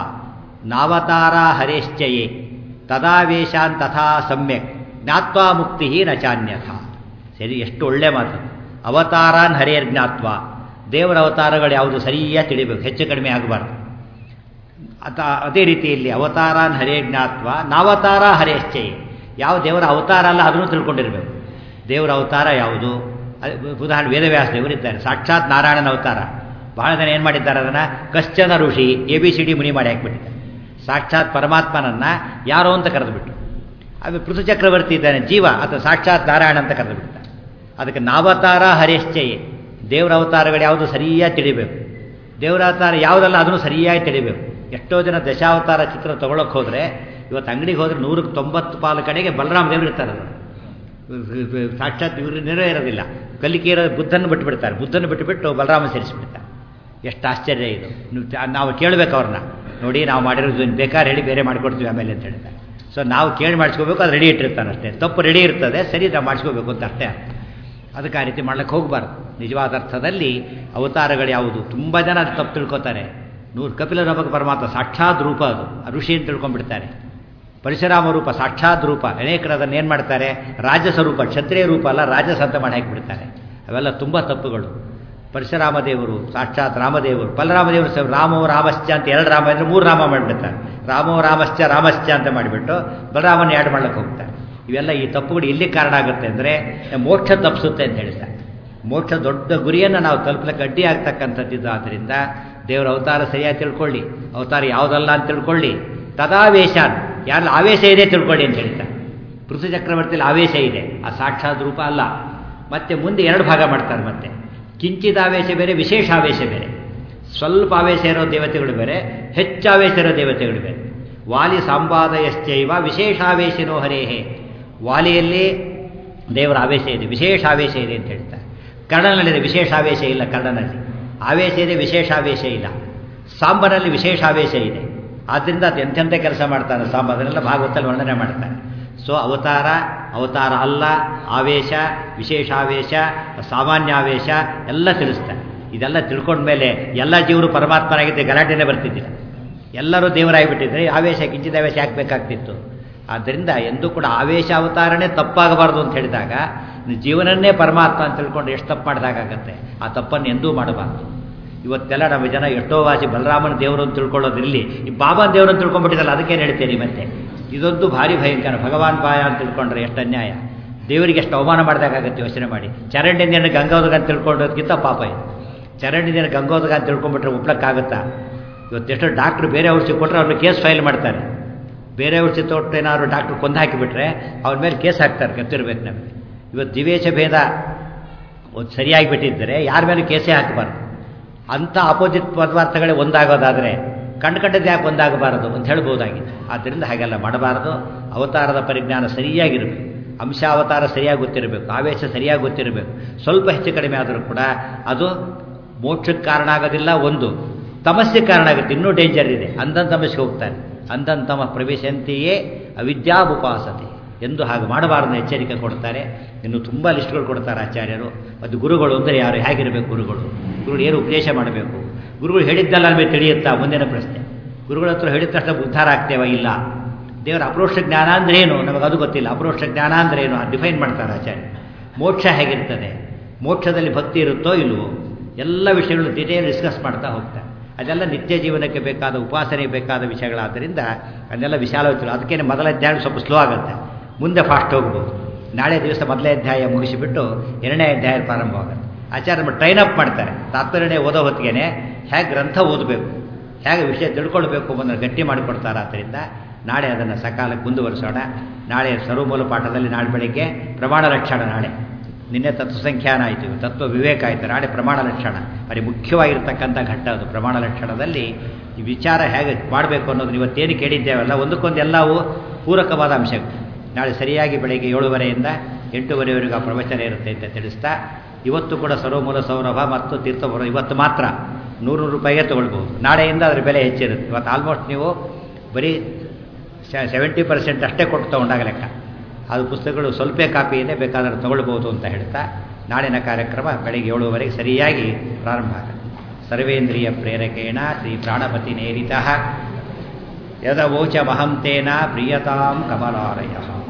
ನಾವತಾರ ಹರೇಶ್ಚಯೇ ತದಾವೇಶಾನ್ ತಥಾ ಸಮ್ಯಕ್ ಜ್ಞಾತ್ವಾ ಮುಕ್ತಿ ನಚಾನ್ಯಥ ಸರಿ ಎಷ್ಟು ಒಳ್ಳೆ ಮಾತು ಅವತಾರಾನ್ ಹರೇರ್ ಜ್ಞಾತ್ವ ದೇವರ ಅವತಾರಗಳು ಯಾವುದು ಸರಿಯಾಗಿ ತಿಳಿಬೇಕು ಹೆಚ್ಚು ಕಡಿಮೆ ಆಗಬಾರ್ದು ಅತ ಅದೇ ರೀತಿಯಲ್ಲಿ ಅವತಾರಾನ್ ಹರೇ ಜ್ಞಾತ್ವ ನಾವತಾರ ಹರೇಶ್ಚಯ ಯಾವ ದೇವರ ಅವತಾರ ಅಲ್ಲ ಅದನ್ನು ತಿಳ್ಕೊಂಡಿರಬೇಕು ದೇವರ ಅವತಾರ ಯಾವುದು ಉದಾಹರಣೆ ವೇದವ್ಯಾಸ ದೇವರಿದ್ದಾರೆ ಸಾಕ್ಷಾತ್ ನಾರಾಯಣನ ಅವತಾರ ಬಹಳ ಜನ ಏನು ಮಾಡಿದ್ದಾರೆ ಅದನ್ನು ಕಶ್ಚನ ಋಷಿ ಎ ಬಿ ಸಿ ಡಿ ಮುನಿ ಮಾಡಿ ಹಾಕ್ಬಿಟ್ಟಿದ್ದಾರೆ ಸಾಕ್ಷಾತ್ ಪರಮಾತ್ಮನನ್ನ ಯಾರೋ ಅಂತ ಕರೆದುಬಿಟ್ಟು ಅದು ಪೃಥು ಚಕ್ರವರ್ತಿ ಇದ್ದಾನೆ ಜೀವ ಅಥವಾ ಸಾಕ್ಷಾತ್ ನಾರಾಯಣ ಅಂತ ಕರೆದು ಬಿಡ್ತಾನೆ ಅದಕ್ಕೆ ನಾವತಾರ ಹರೇಶ್ಚಯೇ ದೇವರ ಅವತಾರಗಳು ಯಾವುದು ಸರಿಯಾಗಿ ತಿಳಿಬೇಕು ದೇವರ ಅವತಾರ ಯಾವುದಲ್ಲ ಅದನ್ನು ಸರಿಯಾಗಿ ತಿಳಿಬೇಕು ಎಷ್ಟೋ ಜನ ದಶಾವತಾರ ಚಿತ್ರ ತೊಗೊಳಕ್ಕೆ ಹೋದರೆ ಇವತ್ತು ಅಂಗಡಿಗೆ ಹೋದರೆ ನೂರಕ್ಕೆ ತೊಂಬತ್ತು ಪಾಲು ಕಡೆಗೆ ಬಲರಾಮ ದೇವರು ಇರ್ತಾರೆ ಅದು ಸಾಕ್ಷಾತ್ ಇವರು ನೆರವೇ ಇರೋದಿಲ್ಲ ಕಲಿಕೆ ಇರೋ ಬುದ್ಧನ ಬಿಟ್ಟುಬಿಡ್ತಾರೆ ಬುದ್ಧನ ಬಿಟ್ಟುಬಿಟ್ಟು ಬಲರಾಮ ಸೇರಿಸಿಬಿಡ್ತಾರೆ ಎಷ್ಟು ಆಶ್ಚರ್ಯ ಇದು ನಾವು ಕೇಳಬೇಕು ಅವ್ರನ್ನ ನೋಡಿ ನಾವು ಮಾಡಿರೋದು ಬೇಕಾದ್ರೆ ಹೇಳಿ ಬೇರೆ ಮಾಡಿಕೊಡ್ತೀವಿ ಆಮೇಲೆ ಅಂತ ಹೇಳ್ತಾರೆ ಸೊ ನಾವು ಕೇಳಿ ಮಾಡಿಸ್ಕೋಬೇಕು ಅದು ರೆಡಿ ಇಟ್ಟಿರ್ತಾನೆ ಅಷ್ಟೇ ತಪ್ಪು ರೆಡಿ ಇರ್ತದೆ ಸರಿ ನಾವು ಮಾಡಿಸ್ಕೋಬೇಕು ಅಂತ ಅಷ್ಟೇ ಅದಕ್ಕೆ ಆ ರೀತಿ ಮಾಡ್ಲಿಕ್ಕೆ ಹೋಗಬಾರ್ದು ನಿಜವಾದ ಅರ್ಥದಲ್ಲಿ ಅವತಾರಗಳು ಯಾವುದು ತುಂಬ ಜನ ಅದು ತಪ್ಪು ತಿಳ್ಕೊತಾರೆ ನೂರು ಕಪಿಲ ನಮಕ ಪರಮಾತ್ಮ ಸಾಕ್ಷಾತ್ ರೂಪ ಅದು ಋಷಿ ಅಂತ ತಿಳ್ಕೊಂಡ್ಬಿಡ್ತಾರೆ ಪರಶುರಾಮ ರೂಪ ಸಾಕ್ಷಾತ್ ರೂಪ ಅನೇಕರು ಅದನ್ನು ಏನು ಮಾಡ್ತಾರೆ ರಾಜಸ ರೂಪ ಕ್ಷತ್ರಿಯ ರೂಪ ಅಲ್ಲ ರಾಜಸ ಅಂತ ಮಾಡಿ ಹಾಕಿಬಿಡ್ತಾರೆ ಅವೆಲ್ಲ ತುಂಬ ತಪ್ಪುಗಳು ಪರಶುರಾಮ ದೇವರು ಸಾಕ್ಷಾತ್ ರಾಮದೇವರು ಬಲರಾಮದೇವರು ರಾಮೋ ರಾಮಶ್ಚ ಅಂತ ಎರಡು ರಾಮ ಅಂದರೆ ಮೂರು ರಾಮ ಮಾಡಿಬಿಡ್ತಾರೆ ರಾಮೋ ರಾಮಶ್ಚ ರಾಮಶ್ಚ ಅಂತ ಮಾಡಿಬಿಟ್ಟು ಬಲರಾಮನ ಆ್ಯಡ್ ಮಾಡ್ಲಿಕ್ಕೆ ಹೋಗ್ತಾರೆ ಇವೆಲ್ಲ ಈ ತಪ್ಪುಗಳು ಎಲ್ಲಿ ಕಾರಣ ಆಗುತ್ತೆ ಅಂದರೆ ಮೋಕ್ಷ ತಪ್ಪಿಸುತ್ತೆ ಅಂತ ಹೇಳ್ತಾರೆ ಮೋಕ್ಷ ದೊಡ್ಡ ಗುರಿಯನ್ನು ನಾವು ತಲುಪಲಿಕ್ಕೆ ಅಡ್ಡಿ ಆಗ್ತಕ್ಕಂಥದ್ದು ಆದ್ದರಿಂದ ದೇವರ ಅವತಾರ ಸರಿಯಾಗಿ ತಿಳ್ಕೊಳ್ಳಿ ಅವತಾರ ಯಾವುದಲ್ಲ ಅಂತ ತಿಳ್ಕೊಳ್ಳಿ ತದಾವೇಶಾನ್ ಯಾರು ಆವೇಶ ಇದೆ ತಿಳ್ಕೊಳ್ಳಿ ಅಂತ ಹೇಳ್ತಾರೆ ಪೃಥು ಚಕ್ರವರ್ತಿಯಲ್ಲಿ ಆವೇಶ ಇದೆ ಆ ಸಾಕ್ಷಾತ್ ರೂಪ ಅಲ್ಲ ಮತ್ತೆ ಮುಂದೆ ಎರಡು ಭಾಗ ಮಾಡ್ತಾರೆ ಮತ್ತೆ ಕಿಂಚಿತ್ ಆವೇಶ ಬೇರೆ ವಿಶೇಷ ಆವೇಶ ಬೇರೆ ಸ್ವಲ್ಪ ಆವೇಶ ಇರೋ ದೇವತೆಗಳು ಬೇರೆ ಹೆಚ್ಚು ಆವೇಶ ಇರೋ ದೇವತೆಗಳು ಬೇರೆ ವಾಲಿ ಸಂಪಾದಯಶ್ಚೈವ ವಿಶೇಷಾವೇಶನೋ ಹರೇಹೇ ವಾಲಿಯಲ್ಲಿ ದೇವರ ಆವೇಶ ಇದೆ ವಿಶೇಷ ಆವೇಶ ಇದೆ ಅಂತ ಹೇಳ್ತಾರೆ ಕರ್ಣನಲ್ಲಿದೆ ವಿಶೇಷ ಆವೇಶ ಇಲ್ಲ ಕರ್ಣನಲ್ಲಿ ಆವೇಶ ಇದೆ ವಿಶೇಷ ಆವೇಶ ಇಲ್ಲ ಸಾಂಬನಲ್ಲಿ ವಿಶೇಷ ಆವೇಶ ಇದೆ ಆದ್ದರಿಂದ ಅದು ಎಂತೆಂಥ ಕೆಲಸ ಮಾಡ್ತಾನೆ ಸಾಂಬ ಅದನ್ನೆಲ್ಲ ಭಾಗವತಲ್ಲಿ ವರ್ಣನೆ ಮಾಡ್ತಾನೆ ಸೊ ಅವತಾರ ಅವತಾರ ಅಲ್ಲ ಆವೇಶ ವಿಶೇಷಾವೇಶ ಸಾಮಾನ್ಯಾವೇಶ ಎಲ್ಲ ತಿಳಿಸ್ತಾನೆ ಇದೆಲ್ಲ ತಿಳ್ಕೊಂಡ್ಮೇಲೆ ಎಲ್ಲ ಜೀವರು ಪರಮಾತ್ಮನಾಗಿದ್ದರೆ ಗಲಾಟೆನೇ ಬರ್ತಿದ್ದಿಲ್ಲ ಎಲ್ಲರೂ ದೇವರಾಗಿಬಿಟ್ಟಿದ್ರೆ ಆವೇಶ ಕಿಂಚಿದ ಆವೇಶ ಹಾಕಬೇಕಾಗ್ತಿತ್ತು ಆದ್ದರಿಂದ ಎಂದೂ ಕೂಡ ಆವೇಶ ಅವತಾರನೇ ತಪ್ಪಾಗಬಾರ್ದು ಅಂತ ಹೇಳಿದಾಗ ಜೀವನನ್ನೇ ಪರಮಾತ್ಮ ಅಂತ ತಿಳ್ಕೊಂಡು ಎಷ್ಟು ತಪ್ಪು ಮಾಡಿದಾಗತ್ತೆ ಆ ತಪ್ಪನ್ನು ಎಂದೂ ಮಾಡಬಾರ್ದು ಇವತ್ತೆಲ್ಲ ನಮ್ಮ ಜನ ಎಷ್ಟೋ ವಾಸಿ ಬಲರಾಮನ ದೇವರು ಅಂತ ತಿಳ್ಕೊಳ್ಳೋದಿರಲಿ ಈ ಬಾಬಾ ದೇವರು ಅಂತ ತಿಳ್ಕೊಂಡ್ಬಿಟ್ಟಿದ್ದಲ್ಲ ಅದಕ್ಕೇನು ಹೇಳ್ತೀರಿ ಮತ್ತೆ ಇದೊಂದು ಭಾರಿ ಭಯಂಕರ ಭಗವಾನ್ ಬಾಯ ಅಂತ ತಿಳ್ಕೊಂಡ್ರೆ ಎಷ್ಟು ಅನ್ಯಾಯ ದೇವರಿಗೆ ಎಷ್ಟು ಅವಮಾನ ಮಾಡಿದಾಗತ್ತೆ ಯೋಚನೆ ಮಾಡಿ ಚರಂಡಿ ನೀರು ಗಂಗೋದಗ ಅಂತ ತಿಳ್ಕೊಳ್ಳೋದಕ್ಕಿಂತ ಪಾಪ ಇದು ಚರಂಡಿ ನೀರು ಗಂಗೋದಗ ಅಂತ ತಿಳ್ಕೊಂಡ್ಬಿಟ್ರೆ ಒಪ್ಲಕ್ಕಾಗುತ್ತಾ ಇವತ್ತೆಷ್ಟೋ ಡಾಕ್ಟ್ರು ಬೇರೆ ಔಷಧಿ ಕೊಟ್ಟರೆ ಅವ್ರನ್ನ ಕೇಸ್ ಫೈಲ್ ಮಾಡ್ತಾರೆ ಬೇರೆ ಔಷಧಿ ತೊಟ್ಟು ಏನಾದ್ರು ಡಾಕ್ಟ್ರು ಕೊಂದು ಹಾಕಿಬಿಟ್ರೆ ಅವ್ರ ಮೇಲೆ ಕೇಸ್ ಹಾಕ್ತಾರೆ ಗೊತ್ತಿರ್ಬೇಕು ನಮಗೆ ಇವತ್ತು ದಿವೇಶ ಭೇದ ಒಂದು ಸರಿಯಾಗಿ ಬಿಟ್ಟಿದ್ದರೆ ಯಾರ ಮೇಲೆ ಕೇಸೇ ಹಾಕಬಾರ್ದು ಅಂಥ ಅಪೋಸಿಟ್ ಪದಾರ್ಥಗಳೇ ಒಂದಾಗೋದಾದರೆ ಕಂಡು ಕಂಡದ್ದು ಯಾಕೆ ಒಂದಾಗಬಾರದು ಅಂತ ಹೇಳ್ಬೋದಾಗಿತ್ತು ಆದ್ದರಿಂದ ಹಾಗೆಲ್ಲ ಮಾಡಬಾರದು ಅವತಾರದ ಪರಿಜ್ಞಾನ ಸರಿಯಾಗಿರಬೇಕು ಅಂಶ ಅವತಾರ ಸರಿಯಾಗಿ ಗೊತ್ತಿರಬೇಕು ಆವೇಶ ಸರಿಯಾಗಿ ಗೊತ್ತಿರಬೇಕು ಸ್ವಲ್ಪ ಹೆಚ್ಚು ಕಡಿಮೆ ಆದರೂ ಕೂಡ ಅದು ಮೋಕ್ಷಕ್ಕೆ ಕಾರಣ ಆಗೋದಿಲ್ಲ ಒಂದು ತಮಸ್ಸಿಗೆ ಕಾರಣ ಆಗುತ್ತೆ ಇನ್ನೂ ಡೇಂಜರ್ ಇದೆ ಅಂಧನ್ ತಮಸ್ಸಿಗೆ ಹೋಗ್ತಾರೆ ಅಂಧನ್ ತಮ ಪ್ರವೇಶಂತೆಯೇ ಅವಿದ್ಯಾಬುಪಾಸತೆ ಎಂದು ಹಾಗೆ ಮಾಡಬಾರದು ಎಚ್ಚರಿಕೆ ಕೊಡ್ತಾರೆ ಇನ್ನು ತುಂಬ ಲಿಸ್ಟ್ಗಳು ಕೊಡ್ತಾರೆ ಆಚಾರ್ಯರು ಮತ್ತು ಗುರುಗಳು ಅಂದರೆ ಯಾರು ಹೇಗಿರಬೇಕು ಗುರುಗಳು ಗುರುಗಳು ಏನು ಉಪದೇಶ ಮಾಡಬೇಕು ಗುರುಗಳು ಹೇಳಿದ್ದಲ್ಲ ನಮಗೆ ತಿಳಿಯುತ್ತಾ ಮುಂದಿನ ಪ್ರಶ್ನೆ ಗುರುಗಳ ಹತ್ರ ಹೇಳಿದ ತಕ್ಷಣ ಉದ್ಧಾರ ಆಗ್ತೇವ ಇಲ್ಲ ದೇವರ ಅಪ್ರೋಕ್ಷ ಜ್ಞಾನ ಅಂದ್ರೆ ಏನು ನಮಗೆ ಅದು ಗೊತ್ತಿಲ್ಲ ಅಪ್ರೋಕ್ಷ ಜ್ಞಾನ ಅಂದ್ರೆ ಏನು ಡಿಫೈನ್ ಮಾಡ್ತಾರೆ ಆಚಾರ್ಯ ಮೋಕ್ಷ ಹೇಗಿರ್ತದೆ ಮೋಕ್ಷದಲ್ಲಿ ಭಕ್ತಿ ಇರುತ್ತೋ ಇಲ್ವೋ ಎಲ್ಲ ವಿಷಯಗಳು ಡಿಟೇಲ್ ಡಿಸ್ಕಸ್ ಮಾಡ್ತಾ ಹೋಗ್ತಾರೆ ಅದೆಲ್ಲ ನಿತ್ಯ ಜೀವನಕ್ಕೆ ಬೇಕಾದ ಉಪಾಸನೆಗೆ ಬೇಕಾದ ವಿಷಯಗಳಾದ್ದರಿಂದ ಅದನ್ನೆಲ್ಲ ವಿಶಾಲವಾಗಿತ್ತು ಅದಕ್ಕೇನೆ ಮೊದಲ ಅಧ್ಯಾಯ ಸ್ವಲ್ಪ ಸ್ಲೋ ಆಗುತ್ತೆ ಮುಂದೆ ಫಾಸ್ಟ್ ಹೋಗ್ಬೋದು ನಾಳೆ ದಿವಸ ಮೊದಲನೇ ಅಧ್ಯಾಯ ಮುಗಿಸಿಬಿಟ್ಟು ಎರಡನೇ ಅಧ್ಯಾಯ ಪ್ರಾರಂಭವಾಗುತ್ತೆ ಆಚಾರ್ಯ ನಮ್ಮ ಟ್ರೈನ್ ಅಪ್ ಮಾಡ್ತಾರೆ ತಾತ್ಪರ್ಯನೇ ಓದೋ ಹೊತ್ತಿಗೆ ಹೇಗೆ ಗ್ರಂಥ ಓದಬೇಕು ಹೇಗೆ ವಿಷಯ ತಿಳ್ಕೊಳ್ಬೇಕು ಅನ್ನೋದನ್ನು ಗಟ್ಟಿ ಮಾಡಿಕೊಡ್ತಾರೆ ಆದ್ದರಿಂದ ನಾಳೆ ಅದನ್ನು ಸಕಾಲಕ್ಕೆ ಮುಂದುವರಿಸೋಣ ನಾಳೆ ಸರ್ವಮೂಲ ಪಾಠದಲ್ಲಿ ನಾಳೆ ಬೆಳಿಗ್ಗೆ ಪ್ರಮಾಣ ಲಕ್ಷಣ ನಾಳೆ ನಿನ್ನೆ ತತ್ವ ಸಂಖ್ಯಾನ ಆಯಿತು ತತ್ವ ವಿವೇಕ ಆಯಿತು ನಾಳೆ ಪ್ರಮಾಣ ಲಕ್ಷಣ ಬರೀ ಮುಖ್ಯವಾಗಿರ್ತಕ್ಕಂಥ ಘಟ್ಟ ಅದು ಪ್ರಮಾಣ ಲಕ್ಷಣದಲ್ಲಿ ಈ ವಿಚಾರ ಹೇಗೆ ಮಾಡಬೇಕು ಅನ್ನೋದು ಇವತ್ತೇನು ಕೇಳಿದ್ದೇವಲ್ಲ ಒಂದಕ್ಕೊಂದು ಎಲ್ಲವೂ ಪೂರಕವಾದ ಅಂಶಗಳು ನಾಳೆ ಸರಿಯಾಗಿ ಬೆಳಗ್ಗೆ ಏಳುವರೆಯಿಂದ ಎಂಟೂವರೆವರೆಗೂ ಆ ಪ್ರವಚನ ಇರುತ್ತೆ ಅಂತ ತಿಳಿಸ್ತಾ ಇವತ್ತು ಕೂಡ ಸರ್ವಮೂಲ ಸೌರಭ ಮತ್ತು ತೀರ್ಥಪುರ ಇವತ್ತು ಮಾತ್ರ ನೂರು ರೂಪಾಯಿಗೆ ತೊಗೊಳ್ಬೋದು ನಾಳೆಯಿಂದ ಅದರ ಬೆಲೆ ಹೆಚ್ಚಿರುತ್ತೆ ಇವತ್ತು ಆಲ್ಮೋಸ್ಟ್ ನೀವು ಬರೀ ಸೆವೆಂಟಿ ಪರ್ಸೆಂಟ್ ಅಷ್ಟೇ ಕೊಟ್ಟು ತೊಗೊಂಡಾಗ ಲೆಕ್ಕ ಅದು ಪುಸ್ತಕಗಳು ಸ್ವಲ್ಪ ಕಾಪಿ ಇದೆ ಬೇಕಾದ್ರೆ ತೊಗೊಳ್ಬೋದು ಅಂತ ಹೇಳ್ತಾ ನಾಳಿನ ಕಾರ್ಯಕ್ರಮ ಬೆಳಗ್ಗೆ ಏಳುವರೆಗೆ ಸರಿಯಾಗಿ ಪ್ರಾರಂಭ ಆಗುತ್ತೆ ಸರ್ವೇಂದ್ರಿಯ ಪ್ರೇರಕೇಣ ಶ್ರೀ ಪ್ರಾಣಪತಿ ನೇರಿತ ಯದವೋಚ ಮಹಂತೇನ ಪ್ರಿಯತಾಂ ಕಮಲಾಲಯ